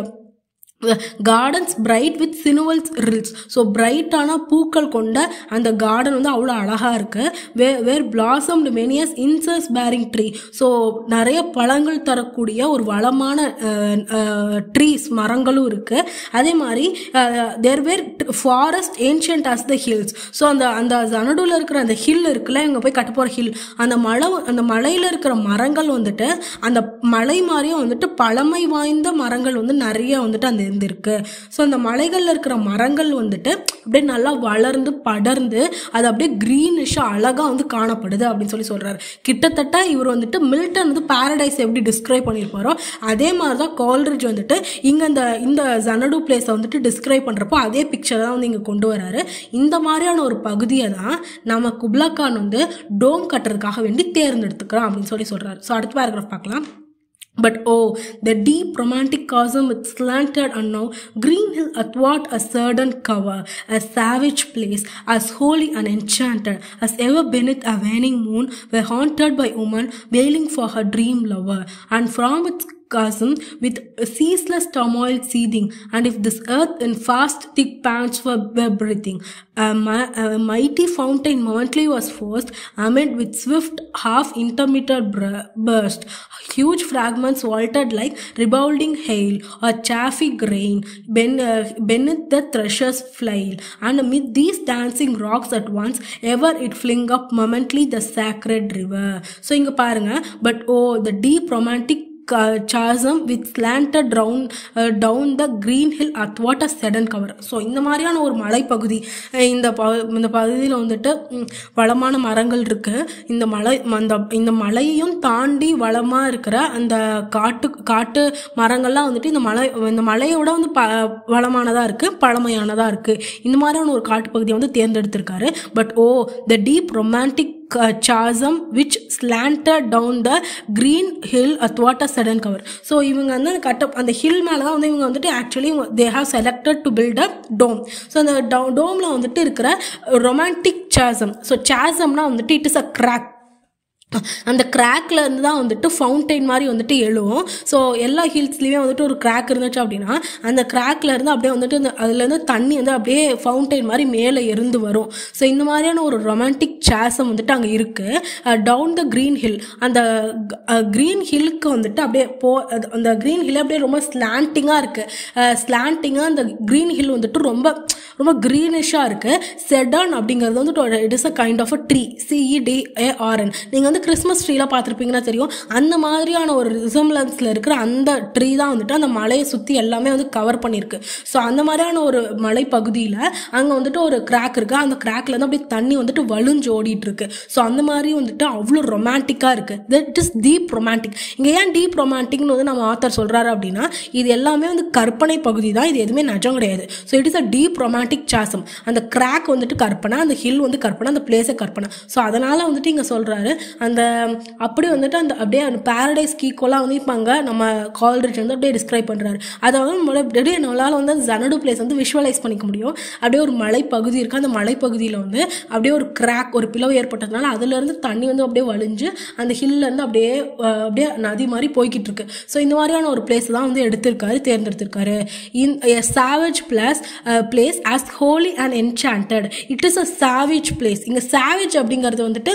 gardens bright with sinuous rills so பிரைட்டான பூக்கள் கொண்ட அந்த கார்டன் வந்து அவ்வளோ அழகாக இருக்கு way where blossomed many an incense bearing tree so நிறைய பழங்கள் தரக்கூடிய ஒரு வளமான ட்ரீஸ் மரங்களும் இருக்கு அதே மாதிரி there were forests ancient as the hills so அந்த அந்த ஜனடுல இருக்கிற அந்த ஹில் இருக்குல்ல இவங்க போய் கட்ட போகிற ஹில் அந்த மலை அந்த மலையில் இருக்கிற மரங்கள் வந்துட்டு அந்த மலை மாதிரியும் வந்துட்டு பழமை வாய்ந்த மரங்கள் வந்து நிறைய வந்துட்டு அந்த இருந்திருக்கு ஸோ அந்த மலைகளில் இருக்கிற மரங்கள் வந்துட்டு அப்படியே நல்லா வளர்ந்து படர்ந்து அது அப்படியே க்ரீனிஷாக அழகாக வந்து காணப்படுது அப்படின்னு சொல்லி சொல்கிறாரு கிட்டத்தட்ட இவர் வந்துட்டு மில்டன் வந்து பாரடைஸ் எப்படி டிஸ்கிரைப் பண்ணியிருப்பாரோ அதே மாதிரி தான் கால்ரிட்ஜ் வந்துட்டு இங்கே இந்த இந்த ஜனடு பிளேஸை வந்துட்டு டிஸ்கிரைப் பண்ணுறப்போ அதே பிக்சர் தான் வந்து இங்கே கொண்டு வராரு இந்த மாதிரியான ஒரு பகுதியை தான் நம்ம குப்லாக்கான் வந்து டோம் கட்டுறதுக்காக வேண்டி தேர்ந்தெடுத்துக்கிறோம் அப்படின்னு சொல்லி சொல்கிறாரு ஸோ அடுத்த பேராகிராஃப் பார்க்கலாம் But oh, the deep romantic chasm with slanted and now green hill athwart a sudden cover, a savage place, as holy and enchanted as ever beneath a waning moon, were haunted by woman wailing for her dream lover, and from its chasm with ceaseless turmoil seething, and if this earth in fast thick pants were, were breathing, a, mi- a mighty fountain momently was forced amid with swift half intermittent br- burst. Huge fragments vaulted like rebounding hail or chaffy grain ben- uh, beneath the thresher's flail, and amid these dancing rocks at once, ever it fling up momently the sacred river. So இங்க பாருங்க but oh the deep romantic chasm with slanted down down the green hill அத்வாட் a cedarn cover so இந்த மாதிரியான ஒரு மலைப்பகுதி அஹ் இந்த ப இந்த பகுதியில் வந்துட்டு ம், வளமான மரங்கள் இருக்கு இந்த மலை அந்த இந்த மலையையும் தாண்டி வளமாக இருக்கிற அந்த காட்டு காட்டு மரங்கள்லாம் வந்துட்டு இந்த மலை இந்த மலையோட வந்து ப வளமானதாக இருக்குது பழமையானதாக இருக்குது இந்த மாதிரியான ஒரு காட்டுப்பகுதியை வந்து தேர்ந்தெடுத்திருக்காரு but oh the deep romantic chasm which slanted down the green hill அத்வாட் அ சடன் கவர் ஸோ இவங்க வந்து அந்த கட்ட அந்த ஹில் மேலே தான் வந்து இவங்க வந்துட்டு actually they have selected to build a dome so அந்த டோமில் வந்துட்டு இருக்கிற ரொமான்டிக் சாசம் ஸோ சாசம்னா வந்துட்டு இட் இஸ் அ கிராக் அந்த கிராக்ல இருந்து தான் வந்துட்டு ஃபவுண்டைன் மாதிரி வந்துட்டு எழுவும் ஸோ எல்லா ஹில்ஸ்லேயுமே வந்துட்டு ஒரு கிராக் இருந்துச்சு அப்படின்னா அந்த கிராக்ல இருந்து அப்படியே வந்துட்டு அந்த அதுலேருந்து தண்ணி வந்து அப்படியே ஃபவுண்டைன் மாதிரி மேலே இருந்து வரும் ஸோ இந்த மாதிரியான ஒரு ரொமான்டிக் சேஸம் வந்துட்டு அங்கே இருக்குது டவுன் த க்ரீன் ஹில் அந்த க்ரீன் ஹில்க்கு வந்துட்டு அப்படியே போ அது- அந்த க்ரீன் ஹில் அப்படியே ரொம்ப ஸ்லாண்டிங்காக இருக்குது ஸ்லாண்டிங்காக அந்த க்ரீன் ஹில் வந்துட்டு ரொம்ப ரொம்ப க்ரீனிஷாக இருக்குது செடான் அப்படிங்கிறது வந்துட்டு it is a kind of a tree C E D A R N நீங்கள் வந்து கிறிஸ்மஸ் ட்ரீலாம் பார்த்துருப்பீங்கன்னா தெரியும் அந்த மாதிரியான ஒரு ரிசம்லன்ஸில் இருக்கிற அந்த ட்ரீ தான் வந்துட்டு அந்த மலையை சுற்றி எல்லாமே வந்து கவர் பண்ணியிருக்கு ஸோ அந்த மாதிரியான ஒரு மலை பகுதியில் அங்கே வந்துட்டு ஒரு கிராக் இருக்குது அந்த கிராக்லேருந்து அப்படியே தண்ணி வந்துட்டு வழுஞ்சு ஓடிட்டு இருக்கு ஸோ அந்த மாதிரி வந்துட்டு அவ்வளோ ரொமான்டிக்காக இருக்குது தட் இஸ் டீப் ரொமான்டிக் இங்கே ஏன் டீப் ரொமான்டிக்னு வந்து நம்ம ஆத்தர் சொல்கிறாரு அப்படின்னா இது எல்லாமே வந்து கற்பனை பகுதி தான் இது எதுவுமே நிஜம் கிடையாது so it is a deep romantic chasm அந்த கிராக் வந்துட்டு கற்பனை அந்த ஹில் வந்து கற்பனை அந்த பிளேஸை கற்பனை ஸோ அதனால் வந்துட்டு இங்கே சொல்கிறாரு அந்த அப்படி வந்துட்டு அந்த அப்படியே அந்த பேரடைஸ் கீக்கோலாம் வந்து இப்போ அங்கே நம்ம கால்ரிட்ஜ் வந்து அப்படியே டிஸ்கிரைப் பண்ணுறாரு அதை வந்து நம்மள அப்படியே நம்மளால் வந்து அந்த ஜனடு பிளேஸ் வந்து விஷுவலைஸ் பண்ணிக்க முடியும் அப்படியே ஒரு மலை பகுதி இருக்குது அந்த மலை பகுதியில் வந்து அப்படியே ஒரு கிராக் ஒரு பிளவு ஏற்பட்டதுனால அதுலேருந்து தண்ணி வந்து அப்படியே வழிஞ்சு அந்த ஹில்லேருந்து அப்படியே அஹ், அப்படியே நதி மாதிரி போய்கிட்டு இருக்கு ஸோ இந்த மாதிரியான ஒரு பிளேஸ் தான் வந்து எடுத்திருக்காரு தேர்ந்தெடுத்திருக்காரு in savage plus place as holy and enchanted it is a savage place இங்கே சாவேஜ் அப்படிங்கிறது வந்துட்டு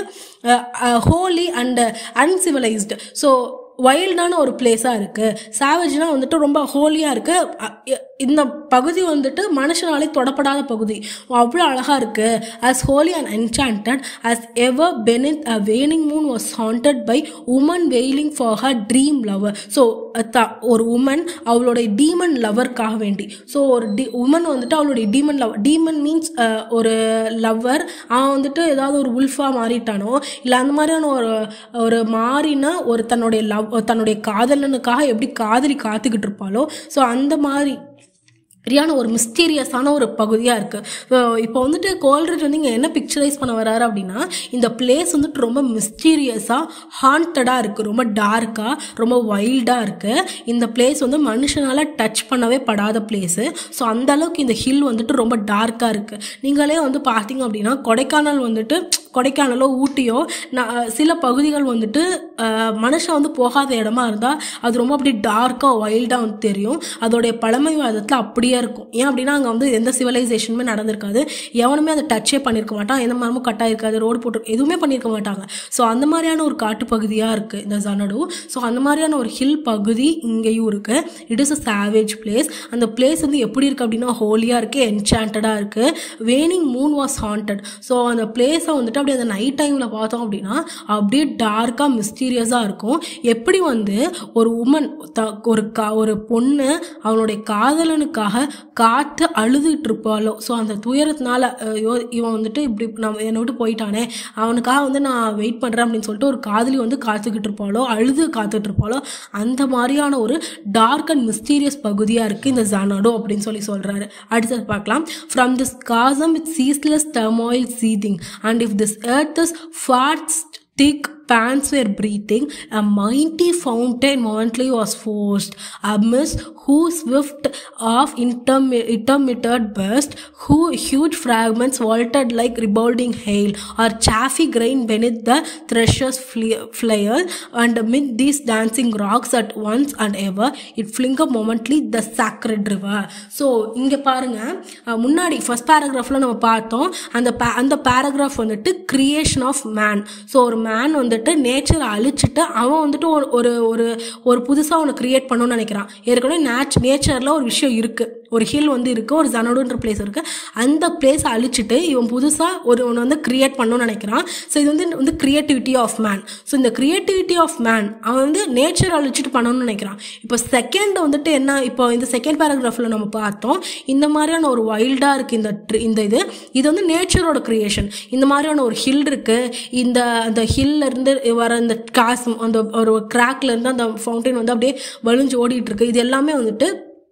ஹோலி அண்ட் அன்சிவிலைஸ்டு ஸோ வைல்டான ஒரு பிளேஸாக இருக்குது சாவேஜ்னா வந்துட்டு ரொம்ப ஹோலியாக இருக்குது இந்த பகுதி வந்துட்டு மனுஷனாலே தொடப்படாத பகுதி அவ்வளோ அழகாக இருக்குது as holy and enchanted as ever beneath a waning moon was haunted by woman wailing for her dream lover so ஒரு உமன் அவளுடைய டீமன் லவர்க்காக வேண்டி ஸோ ஒரு டி உமன் வந்துட்டு அவளுடைய டீமன் லவர் டீமன் மீன்ஸ் ஒரு லவ்வர் அவன் வந்துட்டு ஏதாவது ஒரு உல்ஃபாக மாறிட்டானோ இல்லை அந்த மாதிரியான ஒரு ஒரு மாறின ஒரு தன்னுடைய லவ் தன்னுடைய காதலனுக்காக எப்படி காதலி காத்துக்கிட்டு இருப்பாளோ ஸோ அந்த மாதிரி சரியான ஒரு மிஸ்டீரியஸான ஒரு பகுதியாக இருக்குது இப்போ வந்துட்டு கோல்ரிட்ஜ் வந்து இங்கே என்ன பிக்சரைஸ் பண்ண வராரு அப்படின்னா இந்த பிளேஸ் வந்துட்டு ரொம்ப மிஸ்டீரியஸாக ஹாண்டடாக இருக்குது ரொம்ப டார்க்காக ரொம்ப வைல்டாக இருக்குது இந்த பிளேஸ் வந்து மனுஷனால் டச் பண்ணவே படாத பிளேஸு ஸோ அந்த அளவுக்கு இந்த ஹில் வந்துட்டு ரொம்ப டார்க்காக இருக்குது நீங்களே வந்து பார்த்தீங்க அப்படின்னா கொடைக்கானல் வந்துட்டு கொடைக்கானலோ ஊட்டியோ நான் சில பகுதிகள் வந்துட்டு அஹ், மனுஷன் வந்து போகாத இடமா இருந்தால் அது ரொம்ப அப்படி டார்க்காக வைல்டாக வந்து தெரியும் அதோடைய பழமைவாதத்தில் அப்படியே இருக்கும் ஏன் அப்படின்னா அங்கே வந்து எந்த சிவிலைசேஷனுமே நடந்திருக்காது எவனுமே அதை டச்சே பண்ணியிருக்க மாட்டான் எந்த மரமும் கட்டாயிருக்காது ரோடு போட்டு எதுவுமே பண்ணியிருக்க மாட்டாங்க ஸோ அந்த மாதிரியான ஒரு காட்டு பகுதியாக இருக்குது இந்த ஜனடு ஸோ அந்த மாதிரியான ஒரு ஹில் பகுதி இங்கேயும் இருக்குது it is a savage place அந்த பிளேஸ் வந்து எப்படி இருக்குது அப்படின்னா ஹோலியாக இருக்குது என்சாண்டடாக இருக்குது waning moon was haunted so அந்த பிளேஸை வந்துட்டு அப்படியே அந்த நைட் டைமில் பார்த்தோம் அப்படின்னா அப்படியே டார்க்காக மிஸ்டீரியஸாக இருக்கும் எப்படி வந்து ஒரு உமன் த ஒரு கா ஒரு பொண்ணு அவனுடைய காதலனுக்காக காத்து அழுதுகிட்டு இருப்பாளோ ஸோ அந்த துயரத்தினால ஐயோ இவன் வந்துட்டு இப்படி நம்ம என்னை விட்டு போயிட்டானே அவனுக்காக வந்து நான் வெயிட் பண்ணுறேன் அப்படின்னு சொல்லிட்டு ஒரு காதலி வந்து காத்துக்கிட்டு இருப்பாளோ அழுது காத்துட்டு இருப்பாளோ அந்த மாதிரியான ஒரு டார்க் அண்ட் மிஸ்டீரியஸ் பகுதியாக இருக்குது இந்த ஜானாடோ அப்படின்னு சொல்லி சொல்கிறாரு அடுத்தது பார்க்கலாம் from this chasm with ceaseless turmoil seething and if this earth is fast thick pants were breathing, a mighty fountain momently was forced, amidst whose swift of intermi- intermittent burst, who huge fragments vaulted like rebounding hail, or chaffy grain beneath the thresher's fle- flail, and amid these dancing rocks at once and ever, it fling up momently the sacred river. So இங்கே பாருங்க அஹ், முன்னாடி first பேராகிராஃபில் நம்ம பார்த்தோம் அந்த pa- அந்த paragraph வந்துட்டு creation of man so ஒரு man வந்துட்டு நேச்சரை அழிச்சிட்டு அவன் வந்துட்டு ஒரு ஒரு ஒரு ஒரு புதுசாக ஒன்று கிரியேட் பண்ணணும்னு நினைக்கிறான் ஏற்கனவே நேச் நேச்சரில் ஒரு விஷயம் இருக்குது ஒரு ஹில் வந்து இருக்குது ஒரு ஜனடுன்ற பிளேஸ் இருக்குது அந்த பிளேஸை அழிச்சிட்டு இவன் புதுசாக ஒரு ஒன்று வந்து கிரியேட் பண்ணணும்னு நினைக்கிறான் ஸோ இது வந்து வந்து கிரியேட்டிவிட்டி ஆஃப் மேன் ஸோ இந்த கிரியேட்டிவிட்டி ஆஃப் மேன் அவன் வந்து நேச்சர் அழிச்சிட்டு பண்ணணும்னு நினைக்கிறான் இப்போ செகண்ட் வந்துட்டு என்ன இப்போ இந்த செகண்ட் பேராகிராஃபில் நம்ம பார்த்தோம் இந்த மாதிரியான ஒரு வைல்டாக இருக்குது இந்த tree- இந்த இது இது வந்து நேச்சரோட கிரியேஷன் இந்த மாதிரியான ஒரு ஹில் இருக்குது இந்த அந்த ஹில்ல இருந்து வர இந்த காசு அந்த ஒரு கிராக்ல இருந்து அந்த ஃபவுண்டைன் வந்து அப்படியே வழிஞ்சு ஓடிட்டு இருக்கு இது எல்லாமே வந்துட்டு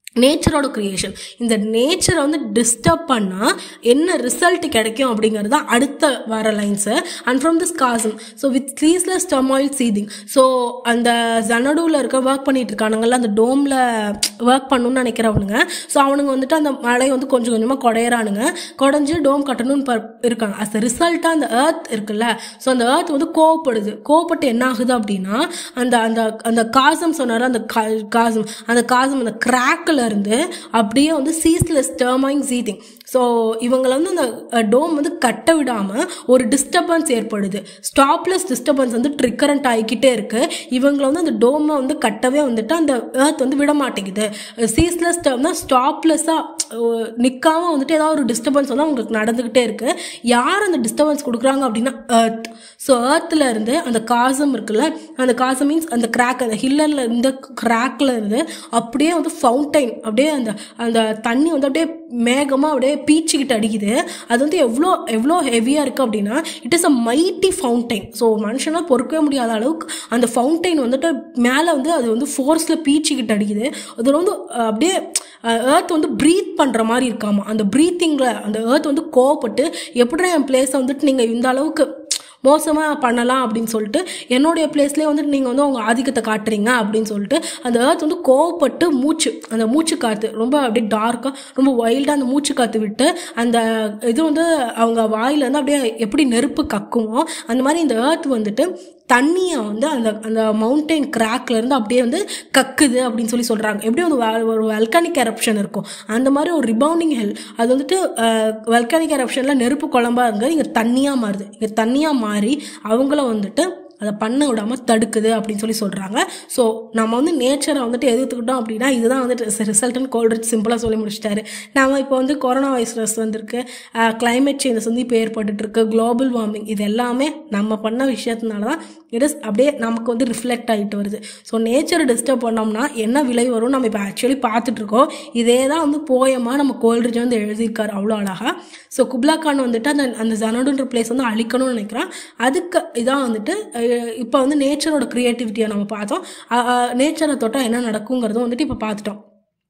நேச்சரோட கிரியேஷன் இந்த நேச்சரை வந்து டிஸ்டர்ப் பண்ணால் என்ன ரிசல்ட் கிடைக்கும் அப்படிங்கிறது தான் அடுத்த வர lines and from this chasm so with ceaseless turmoil seething so அந்த ஜனடூவில் இருக்க ஒர்க் பண்ணிட்டு இருக்கானுங்கல்ல அந்த டோமில் ஒர்க் பண்ணணும்னு நினைக்கிறவனுங்க ஸோ அவனுங்க வந்துட்டு அந்த மலையை வந்து கொஞ்சம் கொஞ்சமாக குடையிறானுங்க குடஞ்சி டோம் கட்டணும்னு ப- இருக்காங்க அஸ் ரிசல்ட்டாக அந்த ஏர்த் இருக்குல்ல ஸோ அந்த ஏர்த் வந்து கோவப்படுது கோவப்பட்டு என்ன ஆகுது அப்படின்னா அந்த அந்த அந்த காசம் சொன்னார் அந்த கா- காசம் அந்த காசம் அந்த கிராக்கில் இருந்து அப்படியே வந்து சீஸ்லெஸ் டர்மைங் சீதிங் ஸோ இவங்களை வந்து அந்த டோம் வந்து கட்ட விடாமல் ஒரு டிஸ்டர்பன்ஸ் ஏற்படுது ஸ்டாப்லெஸ் டிஸ்டர்பன்ஸ் வந்து ட்ரிக்கரண்ட் ஆகிக்கிட்டே இருக்கு இவங்களை வந்து அந்த டோமை வந்து கட்டவே வந்துட்டு அந்த ஏர்த் வந்து விட மாட்டேங்குது சீஸ்லெஸ் டேர்ம் தான் ஸ்டாப்லெஸ்ஸாக நிற்காம வந்துட்டு ஏதாவது ஒரு டிஸ்டர்பன்ஸ் வந்து அவங்களுக்கு நடந்துக்கிட்டே இருக்கு யார் அந்த டிஸ்டர்பன்ஸ் கொடுக்குறாங்க அப்படின்னா ஏர்த் ஸோ ஏர்த்தில் இருந்து அந்த காசம் இருக்குல்ல அந்த காசம் மீன்ஸ் அந்த கிராக் அந்த ஹில்லரில் இந்த கிராக்ல இருந்து அப்படியே வந்து ஃபவுண்டைன் அப்படியே அந்த அந்த தண்ணி வந்து அப்படியே மேகமாக அப்படியே பீச்சிக்கிட்டு அடிக்குது அது வந்து எவ்வளோ எவ்வளோ ஹெவியாக இருக்குது அப்படின்னா it is a mighty fountain so மனுஷனாக பொறுக்கவே முடியாத அளவுக்கு அந்த ஃபவுண்டைன் வந்துட்டு மேலே வந்து அது வந்து ஃபோர்ஸில் பீச்சிக்கிட்டு அடிக்குது அதில் வந்து அஹ், அப்படியே ஏர்த் வந்து ப்ரீத் பண்ணுற மாதிரி இருக்காமா அந்த ப்ரீத்திங்கில் அந்த ஏர்த் வந்து கோவப்பட்டு எப்படிடா என் பிளேஸை வந்துட்டு நீங்கள் இந்த அளவுக்கு மோசமாக பண்ணலாம் அப்படின்னு சொல்லிட்டு என்னுடைய பிளேஸ்லேயே வந்துட்டு நீங்கள் வந்து உங்கள் ஆதிக்கத்தை காட்டுறீங்க அப்படின்னு சொல்லிட்டு அந்த ஏர்த் வந்து கோவப்பட்டு மூச்சு அந்த மூச்சு காற்று ரொம்ப அப்படியே டார்க்காக ரொம்ப வைல்டாக அந்த மூச்சு காற்று விட்டு அந்த இது வந்து அவங்க வாயிலேருந்து அப்படியே எப்படி நெருப்பு கக்குமோ அந்த மாதிரி இந்த ஏர்த் வந்துட்டு தண்ணியை வந்து அந்த அந்த மவுண்டெயின் கிராக்ல இருந்து அப்படியே வந்து கக்குது அப்படின்னு சொல்லி சொல்கிறாங்க எப்படி வந்து வ- ஒரு வல்கானிக் எரப்ஷன் இருக்கும் அந்த மாதிரி ஒரு ரிபவுண்டிங் ஹெல் அது வந்துட்டு வல்கானிக் எரப்ஷனில் நெருப்பு குழம்பா இருங்க இங்கே தண்ணியாக மாறுது இங்கே தண்ணியாக மாறி அவங்கள வந்துட்டு அதை பண்ண விடாமல் தடுக்குது அப்படின்னு சொல்லி சொல்கிறாங்க ஸோ நம்ம வந்து நேச்சரை வந்துட்டு எதிர்த்துக்கிட்டோம் அப்படின்னா இதுதான் வந்துட்டு ரிசல்ட்னு கோல்ட்ரிச் சிம்பிளாக சொல்லி முடிச்சிட்டாரு நாம இப்போ வந்து கொரோனா வைரஸ் வந்திருக்கு கிளைமேட் சேஞ்சஸ் வந்து இப்போ ஏற்பட்டுட்டு இருக்கு குளோபல் வார்மிங் இது எல்லாமே நம்ம பண்ண விஷயத்தினால தான் இட் இஸ் அப்படியே நமக்கு வந்து ரிஃப்ளெக்ட் ஆகிட்டு வருது ஸோ நேச்சரை டிஸ்டர்ப் பண்ணோம்னா என்ன விலை வரும் நம்ம இப்போ ஆக்சுவலி பார்த்துட்டு இருக்கோம் இதே தான் வந்து போயமாக நம்ம கோல்ட்ரிச் வந்து எழுதியிருக்காரு அவ்வளோ அழகாக ஸோ குப்லா கான் வந்துட்டு அந்த அந்த ஜனடுன்ற பிளேஸ் வந்து அழிக்கணும்னு நினைக்கிறான் அதுக்கு இதான் வந்துட்டு இப்போ வந்து நேச்சரோட க்ரியேட்டிவிட்டியை நம்ம பார்த்தோம் நேச்சரை தொட்டால் என்ன நடக்குங்கிறதும் வந்துட்டு இப்போ பார்த்துட்டோம்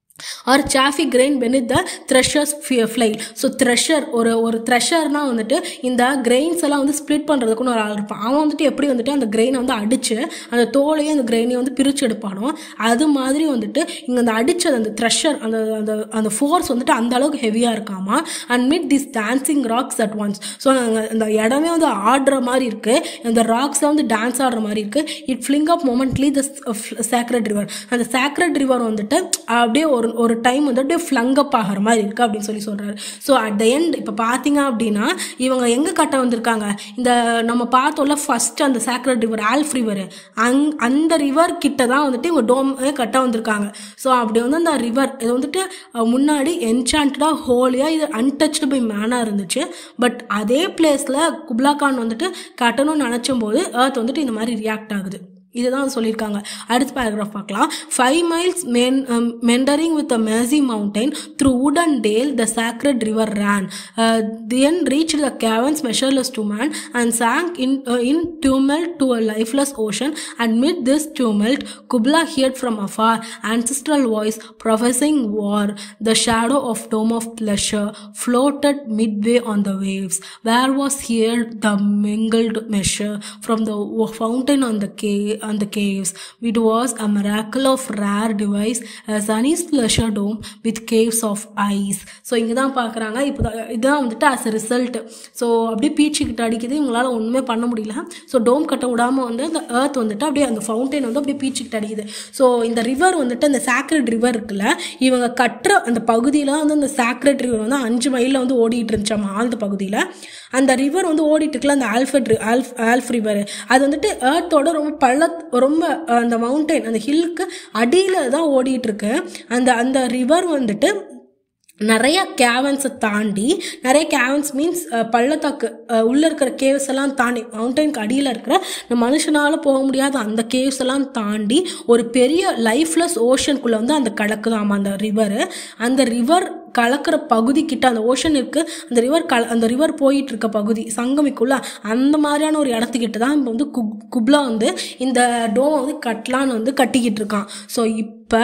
or chaffy grain beneath the thresher's flail so thresher ஒரு ஒரு த்ரெஷர்னா வந்துட்டு இந்த கிரெயின்ஸ் எல்லாம் வந்து ஸ்ப்ளிட் பண்ணுறதுக்குன்னு ஒரு ஆள் இருப்பான் அவன் வந்துட்டு எப்படி வந்துட்டு அந்த கிரெயினை வந்து அடித்து அந்த தோலையும் அந்த கிரெயினையும் வந்து பிரித்து எடுப்பானோ அது மாதிரி வந்துட்டு இங்கே அந்த அடித்தது அந்த த்ரெஷர் அந்த அந்த அந்த ஃபோர்ஸ் வந்துட்டு அந்த அளவுக்கு ஹெவியாக இருக்காமா and mid these dancing rocks at once so அந்த இடமே வந்து ஆடுற மாதிரி இருக்குது அந்த ராக்ஸை வந்து டான்ஸ் ஆடுற மாதிரி இருக்குது it flung up momently the sacred river அந்த சேக்ரட் ரிவர் வந்துட்டு அப்படியே ஒரு ஒரு டைம் வந்து அப்படியே ஃப்ளங் அப் ஆகிற மாதிரி இருக்குது அப்படின்னு சொல்லி சொல்கிறாரு ஸோ அட் த எண்ட் இப்போ பார்த்தீங்க அப்படின்னா இவங்க எங்கே கட்ட வந்திருக்காங்க இந்த நம்ம பார்த்தோம்ல ஃபர்ஸ்ட் அந்த சேக்ரட் ரிவர் ஆல்ஃப் ரிவர் அங் அந்த ரிவர் கிட்ட தான் வந்துட்டு இவங்க டோம் கட்ட வந்திருக்காங்க ஸோ அப்படி வந்து அந்த ரிவர் இது வந்துட்டு அஹ், முன்னாடி என்சான்டாக ஹோலியாக இது அன்டச்டு பை மேனாக இருந்துச்சு பட் அதே பிளேஸில் குப்லாகான் வந்துட்டு கட்டணும்னு நினச்சும் போது ஏர்த் வந்துட்டு இந்த மாதிரி ரியாக்ட் ஆகுது இதுதான் சொல்லியிருக்காங்க அடுத்த பேராகிராஃப் பார்க்கலாம் five miles men meandering with a mazy mountain through wood and dale the sacred river ran then reach the caverns measureless to man and sank in uh, in tumult to a lifeless ocean and mid this tumult kubla heard from afar ancestral voice professing war the shadow of dome of pleasure floated midway on the waves where was here the mingled measure from the w- fountain on the cave on the caves it was a miracle of rare device a sunny's pleasure dome with caves of ice so இங்கே தான் பார்க்குறாங்க இப்போ இதுதான் வந்துட்டு as a result so அப்படியே பீச்சுக்கிட்டு அடிக்குது இவங்களால ஒன்றுமே பண்ண முடியல ஸோ டோம் கட்ட விடாமல் வந்து அந்த ஏர்த் வந்துட்டு அப்படியே அந்த ஃபவுண்டைன் வந்து அப்படியே பீச்சுக்கிட்டு அடிக்குது ஸோ இந்த ரிவர் வந்துட்டு அந்த சாக்ரெட் ரிவர் இருக்குல்ல இவங்க கட்டுற அந்த பகுதியில் வந்து அந்த சாக்ரெட் ரிவர் வந்து அஞ்சு மைலில் வந்து ஓடிட்டு இருந்துச்சாமா ஆழ்ந்த பகுதியில் அந்த ரிவர் வந்து ஓடிட்டு இருக்குல்ல அந்த ஆல்ஃபட் ஆல்ஃப் ஆல்ஃப் ரிவர் அது வந்துட்டு ஏர்த்தோட ரொம்ப பள்ள ரொம்ப அஹ், அந்த மவுண்டைன் அந்த ஹில்க்கு அடியில் தான் ஓடிட்டு இருக்கு அந்த அந்த ரிவர் வந்துட்டு நிறைய கேவன்ஸை தாண்டி நிறைய கேவன்ஸ் மீன்ஸ் பள்ளத்தாக்கு அஹ், உள்ள இருக்கிற கேவ்ஸ் எல்லாம் தாண்டி மவுண்டனுக்கு அடியில் இருக்கிற இந்த மனுஷனால போக முடியாத அந்த கேவ்ஸ் எல்லாம் தாண்டி ஒரு பெரிய லைஃப்லெஸ் ஓஷனுக்குள்ள வந்து அந்த கலக்குதாமா அந்த ரிவர் அந்த ரிவர் கலக்கிற பகுதி கிட்ட அந்த ஓஷன் இருக்கு அந்த ரிவர் கல அந்த ரிவர் போயிட்டு இருக்க பகுதி சங்கமிக்குள்ள அந்த மாதிரியான ஒரு இடத்துக்கிட்ட தான் இப்போ வந்து குப் குப்லா வந்து இந்த டோமை வந்து கட்டலான்னு வந்து கட்டிக்கிட்டு இருக்கான் ஸோ இப்போ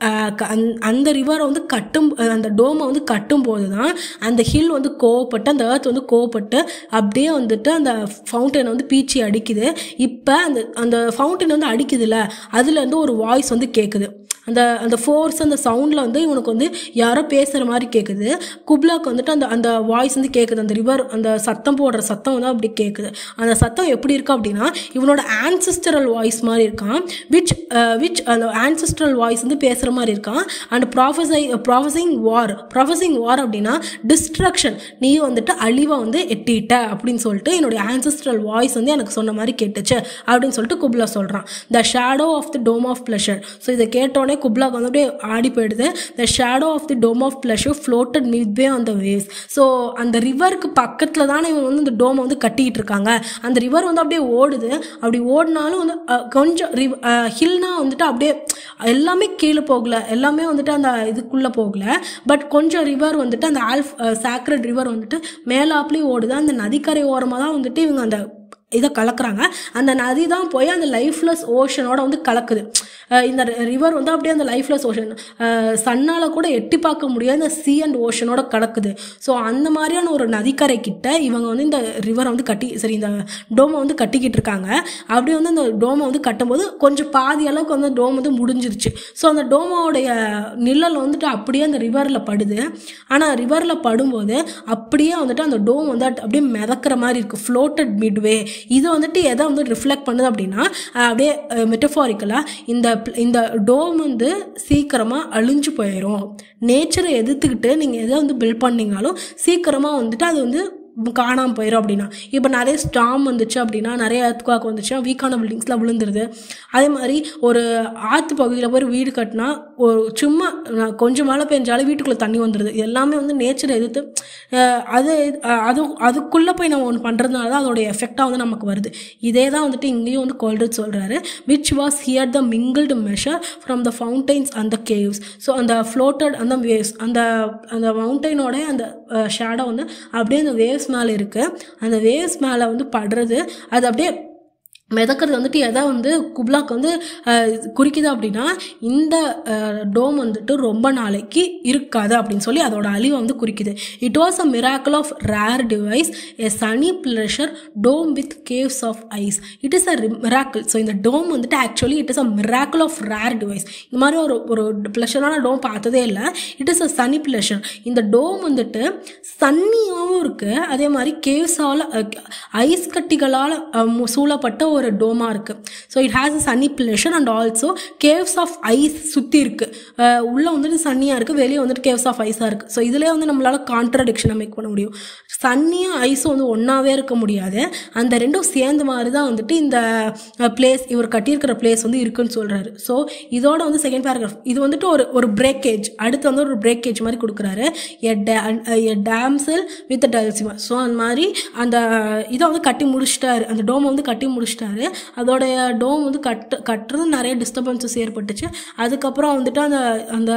ஆஹ் க- அந்த- அந்த ரிவரை வந்து கட்டும் அந்த டோமை வந்து கட்டும்போது தான் அந்த ஹில் வந்து கோவப்பட்டு அந்த earth வந்து கோவப்பட்டு அப்படியே வந்துட்டு அந்த ஃபவுண்டனை வந்து பீச்சி அடிக்குது இப்போ அந்த அந்த ஃபவுண்டன் வந்து அடிக்குதுல்ல அதுலேருந்து ஒரு வாய்ஸ் வந்து கேட்குது அந்த அந்த ஃபோர்ஸ் அந்த சவுண்டில் வந்து இவனுக்கு வந்து யாரோ பேசுகிற மாதிரி கேட்குது குப்லாக்கு வந்துட்டு அந்த அந்த வாய்ஸ் வந்து கேட்குது அந்த ரிவர் அந்த சத்தம் போடுற சத்தம் வந்து அப்படி கேட்குது அந்த சத்தம் எப்படி இருக்கு அப்படின்னா இவனோட ஆன்சிஸ்டரல் வாய்ஸ் மாதிரி இருக்கான் விச் விச் அந்த ஆன்சிஸ்டரல் வாய்ஸ் வந்து பேசுகிற மாதிரி இருக்கான் அண்ட் ப்ராஃபஸை ப்ராஃபஸிங் வார் ப்ராஃபஸிங் வார் அப்படின்னா டிஸ்ட்ரக்ஷன் நீ வந்துட்டு அழிவை வந்து எட்டிட்ட அப்படின்னு சொல்லிட்டு என்னுடைய ஆன்சிஸ்ட்ரல் வாய்ஸ் வந்து எனக்கு சொன்ன மாதிரி கேட்டுச்சு அப்படின்னு சொல்லிட்டு குப்லா சொல்கிறான் the shadow of the dome of pleasure so இதை கேட்டோடனே குப்லாக்கு வந்து அப்படியே ஆடி போயிடுது the shadow of the dome of pleasure floated midway on the waves so அந்த ரிவருக்கு பக்கத்தில் தானே இவங்க வந்து இந்த டோமை வந்து கட்டிக்கிட்டு இருக்காங்க அந்த ரிவர் வந்து அப்படியே ஓடுது அப்படி ஓடினாலும் வந்து அஹ், கொஞ்சம் ரிவ் ஹில்னா வந்துட்டு அப்படியே எல்லாமே கீழே போகல எல்லாமே வந்துட்டு அந்த இதுக்குள்ளே போகல பட் கொஞ்சம் ரிவர் வந்துட்டு அந்த ஆல்ஃப் சாக்ரட் ரிவர் வந்துட்டு மேலாப்லேயும் ஓடுது அந்த நதிக்கரை ஓரமாக தான் வந்துட்டு இவங்க அந்த இதை கலக்குறாங்க அந்த நதி தான் போய் அந்த லைஃப்லெஸ் ஓஷனோட வந்து கலக்குது அஹ் இந்த ரிவர் வந்து அப்படியே அந்த லைஃப்லெஸ் ஓஷன் சன்னால் கூட எட்டி பார்க்க முடியாத இந்த சி அண்ட் ஓஷனோட கலக்குது ஸோ அந்த மாதிரியான ஒரு நதிக்கரை கிட்ட இவங்க வந்து இந்த ரிவரை வந்து கட்டி சரி இந்த டோமை வந்து கட்டிக்கிட்டு இருக்காங்க அப்படி வந்து அந்த டோமை வந்து கட்டும்போது கொஞ்சம் பாதி அளவுக்கு வந்து டோம் வந்து முடிஞ்சிருச்சு ஸோ அந்த டோமோடைய நிழல் வந்துட்டு அப்படியே அந்த ரிவரில் படுது ஆனால் ரிவரில் படும்போது அப்படியே வந்துட்டு அந்த டோம் வந்து அட்- அப்படியே மிதக்கிற மாதிரி இருக்குது ஃப்ளோட்டட் மிட்வே இது வந்துட்டு எதை வந்து ரிஃப்ளெக்ட் பண்ணுது அப்படின்னா அஹ், அப்படியே மெட்டஃபாரிக்கலாக இந்த pl- இந்த டோம் வந்து சீக்கிரமாக அழிஞ்சு போயிடும் நேச்சரை எதிர்த்துக்கிட்டு நீங்கள் எதை வந்து பில்ட் பண்ணீங்கனாலும் சீக்கிரமாக வந்துட்டு அது வந்து காணாமல் போயிடும் அப்படின்னா இப்போ நிறைய ஸ்டாம் வந்துச்சு அப்படின்னா நிறைய earthquake வந்துச்சுன்னா வீக்கான பில்டிங்ஸ்லாம் விழுந்துருது அதே மாதிரி ஒரு ஆற்று பகுதியில் போய் வீடு கட்டினா ஒரு சும்மா நான் கொஞ்சம் மழை பெஞ்சாலே வீட்டுக்குள்ளே தண்ணி வந்துடுது இது எல்லாமே வந்து நேச்சரை எதிர்த்து அஹ், அது அஹ், அது அதுக்குள்ளே போய் நம்ம ஒன்று பண்ணுறதுனால தான் அதோடைய எஃபெக்டாக வந்து நமக்கு வருது இதே தான் வந்துட்டு இங்கேயும் வந்து கோல்ட்ரிட் சொல்கிறாரு which was here the mingled measure from the fountains அந்த கேவ்ஸ் ஸோ அந்த ஃப்ளோட்டட் அந்த வேவ்ஸ் அந்த அந்த மவுண்டெயினோட அந்த ஷேடோ வந்து அப்படியே அந்த வேவ்ஸ் மேலே இருக்குது அந்த வேவ்ஸ் மேலே வந்து படுறது அது அப்படியே மிதக்கிறது வந்துட்டு எதை வந்து குப்லாக்கு வந்து அஹ், குறிக்குது அப்படின்னா இந்த டோம் வந்துட்டு ரொம்ப நாளைக்கு இருக்காது அப்படின்னு சொல்லி அதோட அழிவை வந்து குறிக்குது it was a miracle of rare device a sunny pleasure dome with caves of ice it is a miracle so இந்த டோம் வந்துட்டு actually it is a miracle of rare device இந்த மாதிரி ஒரு ஒரு ப்ளஷரான டோம் பார்த்ததே இல்லை it is a sunny pleasure இந்த டோம் வந்துட்டு சன்னியாகவும் இருக்குது அதே மாதிரி கேவ்ஸால் ஐஸ் கட்டிகளால் சூழப்பட்ட ஒரு டோமாக இருக்குது so it has a sunny pleasure and also caves of ice சுற்றி இருக்குது உள்ளே வந்துட்டு சன்னியாக இருக்குது வெளியே வந்துட்டு கேவ்ஸ் ஆஃப் ஐஸாக இருக்குது ஸோ இதிலே வந்து நம்மளால் கான்ட்ரடிக்ஷனை மேக் பண்ண முடியும் சன்னியும் ஐஸும் வந்து ஒன்றாவே இருக்க முடியாது அந்த ரெண்டும் சேர்ந்த மாதிரி தான் வந்துட்டு இந்த பிளேஸ் இவர் கட்டியிருக்கிற பிளேஸ் வந்து இருக்குன்னு சொல்கிறாரு ஸோ இதோட வந்து செகண்ட் பேராகிராஃப் இது வந்துட்டு ஒரு ஒரு பிரேக்கேஜ் அடுத்து வந்து ஒரு பிரேக்கேஜ் மாதிரி கொடுக்குறாரு a damsel with dulcimer so அந்த மாதிரி அந்த இதை வந்து கட்டி முடிச்சிட்டாரு அந்த டோமை வந்து கட்டி முடிச்சிட்டாரு அதோடைய டோம் வந்து கட்டு கட்டுறது நிறைய டிஸ்டர்பன்சஸ் ஏற்பட்டுச்சு அதுக்கப்புறம் வந்துட்டு அந்த அந்த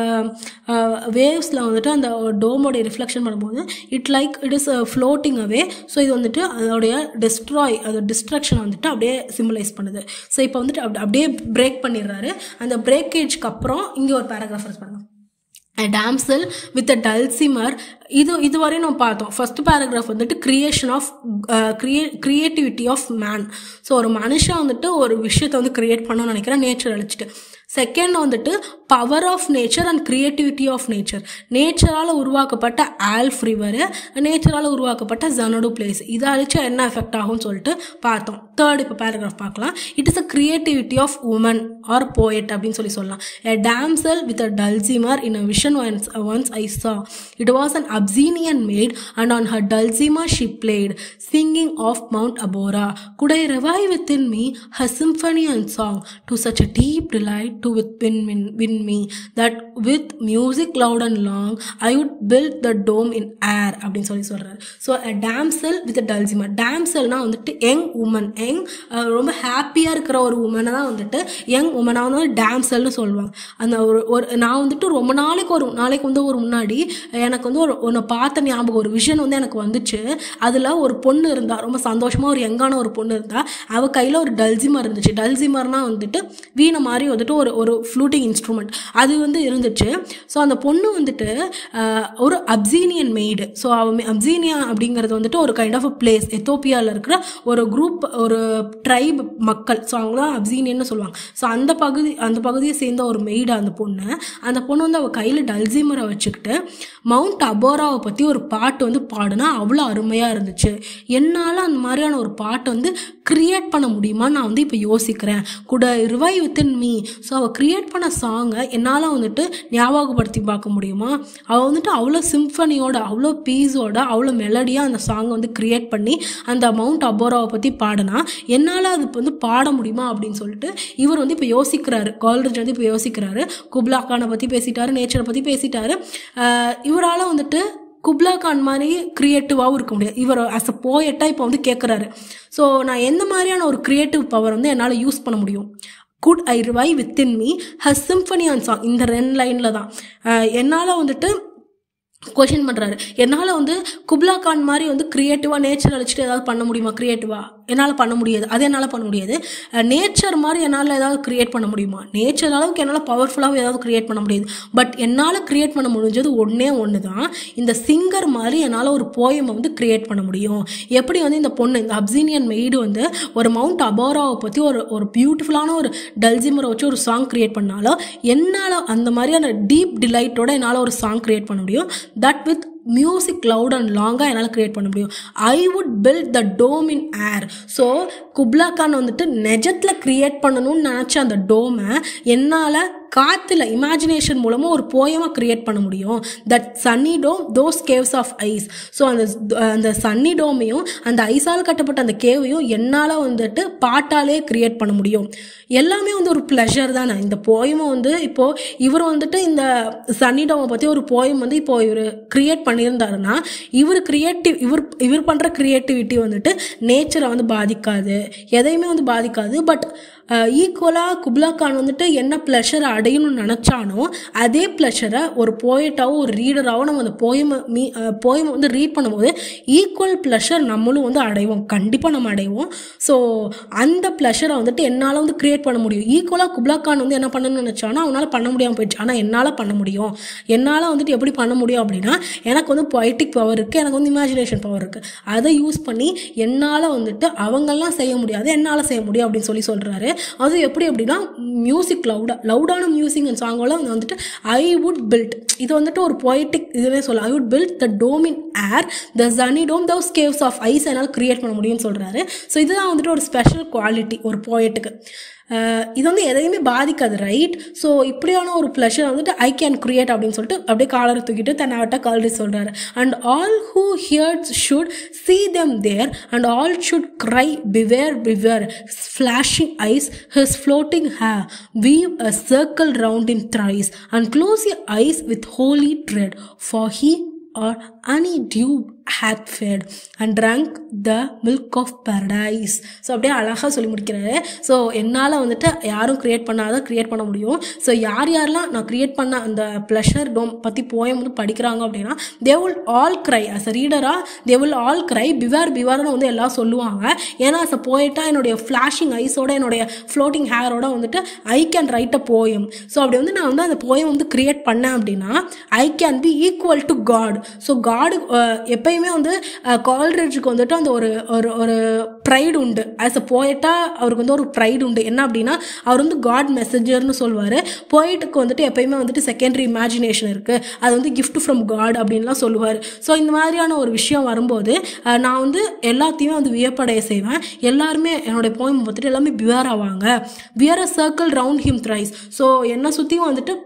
வேவ்ஸில் வந்துட்டு அந்த டோமோடைய ரிஃப்ளெக்ஷன் பண்ணும்போது it like it is floating away so இது வந்துட்டு அதோடைய டிஸ்ட்ராய் அது டிஸ்ட்ரக்ஷன் வந்துட்டு அப்படியே சிம்பிளைஸ் பண்ணுது ஸோ இப்போ வந்துட்டு அப்படி அப்படியே பிரேக் பண்ணிடுறாரு அந்த பிரேக்கேஜ்க்கு அப்புறம் இங்கே ஒரு பேராகிராஃப் பண்ணுங்க டேம்சல் வித் அ டல்சிமர் இது இதுவரையும் நம்ம பார்த்தோம் ஃபர்ஸ்ட் பேராகிராஃப் வந்துட்டு கிரியேஷன் ஆஃப் கிரியே கிரியேட்டிவிட்டி ஆஃப் மேன் ஸோ ஒரு மனுஷன் வந்துட்டு ஒரு விஷயத்தை வந்து கிரியேட் பண்ணணும்னு நினைக்கிறேன் நேச்சர் அழிச்சிட்டு செகண்ட் வந்துட்டு power of nature and creativity of nature நேச்சரால் உருவாக்கப்பட்ட ஆல்ஃப் ரிவர் நேச்சரால் உருவாக்கப்பட்ட ஜனடு பிளேஸ் இதை அழிச்சா என்ன எஃபெக்ட் ஆகும்னு சொல்லிட்டு பார்த்தோம் தேர்ட் இப்போ பேராகிராஃப் பார்க்கலாம் it is a creativity of woman or poet அப்படின்னு சொல்லி சொல்லலாம் a damsel with a dulcimer in a vision once once I saw it was an Abyssinian maid and on her dulcimer she played singing of Mount Abora could I revive within me her symphony and song to such a deep delight to with win, win, win me that with music loud and long I would build the dome in air அப்படின்னு சொல்லி சொல்றாரு so damsel with dulcimer டேம்சல்னா வந்துட்டு young woman young ரொம்ப ஹாப்பியாக இருக்கிற ஒரு உமனை தான் வந்துட்டு யங் உமனாக வந்து டேம்சல்னு சொல்லுவாங்க அந்த ஒரு ஒரு நான் வந்துட்டு ரொம்ப நாளைக்கு ஒரு நாளைக்கு வந்து ஒரு முன்னாடி எனக்கு வந்து ஒரு ஒன்று பார்த்த ஞாபகம் ஒரு விஷன் வந்து எனக்கு வந்துச்சு அதில் ஒரு பொண்ணு இருந்தா ரொம்ப சந்தோஷமாக ஒரு யங்கான ஒரு பொண்ணு இருந்தா அவள் கையில் ஒரு டல்சிமர் இருந்துச்சு டல்சிமர்னா வந்துட்டு வீணை மாதிரி வந்துட்டு ஒரு ஒரு ஃப்ளூட்டிங் இன்ஸ்ட்ருமெண்ட் அது வந்து இருந்துச்சு ஸோ அந்த பொண்ணு வந்துட்டு ஆஹ், ஒரு அப்சீனியன் மெய்டு ஸோ அவ அப்சீனியா அப்படிங்கிறது வந்துட்டு ஒரு கைண்ட் ஆஃப் பிளேஸ் எத்தோப்பியாவில் இருக்கிற ஒரு குரூப் ஒரு ட்ரைப் மக்கள் ஸோ அவங்க தான் அப்சீனியன்னு சொல்லுவாங்க ஸோ அந்த பகுதி அந்த பகுதியை சேர்ந்த ஒரு மெய்டு அந்த பொண்ணு அந்த பொண்ணு வந்து அவள் கையில் டல்சிமரை வச்சுக்கிட்டு மவுண்ட் அபோராவை பற்றி ஒரு பாட்டு வந்து பாடுனா அவ்வளோ அருமையாக இருந்துச்சு என்னால் அந்த மாதிரியான ஒரு பாட்டை வந்து கிரியேட் பண்ண முடியுமா நான் வந்து இப்போ யோசிக்கிறேன் கூட ரிவைவ் வித்தின் மீ ஸோ அவள் கிரியேட் பண்ண சாங்கை என்னால் வந்துட்டு ஞாபகப்படுத்தி பார்க்க முடியுமா அவள் வந்துட்டு அவ்வளோ சிம்ஃபனியோட அவ்வளோ பீஸோட அவ்வளோ மெலடியாக அந்த சாங்கை வந்து கிரியேட் பண்ணி அந்த மவுண்ட் அபோராவை பற்றி பாடினா என்னால் அது வந்து பாட முடியுமா அப்படின்னு சொல்லிட்டு இவர் வந்து இப்போ யோசிக்கிறாரு கால்ரேஜ் வந்து இப்போ யோசிக்கிறாரு குப்லா கானை பற்றி பேசிட்டாரு நேச்சரை பற்றி பேசிட்டாரு இவரால் வந்துட்டு குப்லா கான் மாதிரி க்ரியேட்டிவாகவும் இருக்க முடியாது இவர் அஸ் அ போயட்டாக இப்போ வந்து கேட்குறாரு ஸோ நான் எந்த மாதிரியான ஒரு க்ரியேட்டிவ் பவர் வந்து என்னால் யூஸ் பண்ண முடியும் could I revive within me her symphony and song இந்த ரெண்டு லைனில் தான் என்னால் வந்துட்டு கொஷின் பண்ணுறாரு என்னால் வந்து குப்லா கான் மாதிரி வந்து க்ரியேட்டிவாக நேச்சர் அழிச்சிட்டு ஏதாவது பண்ண முடியுமா க்ரியேட்டிவாக என்னால் பண்ண முடியாது அது என்னால் பண்ண முடியாது நேச்சர் மாதிரி என்னால் ஏதாவது க்ரியேட் பண்ண முடியுமா நேச்சர் அளவுக்கு என்னால் பவர்ஃபுல்லாகவும் ஏதாவது க்ரியேட் பண்ண முடியாது பட் என்னால் க்ரியேட் பண்ண முடிஞ்சது ஒன்றே ஒன்று தான் இந்த சிங்கர் மாதிரி என்னால் ஒரு போயமை வந்து க்ரியேட் பண்ண முடியும் எப்படி வந்து இந்த பொண்ணு இந்த அப்சீனியன் மெய்டு வந்து ஒரு மவுண்ட் அபோராவை பற்றி ஒரு ஒரு பியூட்டிஃபுல்லான ஒரு டல்ஜிமரை வச்சு ஒரு சாங் க்ரியேட் பண்ணாலும் என்னால் அந்த மாதிரியான டீப் டிலைட்டோட என்னால் ஒரு சாங் க்ரியேட் பண்ண முடியும் that with music loud and லாங்காக என்னால் க்ரியேட் பண்ண முடியும் I would build the dome in air so Kubla Khan வந்துட்டு நெஜத்தில் க்ரியேட் பண்ணணும்னு நினச்ச அந்த டோமை என்னால் காற்றுல இமேஜினேஷன் மூலமாக ஒரு போயமாக க்ரியேட் பண்ண முடியும் that sunny dome those caves of ice so அந்த அந்த சன்னி டோமையும் அந்த ஐஸால் கட்டப்பட்ட அந்த கேவையும் என்னால் வந்துட்டு பாட்டாலே க்ரியேட் பண்ண முடியும் எல்லாமே வந்து ஒரு ப்ளஷர் தானே இந்த போயமை வந்து இப்போது இவர் வந்துட்டு இந்த சன்னி டோமை பற்றி ஒரு போயம் வந்து இப்போ இவர் க்ரியேட் பண்ணியிருந்தாருன்னா இவர் க்ரியேட்டிவ் இவர் இவர் பண்ணுற க்ரியேட்டிவிட்டி வந்துட்டு நேச்சரை வந்து பாதிக்காது எதையுமே வந்து பாதிக்காது பட் ஈக்குவலாக குப்லா கான் வந்துட்டு என்ன ப்ளஷரை அடையணும்னு நினச்சானோ அதே ப்ளஷரை ஒரு போயட்டாவோ ஒரு ரீடராகவோ நம்ம அந்த போயமை மீ போயமை வந்து ரீட் பண்ணும்போது ஈக்குவல் ப்ளஷர் நம்மளும் வந்து அடைவோம் கண்டிப்பாக நம்ம அடைவோம் ஸோ அந்த ப்ளஷரை வந்துட்டு என்னால் வந்து க்ரியேட் பண்ண முடியும் ஈக்குவலாக குப்லா கான் வந்து என்ன பண்ணணும்னு நினச்சானோ அவனால் பண்ண முடியாமல் போயிடுச்சு ஆனால் என்னால் பண்ண முடியும் என்னால் வந்துட்டு எப்படி பண்ண முடியும் அப்படின்னா எனக்கு வந்து பொய்டிக் பவர் இருக்குது எனக்கு வந்து இமேஜினேஷன் பவர் இருக்குது அதை யூஸ் பண்ணி என்னால் வந்துட்டு அவங்கெல்லாம் செய்ய முடியாது என்னால் செய்ய முடியும் அப்படின்னு சொல்லி சொல்கிறாரு அது எப்படி அப்படின்னா மியூசிக் லவுடாக லவுடான மியூசிக் அண்ட் சாங்கோட வந்துட்டு ஐ வுட் பில்ட் இது வந்துட்டு ஒரு பொய்டிக் இதுவே சொல்ல I would build the dome in air the sunny dome those caves of ice என்னால் கிரியேட் பண்ண முடியும்னு சொல்கிறாரு ஸோ இதுதான் வந்துட்டு ஒரு ஸ்பெஷல் குவாலிட்டி ஒரு போயட்டுக்கு இது வந்து எதையுமே பாதிக்காது ரைட் ஸோ இப்படியான ஒரு ப்ளஷர் வந்துட்டு ஐ கேன் கிரியேட் அப்படின்னு சொல்லிட்டு அப்படியே காலரை தூக்கிட்டு தன்னாவட்ட காலரி சொல்கிறாரு and all who hears should see them there and all should cry beware beware flashing eyes his floating hair weave a circle round him thrice and close your eyes with holy dread for he or any dew had fed and drank the milk of paradise so அப்படியே அழகாக சொல்லி முடிக்கிறாரு so என்னால் வந்துட்டு யாரும் create பண்ணாத create பண்ண முடியும் ஸோ யார் யாரெல்லாம் நான் க்ரியேட் பண்ண அந்த ப்ளஷர் டோம் பற்றி போயம் வந்து படிக்கிறாங்க அப்படின்னா they will all cry as a ரீடராக they will all cry beware பிவார்னு வந்து எல்லாம் சொல்லுவாங்க ஏன்னா அஸ் அ போயிட்டாக என்னுடைய ஃப்ளாஷிங் ஐஸோட என்னுடைய ஃப்ளோட்டிங் ஹேரோட வந்துட்டு I can write a poem so அப்படி வந்து நான் வந்து அந்த போயம் வந்து க்ரியேட் பண்ணேன் அப்படின்னா I can be equal to God so God எப்பயுமே வந்து கால்ரேஜுக்கு வந்துட்டு அந்த ஒரு ஒரு ஒரு ப்ரைடு உண்டு ஆஸ் அ போயட்டாக அவருக்கு வந்து ஒரு ப்ரைடு உண்டு என்ன அப்படின்னா அவர் வந்து காட் மெசஞ்சர்னு சொல்லுவார் போயிட்டுக்கு வந்துட்டு எப்பயுமே வந்துட்டு செகண்டரி இமேஜினேஷன் இருக்குது அது வந்து கிஃப்ட் ஃப்ரம் காட் அப்படின்லாம் சொல்லுவார் ஸோ இந்த மாதிரியான ஒரு விஷயம் வரும்போது அஹ், நான் வந்து எல்லாத்தையுமே வந்து வியப்படைய செய்வேன் எல்லாருமே என்னுடைய போயம் பார்த்துட்டு எல்லாமே பியர் ஆவாங்க பியர் a circle round him thrice so என்னை சுற்றியும் வந்துட்டு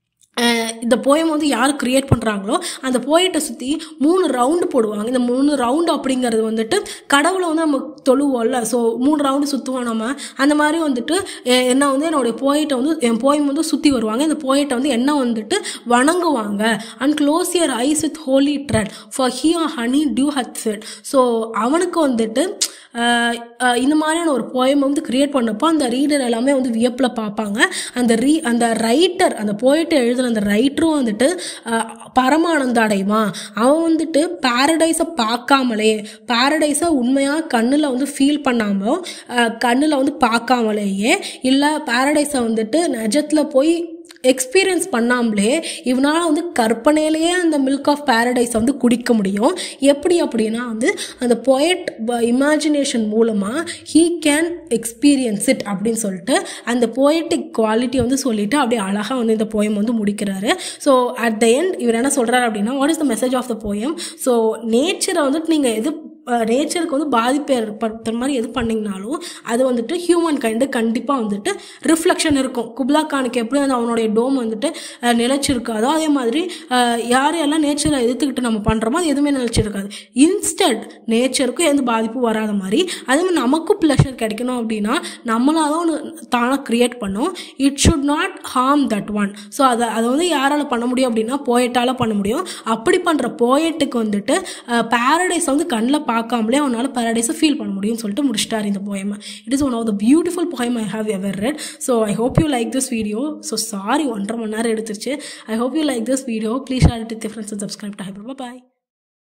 அஹ் இந்த போயம் வந்து யார் கிரியேட் பண்ணுறாங்களோ அந்த போயட்டை சுற்றி மூணு ரவுண்டு போடுவாங்க இந்த மூணு ரவுண்டு அப்படிங்கிறது வந்துட்டு கடவுளை வந்து நம்ம தொழுவோம்ல ஸோ மூணு ரவுண்டு சுற்றுவோம் நம்ம அந்த மாதிரி வந்துட்டு எ- என்ன வந்து என்னுடைய போயட்டை வந்து என் போயம் வந்து சுற்றி வருவாங்க இந்த போயட்டை வந்து என்ன வந்துட்டு வணங்குவாங்க and close yer eyes with holy dread for he honey dew hath fed so அவனுக்கு வந்துட்டு இந்த மாதிரியான ஒரு போயம் வந்து கிரியேட் பண்ணப்போ அந்த ரீடர் எல்லாமே வந்து வியப்பில் பார்ப்பாங்க அந்த ரீ அந்த ரைட்டர் அந்த போயிட்டு எழுதுன அந்த ரைட்டரும் வந்துட்டு அஹ், பரமானந்த அடைவான் அவன் வந்துட்டு பாரடைஸை பார்க்காமலே பாரடைஸை உண்மையாக கண்ணில் வந்து ஃபீல் பண்ணாமல் கண்ணில் வந்து பார்க்காமலேயே இல்லை பாரடைஸை வந்துட்டு நிஜத்தில் போய் எக்ஸ்பீரியன்ஸ் பண்ணாமலே இவனால் வந்து கற்பனையிலேயே அந்த மில்க் ஆஃப் பேரடைஸை வந்து குடிக்க முடியும் எப்படி அப்படின்னா வந்து அந்த பொயட் இமேஜினேஷன் மூலமாக ஹீ கேன் எக்ஸ்பீரியன்ஸ் இட் அப்படின்னு சொல்லிட்டு அந்த போயட்டிக் குவாலிட்டி வந்து சொல்லிட்டு அப்படியே அழகாக வந்து இந்த போயம் வந்து முடிக்கிறாரு ஸோ அட் த எண்ட் இவர் என்ன சொல்கிறாரு அப்படின்னா what is the message of the poem so நேச்சரை வந்துட்டு நீங்கள் எது நேச்சருக்கு வந்து பாதிப்பு ஏற்படுத்துற மாதிரி எது பண்ணிங்கனாலும் அது வந்துட்டு ஹியூமன் கைண்டு கண்டிப்பாக வந்துட்டு ரிஃப்ளெக்ஷன் இருக்கும் குப்லா கானுக்கு எப்படி வந்து அவனுடைய டோம் வந்துட்டு அஹ், நிலைச்சிருக்காதோ அதே மாதிரி அஹ், யார் யாரெல்லாம் நேச்சரை எதிர்த்துக்கிட்டு நம்ம பண்ணுறோமோ அது எதுவுமே நிலைச்சிருக்காது இன்ஸ்டட் நேச்சருக்கும் எந்த பாதிப்பும் வராத மாதிரி அதே மாதிரி நமக்கும் ப்ளஷர் கிடைக்கணும் அப்படின்னா நம்மளாக தான் ஒன்று தானாக க்ரியேட் பண்ணோம் it should not harm that one so அதை அதை வந்து யாரால் பண்ண முடியும் அப்படின்னா போயட்டால் பண்ண முடியும் அப்படி பண்ணுற போயட்டுக்கு வந்துட்டு பேரடைஸ் வந்து கண்ணில் பார்க்காமலே அவனால் பேரடைஸை ஃபீல் பண்ண முடியும்னு சொல்லிட்டு முடிச்சிட்டார் இந்த போயமை it is one of the beautiful poem I have ever read so I hope you like this video so sorry ஒன்றரை மணி நேரம் எடுத்துருச்சு I hope you like this video please share it with friends and subscribe to hyper bye